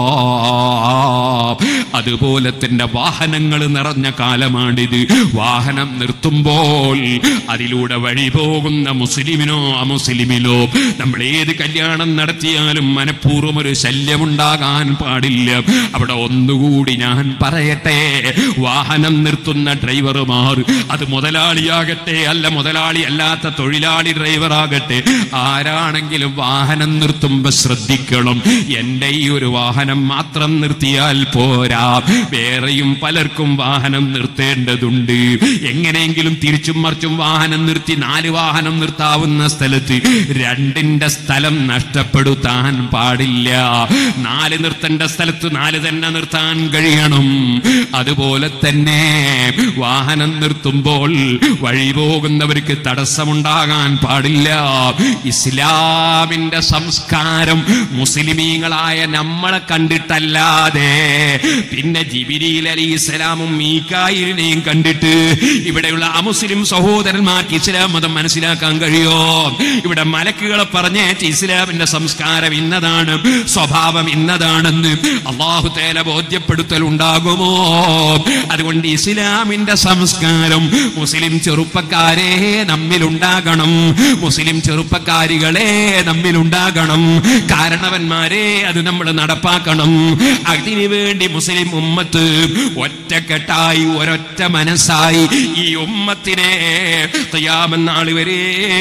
അതുപോലെ തന്നെ വാഹനങ്ങൾ നിറഞ്ഞ കാലമാണിത് വാഹനം നിർത്തുമ്പോൾ അതിലൂടെ വഴി പോകുന്ന മുസ്ലിമിനോ അമുസ്ലിമിനോ നമ്മൾ ഏത് കല്യാണം നടത്തിയാലും മനഃപൂർവ്വം ഒരു ശല്യമുണ്ടാകാൻ പാടില്ല അവിടെ ഒന്നുകൂടി ഞാൻ പറയട്ടെ വാഹനം നിർത്തുന്ന ഡ്രൈവർമാർ അത് മുതലാളിയാകട്ടെ അല്ല മുതലാളി അല്ലാത്ത തൊഴിലാളി ഡ്രൈവറാകട്ടെ ആരാണെങ്കിലും വാഹനം നിർത്തുമ്പോ ശ്രദ്ധിക്കണം എന്റെ ഈ ഒരു വാഹനം മാത്രം നിർത്തിയാൽ പോരാ വേറെയും പലർക്കും വാഹനം നിർത്തേണ്ടതുണ്ട് എങ്ങനെയെങ്കിലും തിരിച്ചും മറിച്ചും വാഹനം നിർത്തി നാല് വാഹനം നിർത്താവുന്ന സ്ഥലത്ത് രണ്ടിന്റെ സ്ഥലം നഷ്ടപ്പെടുത്താൻ പാടില്ല നാല് നിർത്തേണ്ട സ്ഥലത്ത് നാല് തന്നെ നിർത്താൻ കഴിയണം അതുപോലെ തന്നെ വാഹനം നിർത്തുമ്പോൾ വഴി പോകുന്നവർക്ക് തടസ്സമുണ്ടാകാൻ പാടില്ല ഇസ്ലാമിന്റെ സംസ്കാരം മുസ്ലിമീങ്ങളായ നമ്മളെ കണ്ടിട്ടല്ലാതെ പിന്നെ ജിബിരിയിൽ അലി ഇസ്ലാമും മീക്കായിലിനെയും കണ്ടിട്ട് ഇവിടെയുള്ള അമുസ്ലിം സഹോദരന്മാർക്ക് ഇസ്ലാം മതം മനസ്സിലാക്കാൻ കഴിയോ ഇവിടെ മലക്കുകളെ പറഞ്ഞേച്ച് ഇസ്ലാമിന്റെ സംസ്കാരം ഇന്നതാണ് സ്വഭാവം ഇന്നതാണെന്ന് അള്ളാഹു തേല ബോധ്യപ്പെടുത്തൽ ഉണ്ടാകുമോ അതുകൊണ്ട് ഇസ്ലാമിന്റെ സംസ്കാരം മുസ്ലിം ചെറുപ്പക്കാരെ നമ്മിലുണ്ടാകണം മുസ്ലിം ചെറുപ്പക്കാരികളെ നമ്മിലുണ്ടാകണം കാരണവന്മാരെ അത് നമ്മൾ നടപ്പാക്കണം അതിനു വേണ്ടി മുസ്ലിം ഉമ്മത്ത് ഒറ്റക്കെട്ടായി ഒരൊറ്റ മനസ്സായി ഈ ഉമ്മത്തിനെ തയ്യാമെന്നാൾ വരെ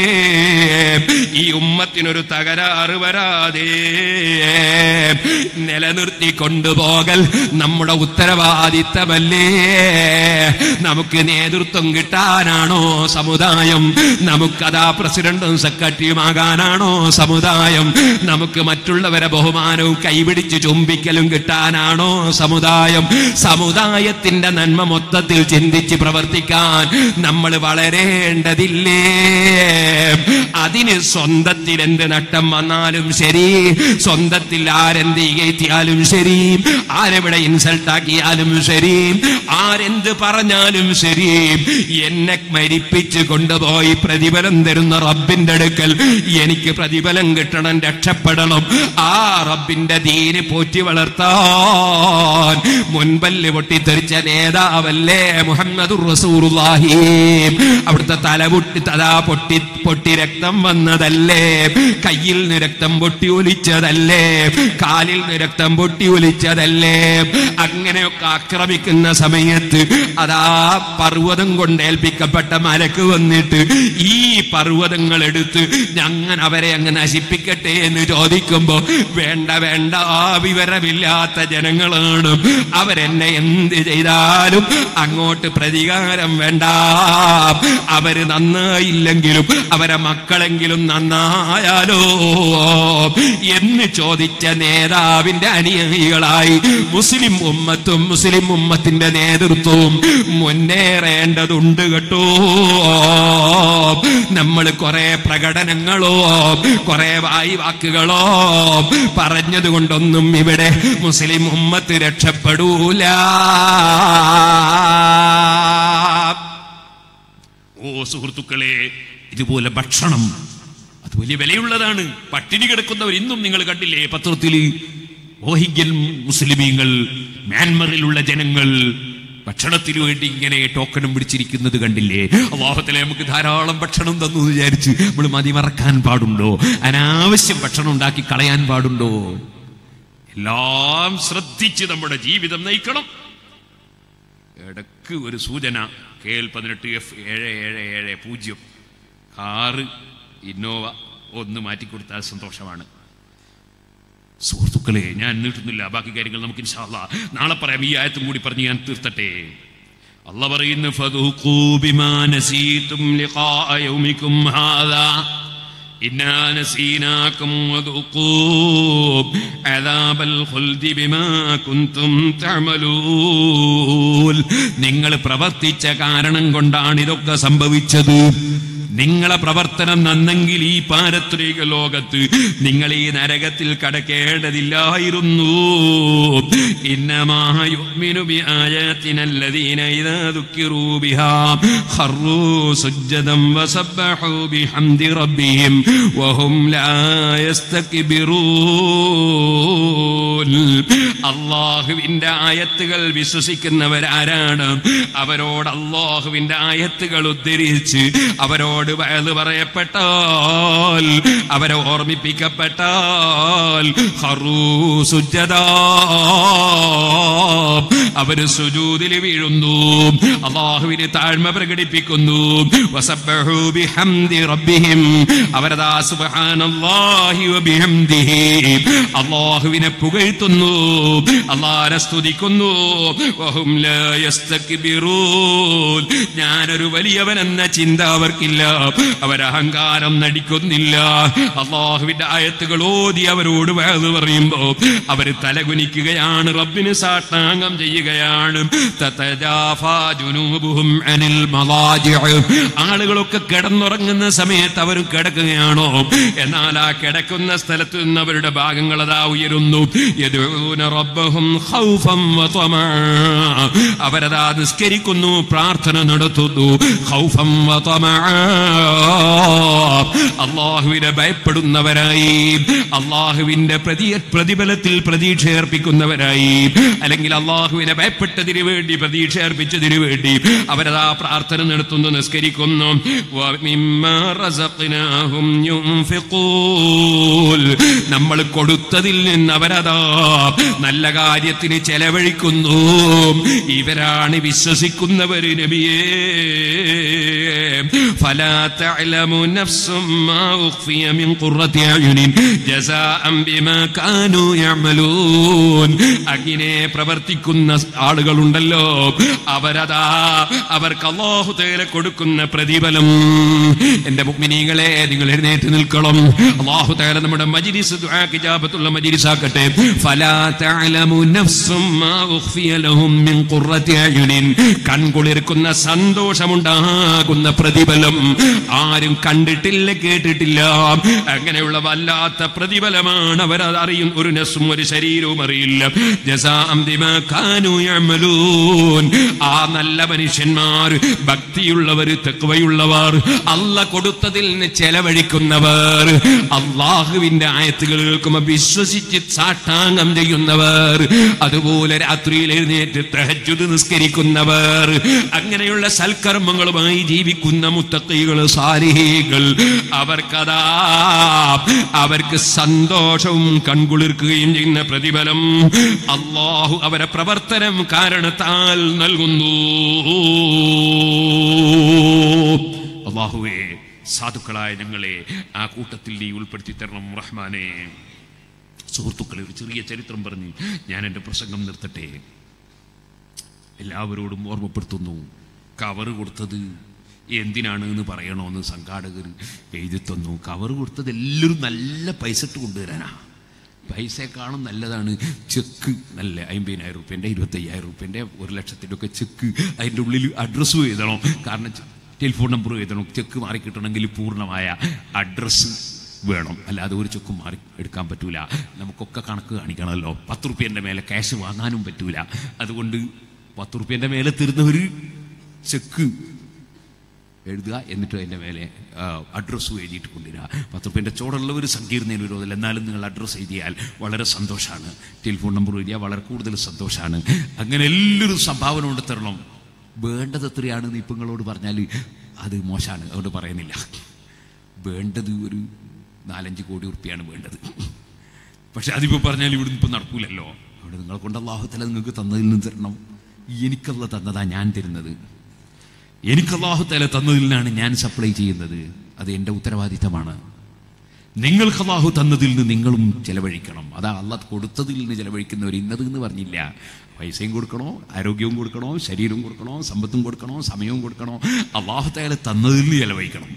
ഈ ഉമ്മത്തിനൊരു തകരാറ് വരാതെ നിലനിർത്തി കൊണ്ടുപോകൽ നമ്മുടെ ഉത്തരവാദിത്തമല്ലേ നമുക്ക് നേതൃത്വം കിട്ടാനാണോ സമുദായം നമുക്കതാ പ്രസിഡന്റും സെക്രട്ടറിയുമാകാനാണോ സമുദായം നമുക്ക് മറ്റുള്ളവരെ ബഹുമാനവും കൈപിടിച്ച് ചുംബിക്കലും കിട്ടാനാണോ സമുദായം സമുദായത്തിന്റെ നന്മ മൊത്തത്തിൽ ചിന്തിച്ച് പ്രവർത്തിക്കാൻ നമ്മൾ വളരേണ്ടതില്ലേ അതിന് സ്വന്തത്തിൽ എന്ത് നട്ടം വന്നാലും ശരി സ്വന്തത്തിൽ ആരെന്ത് കയറ്റിയാലും ശരി ആരെവിടെ ഇൻസൾട്ട് ആക്കിയാലും ശരി ആരെന്ത് പറഞ്ഞാലും ശരി എന്നെ മരിപ്പിച്ച് കൊണ്ടുപോയി പ്രതിഫലം തരുന്ന റബ്ബിന്റെ അടുക്കൽ എനിക്ക് പ്രതിഫലം കിട്ടണം രക്ഷപ്പെടണം ആ റബ്ബിന്റെ ദീന് പോറ്റി വളർത്താൻ മുൻപല്ല് പൊട്ടിത്തെറിച്ച നേതാവല്ലേ മുഹമ്മദ് റസൂറുല്ലാഹി അവിടുത്തെ തല പൊട്ടി തലാ പൊട്ടി പൊട്ടി രക്തം വന്നതല്ലേ കയ്യിൽ നിന്ന് രക്തം പൊട്ടി ഒലിച്ചതല്ലേ കാലിൽ നിന്ന് രക്തം പൊട്ടി ഒലിച്ചതല്ലേ അങ്ങനെയൊക്കെ ആക്രമിക്കുന്ന സമയത്ത് അതാ പർവ്വതം കൊണ്ട് ഏൽപ്പിക്കപ്പെട്ട മലക്ക് വന്നിട്ട് ഈ പർവ്വതങ്ങൾ എടുത്ത് ഞങ്ങൻ അവരെ അങ്ങ് നശിപ്പിക്കട്ടെ എന്ന് ചോദിക്കുമ്പോ വേണ്ട വേണ്ട ആ വിവരമില്ലാത്ത ജനങ്ങളാണ് അവരെന്നെ എന്ത് ചെയ്താലും അങ്ങോട്ട് പ്രതികാരം വേണ്ട അവര് നന്നായില്ലെങ്കിലും അവരെ മക്കളെങ്കിലും നന്നായാലോ എന്ന് ചോദിച്ച നേതാവിന്റെ അനിയ ദായികളായി മുസ്ലിം ഉമ്മത്തും മുസ്ലിം ഉമ്മത്തിന്റെ നേതൃത്വവും മുന്നേറേണ്ടതുണ്ട് കേട്ടോ നമ്മൾ കുറെ പ്രകടനങ്ങളോ കുറെ വായി വാക്കുകളോ പറഞ്ഞത് കൊണ്ടൊന്നും ഇവിടെ മുസ്ലിം ഉമ്മത്ത് രക്ഷപ്പെടൂല ഓ സുഹൃത്തുക്കളെ ഇതുപോലെ ഭക്ഷണം അത് വലിയ വിലയുള്ളതാണ് പട്ടിണി കിടക്കുന്നവർ ഇന്നും നിങ്ങൾ കണ്ടില്ലേ പത്രത്തിൽ റോഹിംഗ്യൻ മുസ്ലിമീങ്ങൾ മ്യാൻമറിലുള്ള ജനങ്ങൾ ഭക്ഷണത്തിന് വേണ്ടി ഇങ്ങനെ ടോക്കണും പിടിച്ചിരിക്കുന്നത് കണ്ടില്ലേ അള്ളാഹത്തിലെ നമുക്ക് ധാരാളം ഭക്ഷണം തന്നു എന്ന് വിചാരിച്ച് നമ്മൾ മതിമറക്കാൻ പാടുണ്ടോ അനാവശ്യം ഭക്ഷണം ഉണ്ടാക്കി കളയാൻ പാടുണ്ടോ എല്ലാം ശ്രദ്ധിച്ച് നമ്മുടെ ജീവിതം നയിക്കണം ഇടക്ക് ഒരു സൂചന കെ എൽ പതിനെട്ട് എഫ് ഏഴ് ഏഴ് ഏഴ് പൂജ്യം കാറ് ഇന്നോവ ഒന്ന് മാറ്റിക്കൊടുത്താൽ സന്തോഷമാണ് സുഹൃത്തുക്കളെ ഞാൻ നീട്ടുന്നില്ല ബാക്കി കാര്യങ്ങൾ നമുക്ക് ഇൻഷാല്ല നാളെ പറയാം ഈ ആയത്തും കൂടി പറഞ്ഞ് ഞാൻ തീർത്തട്ടെ അല്ല പറയുന്നു ഫദൂഖൂ ബിമാ നസീതും ലിഖാഅ യൗമിക്കും ഹാദാ إنا نسيناكم وذوقوا عذاب الخلد بما كنتم تعملون നിങ്ങൾ പ്രവർത്തിച്ച കാരണം കൊണ്ടാണ് ഇതൊക്കെ സംഭവിച്ചത് നിങ്ങളെ പ്രവർത്തനം നന്നെങ്കിൽ ഈ പാരത്രിക ലോകത്ത് നിങ്ങൾ ഈ നരകത്തിൽ കടക്കേണ്ടതില്ലായിരുന്നു ഇന്നമായുമിനു ബിആയാതിനല്ലദീന ഇദാ ദുക്കിറൂ ബിഹാ ഖറൂ സുജ്ജദൻ വസബ്ബഹൂ ബിഹംദി റബ്ബിഹിം വഹും ലാ യസ്തക്ബിറൂൻ അള്ളാഹുവിന്റെ ആയത്തുകൾ വിശ്വസിക്കുന്നവരാരാണ് അവരോട് അള്ളാഹുവിന്റെ ആയത്തുകൾ ഉദ്ധരിച്ച് അവരോട് വയത് പറയപ്പെട്ടാൽ അവരെ ഓർമ്മിപ്പിക്കപ്പെട്ടാൽ ഹറൂ സുജദാ അവര് സുജൂതിൽ വീഴുന്നു അള്ളാഹുവിന് താഴ്മ പ്രകടിപ്പിക്കുന്നു വസബ്ബഹൂ ബിഹംദി റബ്ബിഹിം അവരതാ സുബ്ഹാനല്ലാഹി വബിഹംദിഹി അള്ളാഹുവിനെ പുകഴ്ത്തുന്നു അള്ളാഹനെ സ്തുതിക്കുന്നു വഹും ലാ യസ്തക്ബിറൂൻ ഞാനൊരു വലിയവൻ എന്ന ചിന്ത അവർക്കില്ല അവരഹങ്കാരം നടിക്കുന്നില്ല അള്ളാഹുവിന്റെ ആയത്തുകൾ ഓതി അവരോട് വേത് പറയുമ്പോ അവര് തലകുനിക്കുകയാണ് റബ്ബിന് സാഷ്ടാംഗം ചെയ്യുകയാണ് തതജാഫാ ജുനൂബുഹും അനിൽ മളാജിഅ്. ആളുകളൊക്കെ കിടന്നുറങ്ങുന്ന സമയത്ത് അവരും കിടക്കുകയാണോ എന്നാൽ ആ കിടക്കുന്ന സ്ഥലത്ത് നിന്ന് അവരുടെ ഭാഗങ്ങൾ അതാ ഉയരുന്നു യദൂന റബ്ബഹും ഖൗഫൻ വതമആ. അവരതാ നിസ്കരിക്കുന്നു പ്രാർത്ഥന നടത്തുന്നു ഖൗഫൻ വതമആ. അള്ളാഹുവിനെ ഭയപ്പെടുന്നവരായി അള്ളാഹുവിന്റെ പ്രതി പ്രതിഫലത്തിൽ പ്രതീക്ഷ അർപ്പിക്കുന്നവരായി അല്ലെങ്കിൽ അള്ളാഹുവിനെ ഭയപ്പെട്ടതിന് വേണ്ടി പ്രതീക്ഷ അർപ്പിച്ചതിന് വേണ്ടി അവരതാ പ്രാർത്ഥന നടത്തുന്നു നിസ്കരിക്കുന്നു വമിമ്മാ റസഖ്നാഹും യുൻഫിഖൂൻ. നമ്മൾ കൊടുത്തതിൽ നിന്ന് അവരതാ നല്ല കാര്യത്തിന് ചെലവഴിക്കുന്നു ഇവരാണ് വിശ്വസിക്കുന്നവര് നബിയേ فلا تعلم نفس ما أخفي من قرة أعين جزاء بما كانوا يعملون അങ്ങനെ പ്രവർത്തിക്കുന്ന ആളുകളുണ്ടല്ലോ അവരതാ അവർക്ക് അള്ളാഹു തേല കൊടുക്കുന്ന പ്രതിഫലം എന്റെ മുഗ്മിനീങ്ങളെ നിങ്ങൾ എഴുന്നേറ്റ് നിൽക്കണം അള്ളാഹു തേല നമ്മുടെ മജിരിസ് കിജാബത്തുള്ള മജിരിസാക്കട്ടെ ഫലാ തഅലമു നഫ്സും മാ ഉഖ്ഫിയ ലഹും മിൻ ഖുർറത്തി അയുനിൻ കൺകുളിർക്കുന്ന സന്തോഷമുണ്ടാകുന്ന പ്രതിഫലം ആരും കണ്ടിട്ടില്ല കേട്ടിട്ടില്ല അങ്ങനെയുള്ള വല്ലാത്ത പ്രതിഫലമാണ് അവർ അറിയും ഒരു നസും ഒരു ശരീരവും അറിയില്ല ജസാം ബിമാ കാനൂ യഅമലൂൻ. ആ നല്ല മനുഷ്യന്മാർ ഭക്തിയുള്ളവർ തെക്കുവയുള്ളവർ അല്ല കൊടുത്തതിൽ നിന്ന് ചെലവഴിക്കുന്നവർ അള്ളാഹുവിന്റെ ആയത്തുകൾ കേൾക്കുമ്പോൾ വിശ്വസിച്ച് സാഷ്ടാംഗം ചെയ്യുന്നവർ അതുപോലെ രാത്രിയിൽ എഴുന്നേറ്റ് തഹജ്ജുദ് നിസ്കരിക്കുന്നവർ അങ്ങനെയുള്ള സൽക്കർമ്മങ്ങളുമായി ജീവിക്കുന്ന മുത്തക്കികൾ സാരിഹികൾ അവർക്കതാ അവർക്ക് സന്തോഷവും കൺകുളിർക്കുകയും ചെയ്യുന്ന പ്രതിഫലം അള്ളാഹു അവരെ പ്രവർത്തനം കാരണത്താൽ നൽകുന്നു അള്ളാഹുവേ സാധുക്കളായ ഞങ്ങളെ ആ കൂട്ടത്തിൽ നീ ഉൾപ്പെടുത്തി തരണം റഹ്മാനെ സുഹൃത്തുക്കളെ ഒരു ചെറിയ ചരിത്രം പറഞ്ഞ് ഞാൻ എൻ്റെ പ്രസംഗം നിർത്തട്ടെ എല്ലാവരോടും ഓർമ്മപ്പെടുത്തുന്നു കവർ കൊടുത്തത് എന്തിനാണ് എന്ന് പറയണമെന്ന് സംഘാടകർ എഴുതി തന്നു കവർ കൊടുത്തത് എല്ലാവരും നല്ല പൈസ ഇട്ട് കൊണ്ടുവരാനാ പൈസയെക്കാളും നല്ലതാണ് ചെക്ക് നല്ല അമ്പതിനായിരം റുപ്യൻ്റെ ഇരുപത്തയ്യായിരം റുപ്യൻ്റെ ഒരു ലക്ഷത്തിൻ്റെ ഒക്കെ ചെക്ക് അതിൻ്റെ ഉള്ളിൽ അഡ്രസ്സും എഴുതണം കാരണം ചെ- ടെലിഫോൺ നമ്പർ എഴുതണം ചെക്ക് മാറി കിട്ടണമെങ്കിൽ പൂർണ്ണമായ അഡ്രസ്സ് വേണം അല്ലാതെ ഒരു ചെക്കും മാറി എടുക്കാൻ പറ്റൂല നമുക്കൊക്കെ കണക്ക് കാണിക്കണമല്ലോ പത്ത് റുപ്യൻ്റെ മേലെ ക്യാഷ് വാങ്ങാനും പറ്റൂല അതുകൊണ്ട് പത്ത് റുപ്യൻ്റെ മേലെ തരുന്നവർ ചെക്ക് എഴുതുക എന്നിട്ട് അതിൻ്റെ മേലെ അഡ്രസ്സും എഴുതിയിട്ട് കൊണ്ടുവരിക പത്ത് റുപ്യൻ്റെ ചോടുള്ള ഒരു സങ്കീർണ്ണ വിരോധമില്ല എന്നാലും നിങ്ങൾ അഡ്രസ്സ് എഴുതിയാൽ വളരെ സന്തോഷമാണ് ടെലിഫോൺ നമ്പർ എഴുതിയാൽ വളരെ കൂടുതൽ സന്തോഷമാണ് അങ്ങനെ എല്ലാവരും സംഭാവന കൊണ്ട് തരണം വേണ്ടത് എത്രയാണെന്ന് ഇപ്പം നിങ്ങളോട് പറഞ്ഞാൽ അത് മോശമാണ് അതുകൊണ്ട് പറയുന്നില്ല വേണ്ടത് ഒരു നാലഞ്ച് കോടി ഉറുപ്പിയാണ് വേണ്ടത് പക്ഷെ അതിപ്പോൾ പറഞ്ഞാൽ ഇവിടുന്ന് ഇപ്പം നടക്കൂലല്ലോ അവിടെ നിങ്ങളെ കൊണ്ട് അള്ളാഹുത്തല നിങ്ങൾക്ക് തന്നതിൽ നിന്ന് തരണം എനിക്കല്ല തന്നതാ ഞാൻ തരുന്നത് എനിക്ക് അള്ളാഹുത്തല തന്നതിൽ നിന്നാണ് ഞാൻ സപ്ലൈ ചെയ്യുന്നത് അത് എൻ്റെ ഉത്തരവാദിത്തമാണ് നിങ്ങൾക്ക് അള്ളാഹു തന്നതിൽ നിന്ന് നിങ്ങളും ചെലവഴിക്കണം അതാ അള്ളാഹ് കൊടുത്തതിൽ നിന്ന് ചെലവഴിക്കുന്നവർ ഇന്നത് എന്ന് പറഞ്ഞില്ല പൈസയും കൊടുക്കണോ ആരോഗ്യവും കൊടുക്കണോ ശരീരവും കൊടുക്കണോ സമ്പത്തും കൊടുക്കണോ സമയവും കൊടുക്കണോ അള്ളാഹുത്തല തന്നതിൽ നിന്ന് ചെലവഴിക്കണം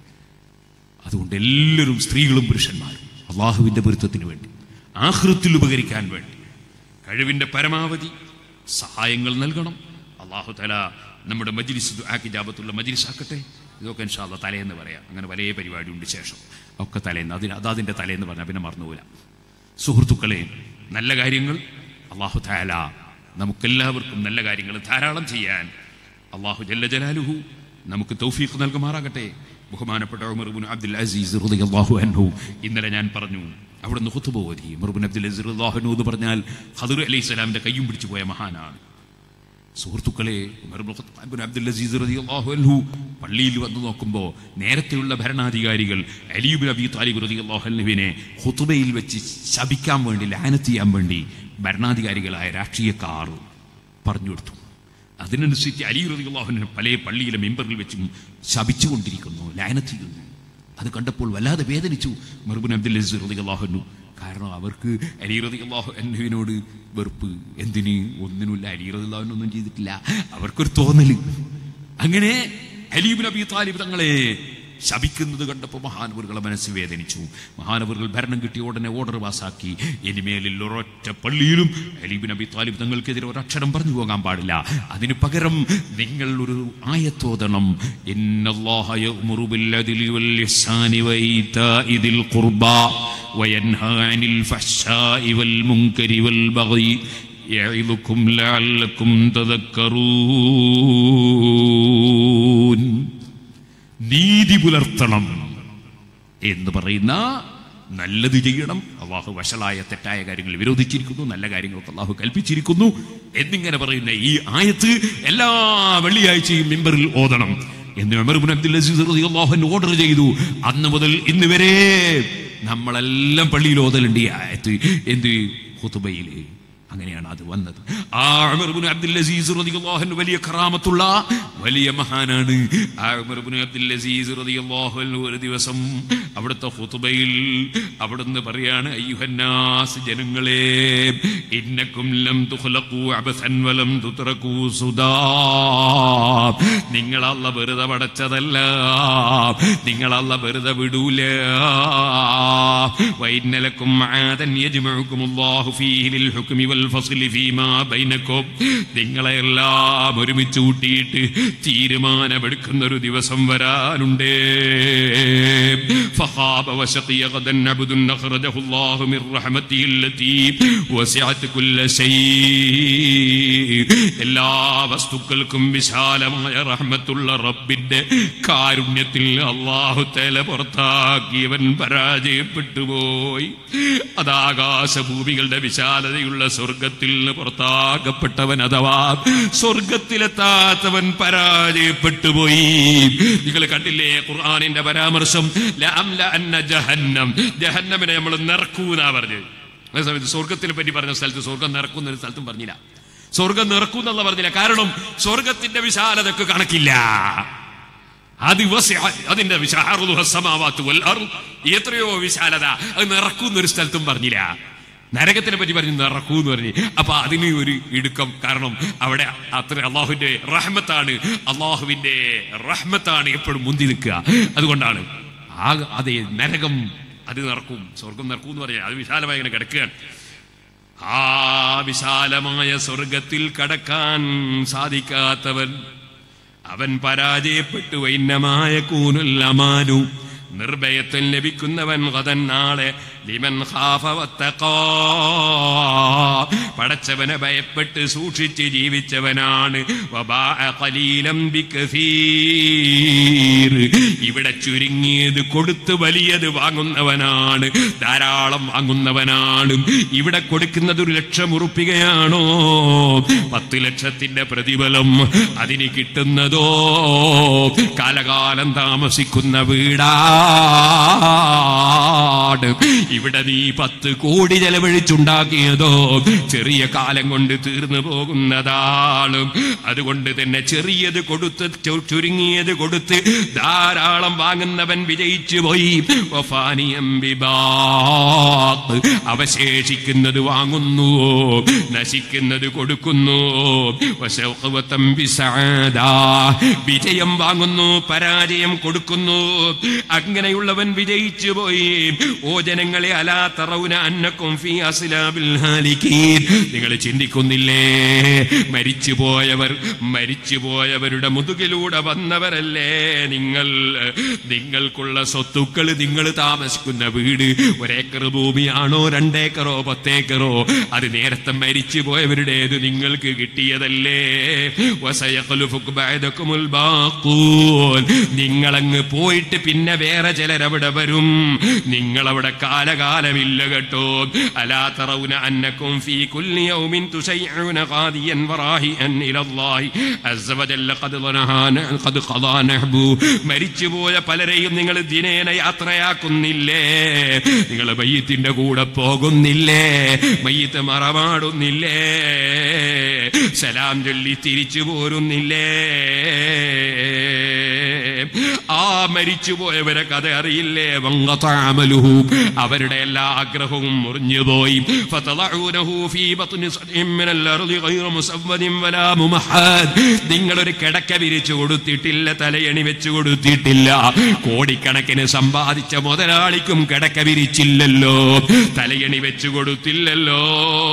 അതുകൊണ്ട് എല്ലാവരും സ്ത്രീകളും പുരുഷന്മാരും അള്ളാഹുവിൻ്റെ പൊരുത്തത്തിന് വേണ്ടി ആഹൃത്തിൽ ഉപകരിക്കാൻ വേണ്ടി കഴിവിൻ്റെ പരമാവധി സഹായങ്ങൾ നൽകണം അള്ളാഹു തല നമ്മുടെ മജ്ലിസ് ആക്കിജാബത്തുള്ള മജ്ലിസ് ആക്കട്ടെ ഇതൊക്കെ ഇൻഷാല്ല തലേന്ന് പറയാം അങ്ങനെ പല പരിപാടിയുണ്ട് ശേഷം ഒക്കെ തലേന്ന് അതിന് അതാതിൻ്റെ തലേന്ന് പറഞ്ഞാൽ പിന്നെ മറന്നുപോല സുഹൃത്തുക്കളെ നല്ല കാര്യങ്ങൾ അള്ളാഹു താല നമുക്കെല്ലാവർക്കും നല്ല കാര്യങ്ങൾ ധാരാളം ചെയ്യാൻ അള്ളാഹു ജല്ല ജലാലുഹു നമുക്ക് തൗഫീഖ് നൽകുമാറാകട്ടെ ബഹുമാനപ്പെട്ട ഉമർബുൻ അബ്ദുൽ അസീസ് റളിയല്ലാഹു അൻഹു ഇന്നലെ ഞാൻ പറഞ്ഞു അവിടുന്ന് ഖുത്ബ ഓതി ഉമർബുൻ അബ്ദുൽ അസീസ് റളിയല്ലാഹു അൻഹു എന്ന് പറഞ്ഞാൽ ഖദർ അലൈഹി സ്വലാമിന്റെ കയ്യും പിടിച്ചു പോയ മഹാനാണ് സുഹൃത്തുക്കളെ Umar ibn Khattab ibn Abdul Aziz റളിയല്ലാഹു അൻഹു പള്ളിയിൽ വന്നു നോക്കുമ്പോൾ നേരത്തെയുള്ള ഭരണാധികാരികൾ അലിയുബിൻ അബി താലിബ് റളിയല്ലാഹു അൻഹുവിനെ ഖുത്ബയിൽ വെച്ച് ശപിക്കാൻ വേണ്ടി ലാനത്ത് ചെയ്യാൻ വേണ്ടി ഭരണാധികാരികളായ രാഷ്ട്രീയക്കാർ പറഞ്ഞു കൊടുത്തു അതിനനുസരിച്ച് അലി റളിയല്ലാഹുവിനെ പല പള്ളിയിലെ മെമ്പറിൽ വെച്ചും ശപിച്ചുകൊണ്ടിരിക്കുന്നു ലാനത്ത് ചെയ്യുന്നു അത് കണ്ടപ്പോൾ വല്ലാതെ വേദനിച്ചു മെർബുൻ അബ്ദുൽ അസീസ് റളിയല്ലാഹു കാരണം അവർക്ക് അലി റളിയല്ലാഹു അൻഹുവിനോട് വെറുപ്പ് എന്തിന് ഒന്നിനുമില്ല അലി റളിയല്ലാഹുവിനൊന്നും ചെയ്തിട്ടില്ല അവർക്കൊരു തോന്നല് അങ്ങനെ അലീബിൻ അബി താലിബ് തങ്ങളെ ശപിക്കുന്നത് കണ്ടപ്പോൾ മഹാനവറുകളെ മനസ്സ് വേദനിച്ചു മഹാനവറുകൾ ഭരണം കിട്ടിയ ഉടനെ ഓർഡർ പാസാക്കി ഇനിമേലിൽ ഒരൊറ്റ പള്ളിയിലും അലീബിൻ അബി താലിബ് തങ്ങൾക്കെതിരെ ഒരക്ഷരം പറഞ്ഞു പോകാൻ പാടില്ല അതിന് പകരം നിങ്ങൾ ഒരു ആയത്തോതണം ഇന്നല്ലാഹ യഅ്മുറു ബിൽഅദ്ലി വൽ ഇഹ്സാനി വഈതാഇ ദിൽ ഖുർബാ وينهى عن الفحشاء والمنكر والبغي يعظكم لعلكم تذكرون നീതി പുലർത്തണം എന്ന് പറയുന്ന നല്ലത് ചെയ്യണം അള്ളാഹു വഷളായ തെറ്റായ കാര്യങ്ങൾ വിരോധിച്ചിരിക്കുന്നു നല്ല കാര്യങ്ങൾക്ക് അള്ളാഹു കൽപ്പിച്ചിരിക്കുന്നു എന്നിങ്ങനെ പറയുന്ന ഈ ആയത്ത് എല്ലാ വെള്ളിയാഴ്ചയും മെമ്പറിൽ ഓതണം എന്ന് ഉമർ ഇബ്നു അബ്ദുൽ അസീസ് റളിയല്ലാഹു അൻഹു ഓർഡർ ചെയ്തു അന്ന് മുതൽ ഇന്ന് വരെ നമ്മളെല്ലാം പള്ളിയിൽ ഓതലുണ്ട് ഈ ആയത്ത് എന്ത് ഖുതുബയിൽ അങ്ങനെയാണ് അത് വന്നത് ആ ഉമർ ഇബ്നു അബ്ദുൽ അസീസ് റളിയല്ലാഹു അൻഹു വലിയ കറാമത്തുള്ള വലിയ മഹാനാണ് ആ ഉമർ ഇബ്നു അബ്ദുൽ അസീസ് റളിയല്ലാഹു അൻഹു ഒരു ദിവസം അവിടുത്തെ ഖുതുബയിൽ അവിടുന്ന് പറയാണ് അയ്യുഹന്നാസ് ജനങ്ങളെ ഇന്നക്കും ലം തുഖ്ലഖൂ അബസൻ വലം തുത്രകൂ സുദാ നിങ്ങൾ അല്ല വെറുതെ പടച്ചതല്ല നിങ്ങൾ അല്ല വെറുതെ വിടൂല വൈന്നലക്കും ആദൻ യജ്മഉക്കും അല്ലാഹു ഫീഹി ലിൽ ഹുക്മി വൽ ഫസ്ലി ഫീമാ ബൈനക്കും നിങ്ങളെ എല്ലാം ഒരുമിച്ച് കൂട്ടിയിട്ട് തീരുമാനമെടുക്കുന്ന ഒരു ദിവസം വരാനുണ്ട് فخاب وشقي غدا عبد أخرجه الله من رحمته التي وسعت كل شيء എല്ലാ വസ്തുക്കൾക്കും വിശാലമായ റഹ്മത്തുള്ള റബ്ബിന്റെ കാരുണ്യത്തിൽ അള്ളാഹു തല പുറത്താക്കിയവൻ പരാജയപ്പെട്ടു പോയി അതാകാശഭൂമികളുടെ വിശാലതയുള്ള സ്വർഗത്തിൽ നിന്ന് പുറത്താക്കപ്പെട്ടവൻ അഥവാ സ്വർഗത്തിലെത്താത്തവൻ പരാജയപ്പെട്ടു പോയി നിങ്ങൾ കണ്ടില്ലേ ഖുർആാനിന്റെ പരാമർശം ലഅംല അന്ന ജഹന്നം ജഹന്നമിനെ നമ്മൾ നിറക്കൂന്നാ പറഞ്ഞത് അതേ സമയത്ത് സ്വർഗത്തിനെ പറ്റി പറഞ്ഞ സ്ഥലത്ത് സ്വർഗം നിറക്കുന്ന ഒരു സ്ഥലത്തും പറഞ്ഞില്ല സ്വർഗം നിറക്കൂന്നുള്ള പറഞ്ഞില്ല കാരണം സ്വർഗത്തിന്റെ വിശാലതക്ക് കണക്കില്ല അത് വസിഅ- അതിന്റെ വിശാറുദുഹ സമാവാത്തു വൽ അർദ്. എത്രയോ വിശാലത അത് നിറക്കുന്ന ഒരു സ്ഥലത്തും പറഞ്ഞില്ല നരകത്തിനെ പറ്റി പറഞ്ഞു നിറക്കൂ എന്ന് പറഞ്ഞു അപ്പൊ അതിന് ഒരു ഇടുക്കം കാരണം അവിടെ അത്ര അള്ളാഹുവിന്റെ റഹ്മത്താണ് അള്ളാഹുവിന്റെ റഹ്മത്താണ് എപ്പോഴും മുന്തി നിൽക്കുക അതുകൊണ്ടാണ് ആ അതെ നരകം അത് നടക്കും സ്വർഗം നടക്കും എന്ന് പറയാം അത് വിശാലമായി ഇങ്ങനെ കിടക്കുകയാണ് ആ വിശാലമായ സ്വർഗത്തിൽ കടക്കാൻ സാധിക്കാത്തവൻ അവൻ പരാജയപ്പെട്ടു വൈന്നമായ കൂനുല്ലമാനു നിർഭയത്വം ലഭിക്കുന്നവൻ കഥൻ നാളെ ലിമൻ ഖാഫ വത്തഖാ. പടച്ചവനെ ഭയപ്പെട്ട് സൂക്ഷിച്ച് ജീവിച്ചവനാണ് വബാഅ ഖലീലം ബികസീർ. ഇവിടെ ചുരുങ്ങിയത് കൊടുത്ത് വലിയത് വാങ്ങുന്നവനാണ് ധാരാളം വാങ്ങുന്നവനാണ് ഇവിടെ കൊടുക്കുന്നത് ഒരു ലക്ഷം ഉറുപ്പികയാണോ പത്ത് ലക്ഷത്തിന്റെ പ്രതിഫലം അതിന് കിട്ടുന്നതോ കാലകാലം താമസിക്കുന്ന വീടാട് ഇവിടെ നീ പത്ത് കോടി ചെലവഴിച്ചുണ്ടാക്കിയതോ ചെറിയ കാലം കൊണ്ട് തീർന്നു പോകുന്നതാണ് അതുകൊണ്ട് തന്നെ ചെറിയത് കൊടുത്ത് ചു- ചുരുങ്ങിയത് കൊടുത്ത് ധാരാളം വാങ്ങുന്നവൻ വിജയിച്ചു പോയി വഫാനിയം ബിബാത്ത്. അവശേഷിക്കുന്നത് വാങ്ങുന്നു നശിക്കുന്നത് കൊടുക്കുന്നു വശൗഖവതം ബിസആദ. വിജയം വാങ്ങുന്നു പരാജയം കൊടുക്കുന്നു അങ്ങനെയുള്ളവൻ വിജയിച്ചു പോയി ഓ ജനങ്ങളെ അലാ തറൗന അന്നക്കും ഫീ അസ്ലാബിൽ ഹാലികീൻ നിങ്ങൾ ചിന്തിക്കുന്നില്ലേ മരിച്ചു പോയവർ മരിച്ചു പോയവരുടെ മുതുകിലൂടെ വന്നവരല്ലേ നിങ്ങൾ നിങ്ങൾക്കുള്ള സ്വത്തുക്കൾ നിങ്ങൾ താമസിക്കുന്ന വീട് ഒരേക്കർ ഭൂമിയാണോ രണ്ടേക്കറോ പത്തേക്കറോ അത് നേരത്തെ മരിച്ചു പോയവരുടേത് നിങ്ങൾക്ക് കിട്ടിയതല്ലേ വസയഖ്ലുഫുക് ബഅദകുമുൽ ബാഖൂൻ. നിങ്ങളങ്ങ് പോയിട്ട് പിന്നെ വേറെ ചിലരവിടെ വരും നിങ്ങളവിടെ കാലകാലമില്ല കേട്ടോ അലാ തറൗന അന്നക്കും ഫീ കുല്ലി യൗമിൻ തുശയ്ഉന ഖാദിയൻ വറാഹിഅൻ ഇലല്ലാഹി അസ്സ വജല്ല ഖദ് ളനഹാന ഖദ് ഖദാ നഹ്ബു മരിച്ചുപോയ പലരെയും നിങ്ങൾ ദിനേന യാത്രയാക്കുന്നില്ലേ നിങ്ങൾ മയ്യത്തിന്റെ കൂടെ പോകുന്നില്ലേ മയ്യത്ത് മറമാടുന്നില്ലേ സലാം ചൊല്ലി തിരിച്ചു പോരുന്നില്ലേ ആ മരിച്ചുപോയവരെ കഥ അറിയില്ലേ വങ്കതാമലുഹു അവരുടെ എല്ലാ ആഗ്രഹവും മുറിഞ്ഞുപോയി ഫതളഊനഹു ഫീ ബത്നി സദ്ഇൻ മിനൽ അർളി ഗൈറ മുസവ്വദിൻ വലാ മുമഹാദ് നിങ്ങളൊരു കിടക്ക വിരിച്ചു കൊടുത്തിട്ടില്ല തലയണി വെച്ചു കൊടുത്തിട്ടില്ല കോടിക്കണക്കിന് സമ്പാദിച്ച മുതലാളിക്കും കിടക്ക വിരിച്ചില്ലല്ലോ തലയണി വെച്ചു കൊടുത്തില്ലല്ലോ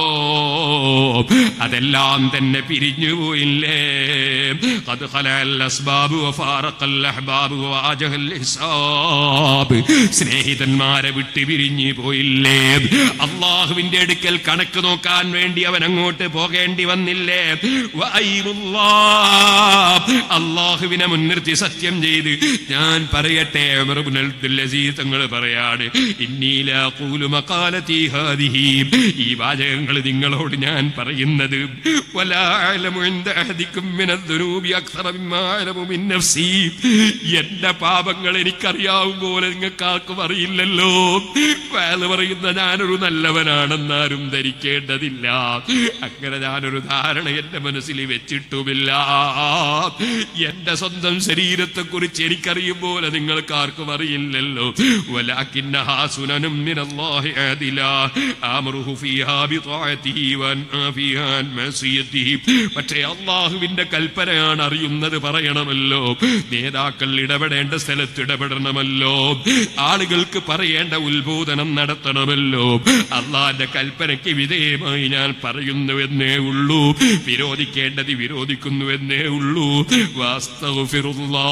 അതെല്ലാം തന്നെ പിരിഞ്ഞു പോയില്ലേ قد خلع الأسباب وفارق الأحباب وواجه الحساب സ്നേഹിതന്മാരെ വിട്ട് പിരിഞ്ഞു പോയില്ലേ അള്ളാഹുവിന്റെ അടുക്കൽ കണക്ക് നോക്കാൻ വേണ്ടി അവൻ അങ്ങോട്ട് പോകേണ്ടി വന്നില്ലേ വഅയ്മുല്ലാഹ്. അള്ളാഹുവിനെ മുൻനിർത്തി സത്യം ചെയ്ത് ഞാൻ പറയട്ടെ ഉമർ ഇബ്നുൽ അബ്ദുൽ അസീസ് തങ്ങൾ പറയാണ് ഇന്നീ ലാ ഖൂലു മഖാലതി ഹാദിഹി ഈ വാചകങ്ങൾ നിങ്ങളോട് ഞാൻ പറയുന്നത് വലാ അഅലമു ഇൻദ അഹദിക്കും മിനദ്ദുനൂബി അക്സറ മിമ്മാ അഅലമു മിൻ നഫ്സി എന്റെ പാപങ്ങൾ എനിക്കറിയാവും പോലെ നിങ്ങൾക്ക് ആർക്കും അറിയില്ലല്ലോ വേല പറയുന്ന ഞാനൊരു നല്ലവനാണെന്നാരും ധരിക്കേണ്ടതില്ല അങ്ങനെ ഞാനൊരു ധാരണ എന്റെ മനസ്സിൽ വെച്ചിട്ടുമില്ല എന്റെ സ്വന്തം ശരീരത്തെ കുറിച്ച് എനിക്കറിയും പോലെ നിങ്ങൾക്ക് ആർക്കും അറിയില്ലല്ലോ വലാക്കിന്നഹാ സുനനും മിനല്ലാഹി ആദിലാ അമ്രുഹു ഫീഹാ ബിതാഅതിഹി വൻഹാ ഫീഹാ അൻ മഅസിയതിഹി പക്ഷേ അള്ളാഹുവിന്റെ കൽപ്പനയാണ് അറിയുന്നത് പറയണമല്ലോ നേതാക്കൾ ഇടപെടേണ്ട സ്ഥലത്ത് ഇടപെടണമല്ലോ ആളുകൾക്ക് പറയേണ്ട ഉത്ബോധനം നടത്തണമല്ലോ അള്ളാന്റെ കൽപ്പനയ്ക്ക് വിധേയമായി ഞാൻ പറയുന്നുവെന്നേ ഉള്ളൂ വിരോധിക്കേണ്ടത് വിരോധിക്കുന്നുവെന്നേ ഉള്ളൂ വാസ്തവഫിറുല്ലാ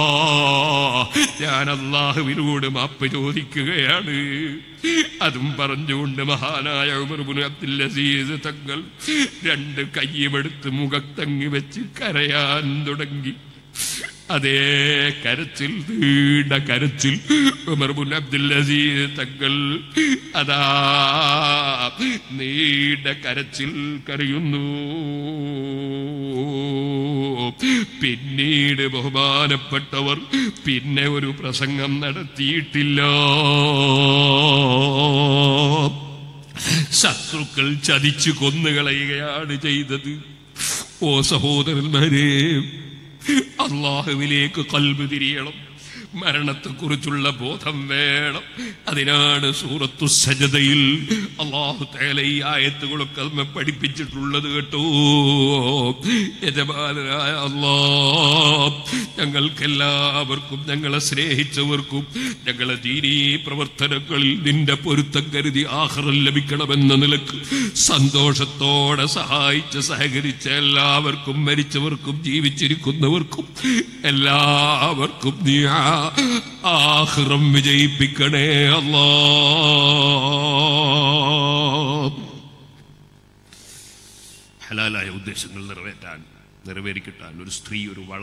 ഞാൻ അള്ളാഹുവിനോട് മാപ്പ് ചോദിക്കുകയാണ് അതും പറഞ്ഞുകൊണ്ട് മഹാനായ ഉമർ ഇബ്നു അബ്ദുൽ അസീസ് തങ്ങൾ രണ്ട് കയ്യുമെടുത്ത് മുഖത്തങ്ങി വെച്ച് കരയാൻ തുടങ്ങി അതേ കരച്ചിൽ നീണ്ട കരച്ചിൽ ഉമർ ഇബ്നു അബ്ദുൽ അസീസ് തങ്ങൾ അതാ നീണ്ട കരച്ചിൽ കരയുന്നു പിന്നീട് ബഹുമാനപ്പെട്ടവർ പിന്നെ ഒരു പ്രസംഗം നടത്തിയിട്ടില്ല ശത്രുക്കൾ ചതിച്ചു കൊന്നുകളയുകയാണ് ചെയ്തത് ഓ സഹോദരന്മാരെ അള്ളാഹുവിലേക്ക് കൽബ് തിരിയണം മരണത്തെക്കുറിച്ചുള്ള ബോധം വേണം അതിനാണ് സൂറത്തു സജതയിൽ അള്ളാഹു തേല ഈ ആയത്തുകളൊക്കെ നമ്മെ പഠിപ്പിച്ചിട്ടുള്ളത് കേട്ടോ യജമാനായ അള്ളാ ഞങ്ങൾക്കെല്ലാവർക്കും ഞങ്ങളെ സ്നേഹിച്ചവർക്കും ഞങ്ങളെ ദീനീ പ്രവർത്തനങ്ങളിൽ നിന്റെ പൊരുത്തം കരുതി ആഹ്റം ലഭിക്കണമെന്ന നിലക്ക് സന്തോഷത്തോടെ സഹായിച്ച് സഹകരിച്ച എല്ലാവർക്കും മരിച്ചവർക്കും ജീവിച്ചിരിക്കുന്നവർക്കും എല്ലാവർക്കും നീ ആ- ആഹ്റം വിജയിപ്പിക്കണേ അല്ലാ ഹലാലായ ഉദ്ദേശങ്ങൾ നിറവേറ്റാൻ നിറവേറിക്കിട്ടാൻ ഒരു സ്ത്രീ ഒരു വള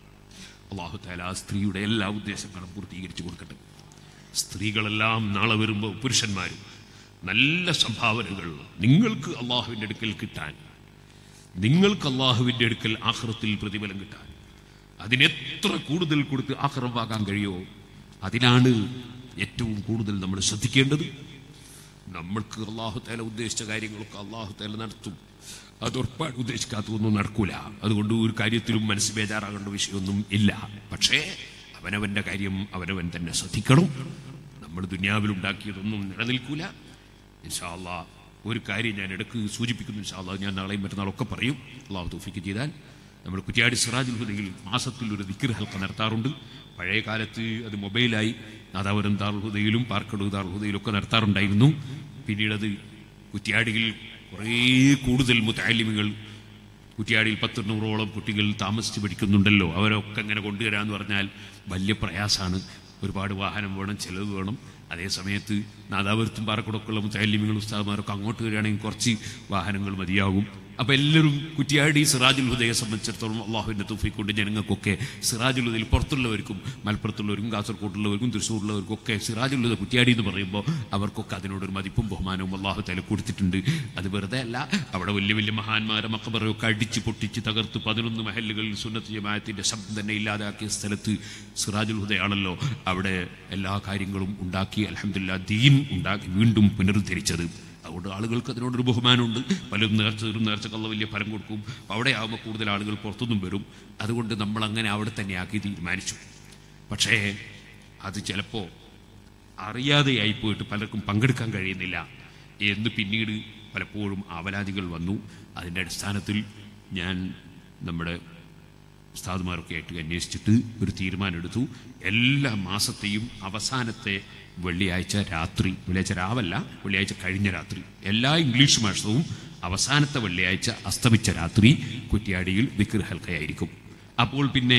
അള്ളാഹു താല ആ സ്ത്രീയുടെ എല്ലാ ഉദ്ദേശങ്ങളും പൂർത്തീകരിച്ചു കൊടുക്കട്ടെ സ്ത്രീകളെല്ലാം നാളെ വരുമ്പോൾ പുരുഷന്മാരും നല്ല സംഭാവനകൾ നിങ്ങൾക്ക് അള്ളാഹുവിൻ്റെ അടുക്കൽ കിട്ടാൻ നിങ്ങൾക്ക് അള്ളാഹുവിൻ്റെ അടുക്കൽ ആഹ്റത്തിൽ പ്രതിഫലം കിട്ടാൻ അതിനെത്ര കൂടുതൽ കൊടുത്ത് ആഹ്റമാകാൻ കഴിയോ അതിനാണ് ഏറ്റവും കൂടുതൽ നമ്മൾ ശ്രദ്ധിക്കേണ്ടത് നമ്മൾക്ക് അള്ളാഹു തല ഉദ്ദേശിച്ച കാര്യങ്ങളൊക്കെ അള്ളാഹു തല നടത്തും അത് ഉറപ്പാട് ഉദ്ദേശിക്കാത്തതൊന്നും നടക്കൂല അതുകൊണ്ട് ഒരു കാര്യത്തിലും മനസ്സ് ബേജാറാകേണ്ട വിഷയമൊന്നും ഇല്ല പക്ഷേ അവനവന്റെ കാര്യം അവനവൻ തന്നെ ശ്രദ്ധിക്കണം നമ്മൾ ദുനിയാവിൽ ഉണ്ടാക്കിയതൊന്നും നിലനിൽക്കൂല ഇൻഷാല്ലാ ഒരു കാര്യം ഞാൻ ഇടക്ക് സൂചിപ്പിക്കുന്നു ഇൻഷാല്ലാ ഞാൻ നാളെയും മറ്റന്നാളൊക്കെ പറയും അള്ളാഹു തോഫിക്ക് ചെയ്താൽ നമ്മൾ കുറ്റിയാടി സിറാജുൽ ഹുദയിൽ മാസത്തിൽ ഒരു ദിക്കർ ഹൽക്ക നടത്താറുണ്ട് പഴയ കാലത്ത് അത് മൊബൈലായി നാദാപുരം ദാർഹുദയിലും പാർക്കടു ദാർഹുദയിലും ഒക്കെ നടത്താറുണ്ടായിരുന്നു പിന്നീട് അത് കുറ്റിയാടിയിൽ കുറേ കൂടുതൽ മുത്താലിമികൾ കുറ്റിയാടിയിൽ പത്തെണ്ണൂറോളം കുട്ടികൾ താമസിച്ച് പഠിക്കുന്നുണ്ടല്ലോ അവരൊക്കെ ഇങ്ങനെ കൊണ്ടുവരാന്ന് പറഞ്ഞാൽ വലിയ പ്രയാസമാണ് ഒരുപാട് വാഹനം വേണം ചെലവ് വേണം അതേ സമയത്ത് നാദാപുരത്തും പാറക്കുടക്കുള്ള മുത്താലിമികൾ ഉസ്താദ്മാരൊക്കെ അങ്ങോട്ട് വരികയാണെങ്കിൽ കുറച്ച് വാഹനങ്ങൾ മതിയാകും അപ്പൊ എല്ലാവരും കുറ്റിയാടി സിറാജുൽ ഹുദയെ സംബന്ധിച്ചിടത്തോളം അള്ളാഹുവിന്റെ തൂഫിക്ക് കൊണ്ട് ജനങ്ങൾക്കൊക്കെ സിറാജുൽ ഹുദയിൽ പുറത്തുള്ളവർക്കും മലപ്പുറത്തുള്ളവർക്കും കാസർഗോട്ടുള്ളവർക്കും തൃശ്ശൂരിലുള്ളവർക്കും ഒക്കെ സിറാജുൽ ഹുദ കുറ്റിയാടി എന്ന് പറയുമ്പോൾ അവർക്കൊക്കെ അതിനോടൊരു മതിപ്പും ബഹുമാനവും അള്ളാഹു തല കൊടുത്തിട്ടുണ്ട് അത് വെറുതെ അല്ല അവിടെ വലിയ വലിയ മഹാന്മാരെ മക്കബറയൊക്കെ അടിച്ച് പൊട്ടിച്ച് തകർത്ത് പതിനൊന്ന് മഹല്ലുകളിൽ സുന്നത്ത് ജമാഅത്തിന്റെ ശബ്ദം തന്നെ ഇല്ലാതാക്കിയ സ്ഥലത്ത് സിറാജുൽ ഹുദയാണല്ലോ അവിടെ എല്ലാ കാര്യങ്ങളും ഉണ്ടാക്കി അലഹമില്ല ദീൻ ഉണ്ടാക്കി വീണ്ടും പുനരുദ്ധരിച്ചത് അതുകൊണ്ട് ആളുകൾക്ക് അതിനോടൊരു ബഹുമാനമുണ്ട് പലരും നേർച്ച തരും നേർച്ചക്കുള്ള വലിയ ഫലം കൊടുക്കും അപ്പോൾ അവിടെ ആകുമ്പോൾ കൂടുതൽ ആളുകൾ പുറത്തുനിന്നും വരും അതുകൊണ്ട് നമ്മൾ അങ്ങനെ അവിടെ തന്നെ ആക്കി തീരുമാനിച്ചു പക്ഷേ അത് ചിലപ്പോൾ അറിയാതെയായി പോയിട്ട് പലർക്കും പങ്കെടുക്കാൻ കഴിയുന്നില്ല എന്ന് പിന്നീട് പലപ്പോഴും ആവലാതികൾ വന്നു അതിൻ്റെ അടിസ്ഥാനത്തിൽ ഞാൻ നമ്മുടെ ഉസ്താദുമാരൊക്കെ ആയിട്ട് അന്വേഷിച്ചിട്ട് ഒരു തീരുമാനമെടുത്തു എല്ലാ മാസത്തെയും അവസാനത്തെ വെള്ളിയാഴ്ച രാത്രി വെള്ളിയാഴ്ച രാവല്ല വെള്ളിയാഴ്ച കഴിഞ്ഞ രാത്രി എല്ലാ ഇംഗ്ലീഷ് മാസവും അവസാനത്തെ വെള്ളിയാഴ്ച അസ്തമിച്ച രാത്രി കുറ്റ്യാടിയിൽ വിക്ർ ഹൽക്കയായിരിക്കും അപ്പോൾ പിന്നെ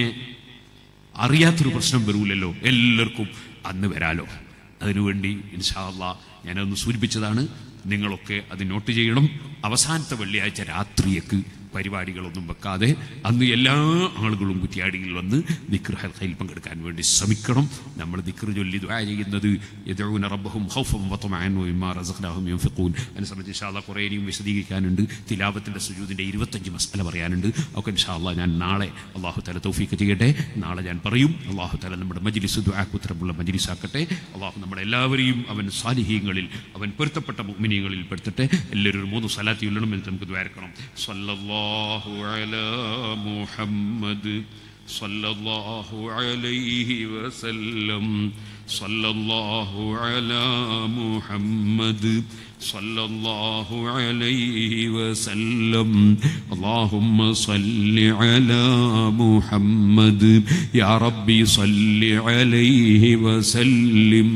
അറിയാത്തൊരു പ്രശ്നം വരൂലല്ലോ എല്ലാവർക്കും അന്ന് വരാലോ അതിനുവേണ്ടി ഇൻഷാല്ല ഞാനതൊന്ന് സൂചിപ്പിച്ചതാണ് നിങ്ങളൊക്കെ അത് നോട്ട് ചെയ്യണം അവസാനത്തെ വെള്ളിയാഴ്ച രാത്രിയേക്ക് പരിപാടികളൊന്നും വെക്കാതെ അന്ന് എല്ലാ ആളുകളും കുറ്റിയാടിയിൽ വന്ന് ദിക്ർ ഹൽഖയിൽ പങ്കെടുക്കാൻ വേണ്ടി ശ്രമിക്കണം നമ്മൾ ദിക്ർ ചൊല്ലി ദുആ ചെയ്യുന്നത് യദഊന റബ്ബഹും ഖൗഫൻ വതമഅൻ വമിമ്മാ റസഖ്നാഹും യൻഫിഖൂൻ അനുസരിച്ച് ഇൻഷാല്ലാ കുറേ ഇനിയും വിശദീകരിക്കാനുണ്ട് തിലാവത്തിന്റെ സുജൂദിന്റെ ഇരുപത്തഞ്ച് മസ്അല പറയാനുണ്ട് ഒക്കെ ഇൻഷാല്ലാ ഞാൻ നാളെ അള്ളാഹു തല തൗഫീഖ് ചെയ്യട്ടെ നാളെ ഞാൻ പറയും അള്ളാഹു തല നമ്മുടെ മജ്ലിസ് ദുആക്ക് ഉത്തരമുള്ള മജ്ലിസ് ആക്കട്ടെ അള്ളാഹു നമ്മുടെ എല്ലാവരെയും അവൻ സാലിഹീങ്ങളിൽ അവൻ പൊരുത്തപ്പെട്ട മുഅ്മിനീങ്ങളിൽ പെടുത്തട്ടെ എല്ലാവരും ഒരു മൂന്ന് സലാത്തി ഉള്ളണം എന്ന് നമുക്ക് ദ്വാരക്കണം സല്ലല്ലാഹു അലാ മുഹമ്മദ് സല്ലല്ലാഹു അലൈഹി വസല്ലം സല്ലല്ലാഹു അലാ മുഹമ്മദ് صلى الله عليه وسلم اللهم صل على محمد يا ربي صل عليه وسلم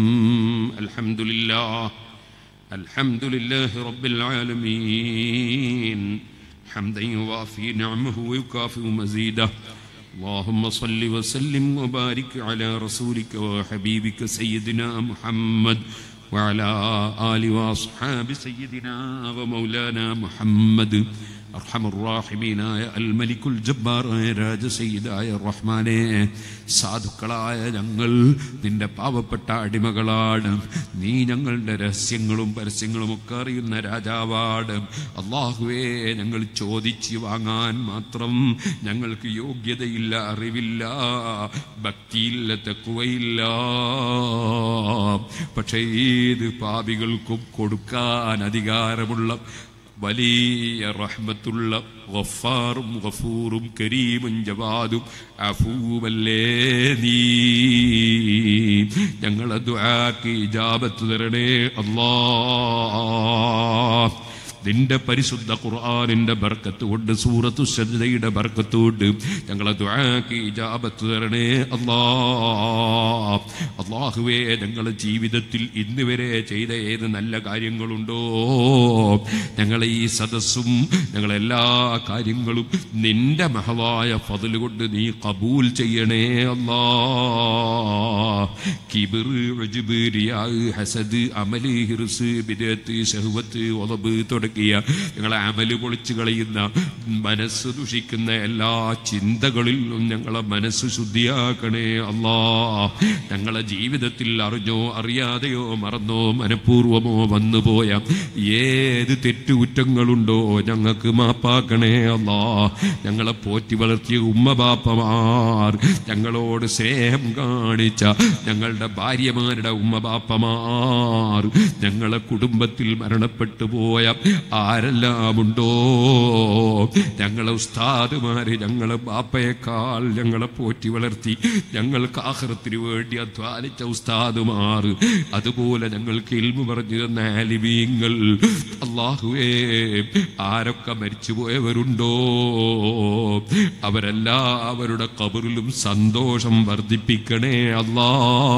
الحمد لله الحمد لله رب العالمين حمدا يوافي نعمه ويكافئ مزيده اللهم صل وسلم وبارك على رسولك وحبيبك سيدنا محمد وعلى آل وأصحاب سيدنا ومولانا محمد أرحم الراحمين يا الملك الجبار يا രാജ സയ്യിദായ റഹ്മാനെ സാധുക്കളായ ഞങ്ങൾ നിന്റെ പാവപ്പെട്ട അടിമകളാണ് നീ ഞങ്ങളുടെ രഹസ്യങ്ങളും പരസ്യങ്ങളും ഒക്കെ അറിയുന്ന രാജാവാണ് അള്ളാഹുവേ ഞങ്ങൾ ചോദിച്ച് വാങ്ങാൻ മാത്രം ഞങ്ങൾക്ക് യോഗ്യതയില്ല അറിവില്ല ഭക്തിയില്ല തെക്കുവയില്ല പക്ഷേ ഏത് പാപികൾക്കും കൊടുക്കാൻ അധികാരമുള്ള വലിയ റഹ്മത്തുള്ള ഗഫാറും ഗഫൂറും കരീമും ജവാദും അഫൂവല്ലേ നീ ഞങ്ങളെ ദുആക്ക് ഇജാബത്ത് തരണേ അല്ലാ നിന്റെ പരിശുദ്ധ ഖുർആനിന്റെ ബർക്കത്ത് കൊണ്ട് സൂറത്തു സജ്ദയുടെ ബർക്കത്ത് കൊണ്ട് ഞങ്ങളെ ദുആക്ക് ഇജാബത്ത് തരണേ അല്ലാ അള്ളാഹുവേ ഞങ്ങളെ ജീവിതത്തിൽ ഇന്ന് വരെ ചെയ്ത ഏത് നല്ല കാര്യങ്ങളുണ്ടോ ഞങ്ങളെ ഈ സദസ്സും ഞങ്ങളെല്ലാ കാര്യങ്ങളും നിന്റെ മഹവായ ഫضل കൊണ്ട് നീ കബൂൽ ചെയ്യണേ അല്ലാ കിബിർ ഉജ്ബ് റിയാ ഹസദ് അമല് ഹിർസ് ബിദഅത്ത് ശഹ്വത്ത് ഒളബ് തുടങ്ങിയ ഞങ്ങളെ അമല് പൊളിച്ചു കളയുന്ന മനസ്സ് ദുഷിക്കുന്ന എല്ലാ ചിന്തകളിലും ഞങ്ങളെ മനസ്സ് ശുദ്ധിയാക്കണേ അല്ലാ ഞങ്ങളെ ജീവിതത്തിൽ അറിഞ്ഞോ അറിയാതെയോ മറന്നോ മനഃപൂർവമോ വന്നുപോയ ഏത് തെറ്റുകുറ്റങ്ങളുണ്ടോ ഞങ്ങൾക്ക് മാപ്പാക്കണേ അല്ലാ ഞങ്ങളെ പോറ്റി വളർത്തിയ ഉമ്മ ബാപ്പമാർ ഞങ്ങളോട് സ്നേഹം കാണിച്ച ഞങ്ങളുടെ ഭാര്യമാരുടെ ഉമ്മ ബാപ്പമാർ ഞങ്ങളെ കുടുംബത്തിൽ മരണപ്പെട്ടു പോയ ആരെല്ലാമുണ്ടോ ഞങ്ങളെ ഉസ്താദുമാര് ഞങ്ങളെ ബാപ്പയേക്കാൾ ഞങ്ങളെ പോറ്റി വളർത്തി ഞങ്ങൾക്ക് ആഹ്റത്തിന് വേണ്ടി അധ്വാനിച്ച ഉസ്താദുമാർ അതുപോലെ ഞങ്ങൾക്ക് ഇൽമു പറഞ്ഞു തന്ന ആലിമീങ്ങൾ അള്ളാഹുവേ ആരൊക്കെ മരിച്ചുപോയവരുണ്ടോ അവരെല്ലാവരുടെ കബറിലും സന്തോഷം വർദ്ധിപ്പിക്കണേ അല്ലാ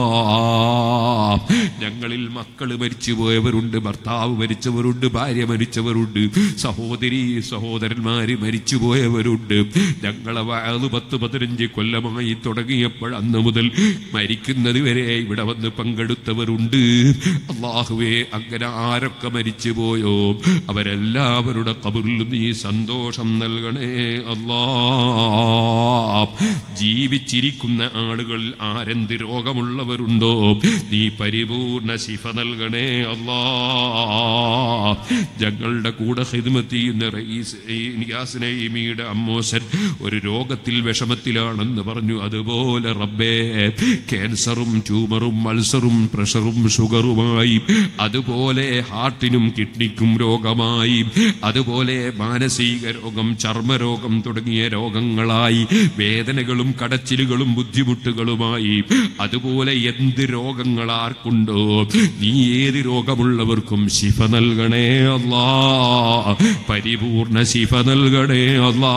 ഞങ്ങളിൽ മക്കള് മരിച്ചുപോയവരുണ്ട് ഭർത്താവ് മരിച്ചവരുണ്ട് ഭാര്യ മരിച്ചവരുണ്ട് സഹോദരി സഹോദരന്മാര് മരിച്ചുപോയവരുണ്ട് ഞങ്ങളെ വാത് പത്ത് പതിനഞ്ച് കൊല്ലമായി തുടങ്ങിയപ്പോൾ അന്ന് മുതൽ മരിക്കുന്നത് വരെ ഇവിടെ വന്ന് പങ്കെടുത്തവരുണ്ട് അള്ളാഹുവേ അങ്ങനെ ആരൊക്കെ മരിച്ചുപോയോ അവരെല്ലാവരുടെ കബറിലും നീ സന്തോഷം നൽകണേ അല്ലാ ജീവിച്ചിരിക്കുന്ന ആളുകളിൽ ആരെന്ത് രോഗമുള്ളവരുണ്ടോ നീ പരിപൂർണ ശിഫ നൽകണേ അല്ലാ ഞങ്ങളുടെ കൂടെ ഹിദ്മത്ത് ചെയ്യുന്ന റയീസ് നിയാസ് നഈമിയുടെ അമ്മോസൻ ഒരു രോഗത്തിൽ വിഷമത്തിലാണെന്ന് പറഞ്ഞു അതുപോലെ റബ്ബേ ക്യാൻസറും ട്യൂമറും മത്സറും പ്രഷറും ഷുഗറുമായി അതുപോലെ ഹാർട്ടിനും കിഡ്നിക്കും രോഗമായി അതുപോലെ മാനസിക രോഗം ചർമ്മരോഗം തുടങ്ങിയ രോഗങ്ങളായി വേദനകളും കടച്ചിലുകളും ബുദ്ധിമുട്ടുകളുമായി അതുപോലെ എന്ത് രോഗങ്ങൾ ആർക്കുണ്ടോ നീ ഏത് രോഗമുള്ളവർക്കും ശിഫ നൽകണേ അല്ലാ പരിപൂർണ ശിഫ നൽകണേ അല്ലാ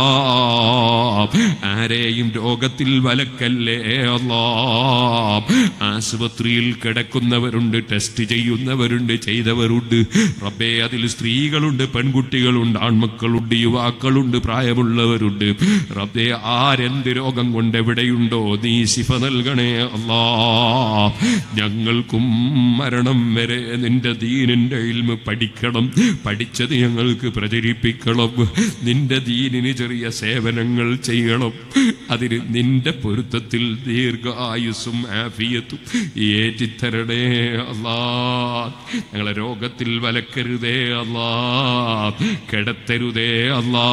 ആരെയും രോഗത്തിൽ വലക്കല്ലേ അല്ലാ ആശുപത്രിയിൽ കിടക്കുന്നവരുണ്ട് ടെസ്റ്റ് ചെയ്യുന്നവരുണ്ട് ചെയ്തവരുണ്ട് റബ്ബേ അതിൽ സ്ത്രീകളുണ്ട് പെൺകുട്ടികളുണ്ട് ആൺമക്കളുണ്ട് യുവാക്കളുണ്ട് പ്രായമുള്ളവരുണ്ട് റബ്ബേ ആരെന്ത് രോഗം കൊണ്ട് എവിടെയുണ്ടോ നീ ശിഫ നൽകണേ അല്ലാ ഞങ്ങൾക്കും മരണം വരെ നിന്റെ ദീനിന്റെ ഇൽമ പഠിക്കണം പഠിച്ചത് ഞങ്ങൾക്ക് പ്രചരിപ്പിക്കണം നിന്റെ ദീനിന് ചെറിയ സേവനങ്ങൾ ചെയ്യണം അതിന് നിന്റെ പൊരുത്തത്തിൽ ദീർഘായുസ്സും ആഫിയത്തും ഏറ്റിത്തരണേ അല്ലാ ഞങ്ങളെ രോഗത്തിൽ വലക്കരുതേ അല്ലാ കിടത്തരുതേ അല്ലാ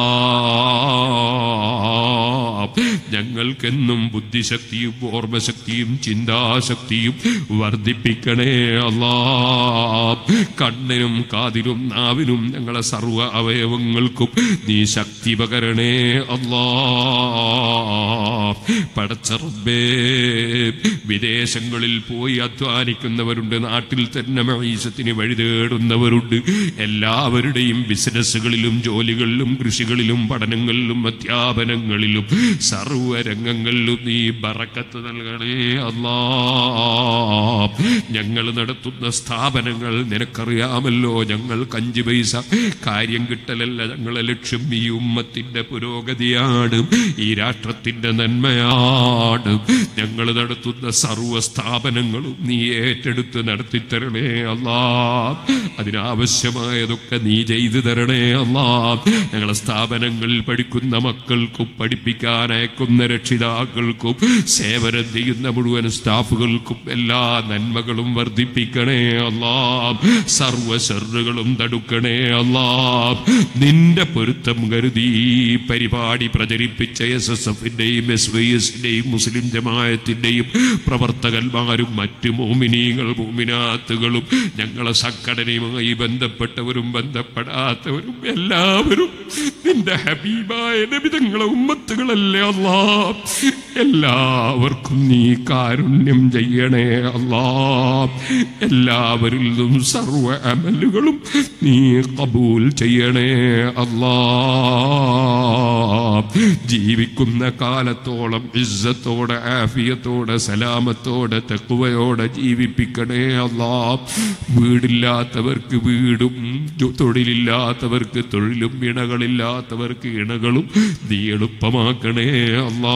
ഞങ്ങൾക്കെന്നും ബുദ്ധിശക്തിയും ഓർമ്മശക്തിയും ചിന്താശക്തിയും വർദ്ധിപ്പിക്കണേ അല്ലാ കണ്ണിനും കാതിനും നാവിനും ഞങ്ങളെ സർവ അവയവങ്ങൾക്കും നീ ശക്തി പകരണേ അല്ലാ പടച്ചറബേ വിദേശങ്ങളിൽ പോയി അധ്വാനിക്കുന്നവരുണ്ട് നാട്ടിൽ തന്നെ മൈസത്തിന് വഴി തേടുന്നവരുണ്ട് എല്ലാവരുടെയും ബിസിനസ്സുകളിലും ജോലികളിലും കൃഷികളിലും പഠനങ്ങളിലും അധ്യാപനങ്ങളിലും സർവരംഗങ്ങളിലും നീ ബറക്കത്ത് നൽകണേ അല്ലാ ഞങ്ങൾ നടത്തുന്ന സ്ഥാപനങ്ങൾ നിനക്കറിയാമല്ലോ ഞങ്ങൾ അഞ്ച് പൈസ കാര്യം കിട്ടലല്ല ഞങ്ങളെ ലക്ഷ്യം ഈ ഉമ്മത്തിന്റെ പുരോഗതിയാണ് ഈ രാഷ്ട്രത്തിന്റെ നന്മയാണ് ഞങ്ങൾ നടത്തുന്ന സർവ സ്ഥാപനങ്ങളും നീ ഏറ്റെടുത്ത് നടത്തിത്തരണേ അല്ലാ അതിനാവശ്യമായതൊക്കെ നീ ചെയ്തു തരണേ അല്ലാ ഞങ്ങളെ സ്ഥാപനങ്ങളിൽ പഠിക്കുന്ന മക്കൾക്കും പഠിപ്പിക്കാൻ അയക്കുന്ന രക്ഷിതാക്കൾക്കും സേവനം ചെയ്യുന്ന മുഴുവൻ സ്റ്റാഫുകൾക്കും എല്ലാ നന്മകളും വർദ്ധിപ്പിക്കണേ അല്ലാ സർവ ഷെറുകളും തടുക്കണേ അല്ലാ നിന്റെ പൊരുത്തം കരുതി ഈ പരിപാടി പ്രചരിപ്പിച്ച എസ് എസ് എഫിന്റെയും എസ് വൈ എസിന്റെയും മുസ്ലിം ജമായത്തിന്റെയും പ്രവർത്തകന്മാരും മറ്റു മോമിനീങ്ങൾ മോമിനാത്തുകളും ഞങ്ങളെ സംഘടനയുമായി ബന്ധപ്പെട്ടവരും ബന്ധപ്പെടാത്തവരും എല്ലാവരും നിന്റെ ഹബീബായ നബിതങ്ങളെ ഉമ്മത്തുകളല്ലേ അല്ലാ എല്ലാവർക്കും നീ കാരുണ്യം ചെയ്യണേ അല്ലാ എല്ലാവരിൽ നിന്നും സർവ അമലുകളും നീ കബൂൽ ചെയ്യണേ അല്ലാ ജീവിക്കുന്ന കാലത്തോളം ഇസ്സത്തോടെ ആഫിയത്തോടെ സലാമത്തോടെ തെക്കുവയോടെ ജീവിപ്പിക്കണേ അല്ലാ വീടില്ലാത്തവർക്ക് വീടും ജോ- തൊഴിലില്ലാത്തവർക്ക് തൊഴിലും ഇണകളില്ലാത്തവർക്ക് ഇണകളും നീ എളുപ്പമാക്കണേ അല്ലാ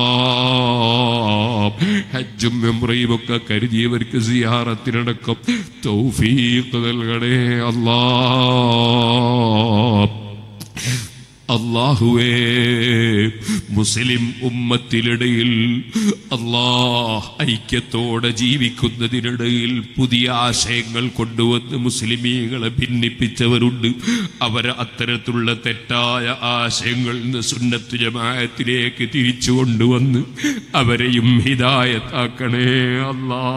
ഹജ്ജും മെമ്രയും ഒക്കെ കരുതിയവർക്ക് സിയാറത്തിനടക്കം തൗഫീഖ് നൽകണേ അല്ലാ അള്ളാഹുവേ മുസ്ലിം ഉമ്മത്തിനിടയിൽ അള്ളാഹ് ഐക്യത്തോടെ ജീവിക്കുന്നതിനിടയിൽ പുതിയ ആശയങ്ങൾ കൊണ്ടുവന്ന് മുസ്ലിമീങ്ങളെ ഭിന്നിപ്പിച്ചവരുണ്ട് അവരെ അത്തരത്തിലുള്ള തെറ്റായ ആശയങ്ങളിൽ നിന്ന് സുന്നത്ത് ജമായത്തിലേക്ക് തിരിച്ചു കൊണ്ടുവന്ന് അവരെയും ഹിദായത്താക്കണേ അല്ലാ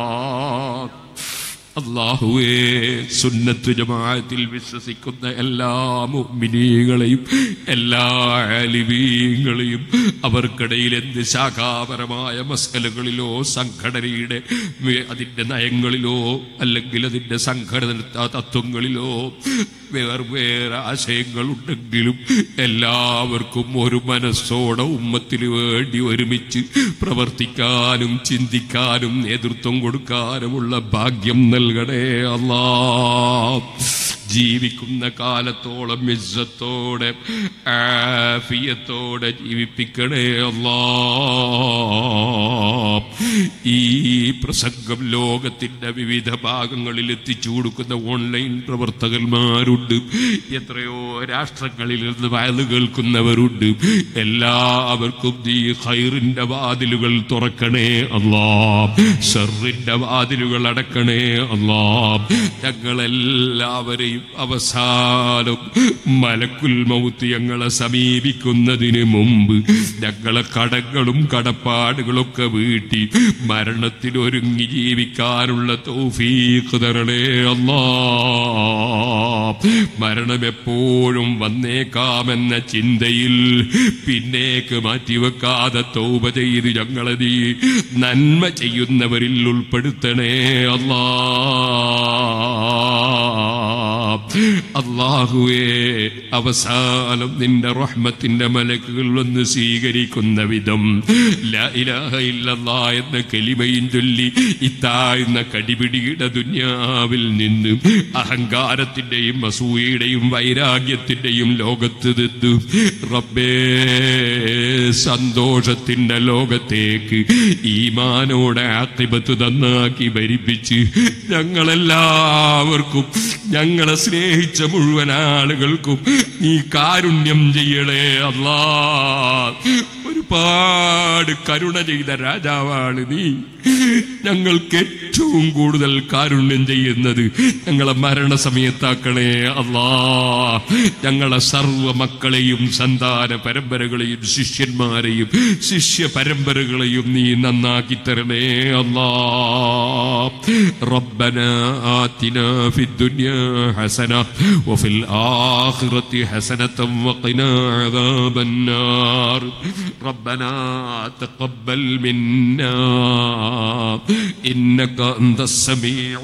അള്ളാഹുവേ സുന്നത്തു ജമാഅത്തിൽ വിശ്വസിക്കുന്ന എല്ലാ മുഅ്മിനീങ്ങളെയും എല്ലാ ആലിമീങ്ങളെയും അവർക്കിടയിൽ എന്ത് ശാഖാപരമായ മസ്കലകളിലോ സംഘടനയുടെ വേ- അതിന്റെ നയങ്ങളിലോ അല്ലെങ്കിൽ അതിന്റെ സംഘടന തത്വങ്ങളിലോ വേറെ വേറെ ആശയങ്ങളുണ്ടെങ്കിലും എല്ലാവർക്കും ഒരു മനസ്സോടെ ഉമ്മത്തിന് വേണ്ടി ഒരുമിച്ച് പ്രവർത്തിക്കാനും ചിന്തിക്കാനും നേതൃത്വം കൊടുക്കാനുമുള്ള ഭാഗ്യം നൽകണേ അല്ലാ ജീവിക്കുന്ന കാലത്തോളം ഇസ്സത്തോടെ ആഫിയത്തോടെ ജീവിപ്പിക്കണേ അല്ലാ ഈ പ്രസംഗം ലോകത്തിന്റെ വിവിധ ഭാഗങ്ങളിൽ എത്തിച്ചു കൊടുക്കുന്ന ഓൺലൈൻ പ്രവർത്തകന്മാരുണ്ട് എത്രയോ രാഷ്ട്രങ്ങളിൽ നിന്ന് വയല് കേൾക്കുന്നവരുണ്ട് എല്ലാവർക്കും നീ ഹൈറിന്റെ വാതിലുകൾ തുറക്കണേ അല്ലാ ഷെറിന്റെ വാതിലുകൾ അടക്കണേ അല്ലാ ഞങ്ങളെല്ലാവരെയും അവസാനം മലക്കുൽ മൗത്ത് ഞങ്ങളെ സമീപിക്കുന്നതിന് മുമ്പ് ഞങ്ങളെ കടങ്ങളും കടപ്പാടുകളൊക്കെ വീട്ടി മരണത്തിന് ഒരുങ്ങി ജീവിക്കാനുള്ള തൗഫീഖ് തരണേ അല്ലാ മരണം എപ്പോഴും വന്നേക്കാമെന്ന ചിന്തയിൽ പിന്നേക്ക് മാറ്റിവെക്കാതെ തൗബ ചെയ്ത് ഞങ്ങളെ നീ നന്മ ചെയ്യുന്നവരിൽ ഉൾപ്പെടുത്തണേ അല്ലാ അള്ളാഹുവേ അവസാനം നിന്റെ റഹ്മത്തിന്റെ മലക്കുകൾ വന്ന് സ്വീകരിക്കുന്ന വിധം ലാ ഇലാഹ ഇല്ലല്ലാ എന്ന കലിമയും ചൊല്ലി ഇത്താഴ്ന്ന കടിപിടിയുടെ ദുന്യാവിൽ നിന്ന് അഹങ്കാരത്തിന്റെയും അസൂയയുടെയും വൈരാഗ്യത്തിന്റെയും ലോകത്ത് നിന്ന് റബ്ബേ സന്തോഷത്തിന്റെ ലോകത്തേക്ക് ഈമാനോടെ ആത്തിപത്ത് നന്നാക്കി ഭരിപ്പിച്ച് ഞങ്ങളെല്ലാവർക്കും ഞങ്ങളെ സ്നേഹിച്ച മുഴുവൻ ആളുകൾക്കും നീ കാരുണ്യം ചെയ്യണേ അല്ലാ ഒരുപാട് കരുണ ചെയ്ത രാജാവാണ് നീ ഞങ്ങൾക്ക് ഏറ്റവും കൂടുതൽ കാരുണ്യം ചെയ്യുന്നത് ഞങ്ങളെ മരണസമയത്താക്കണേ അല്ലാ ഞങ്ങളെ സർവ മക്കളെയും സന്താന പരമ്പരകളെയും ശിഷ്യന്മാരെയും ശിഷ്യ പരമ്പരകളെയും നീ നന്നാക്കി തരണേ അല്ലാ ربنا آتنا في الدنيا حسنة وفي الآخرة حسنة وقنا عذاب النار ربنا تقبل منا إنك أنت السميع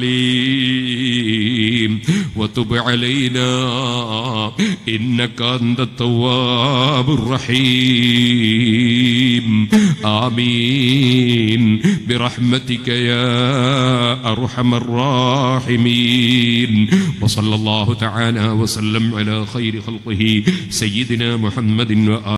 العليم وتب علينا إنك أنت التواب الرحيم آمين برحمتك يا أرحم الراحمين وصلى الله تعالى وسلم على خير خلقه سيدنا محمد وآله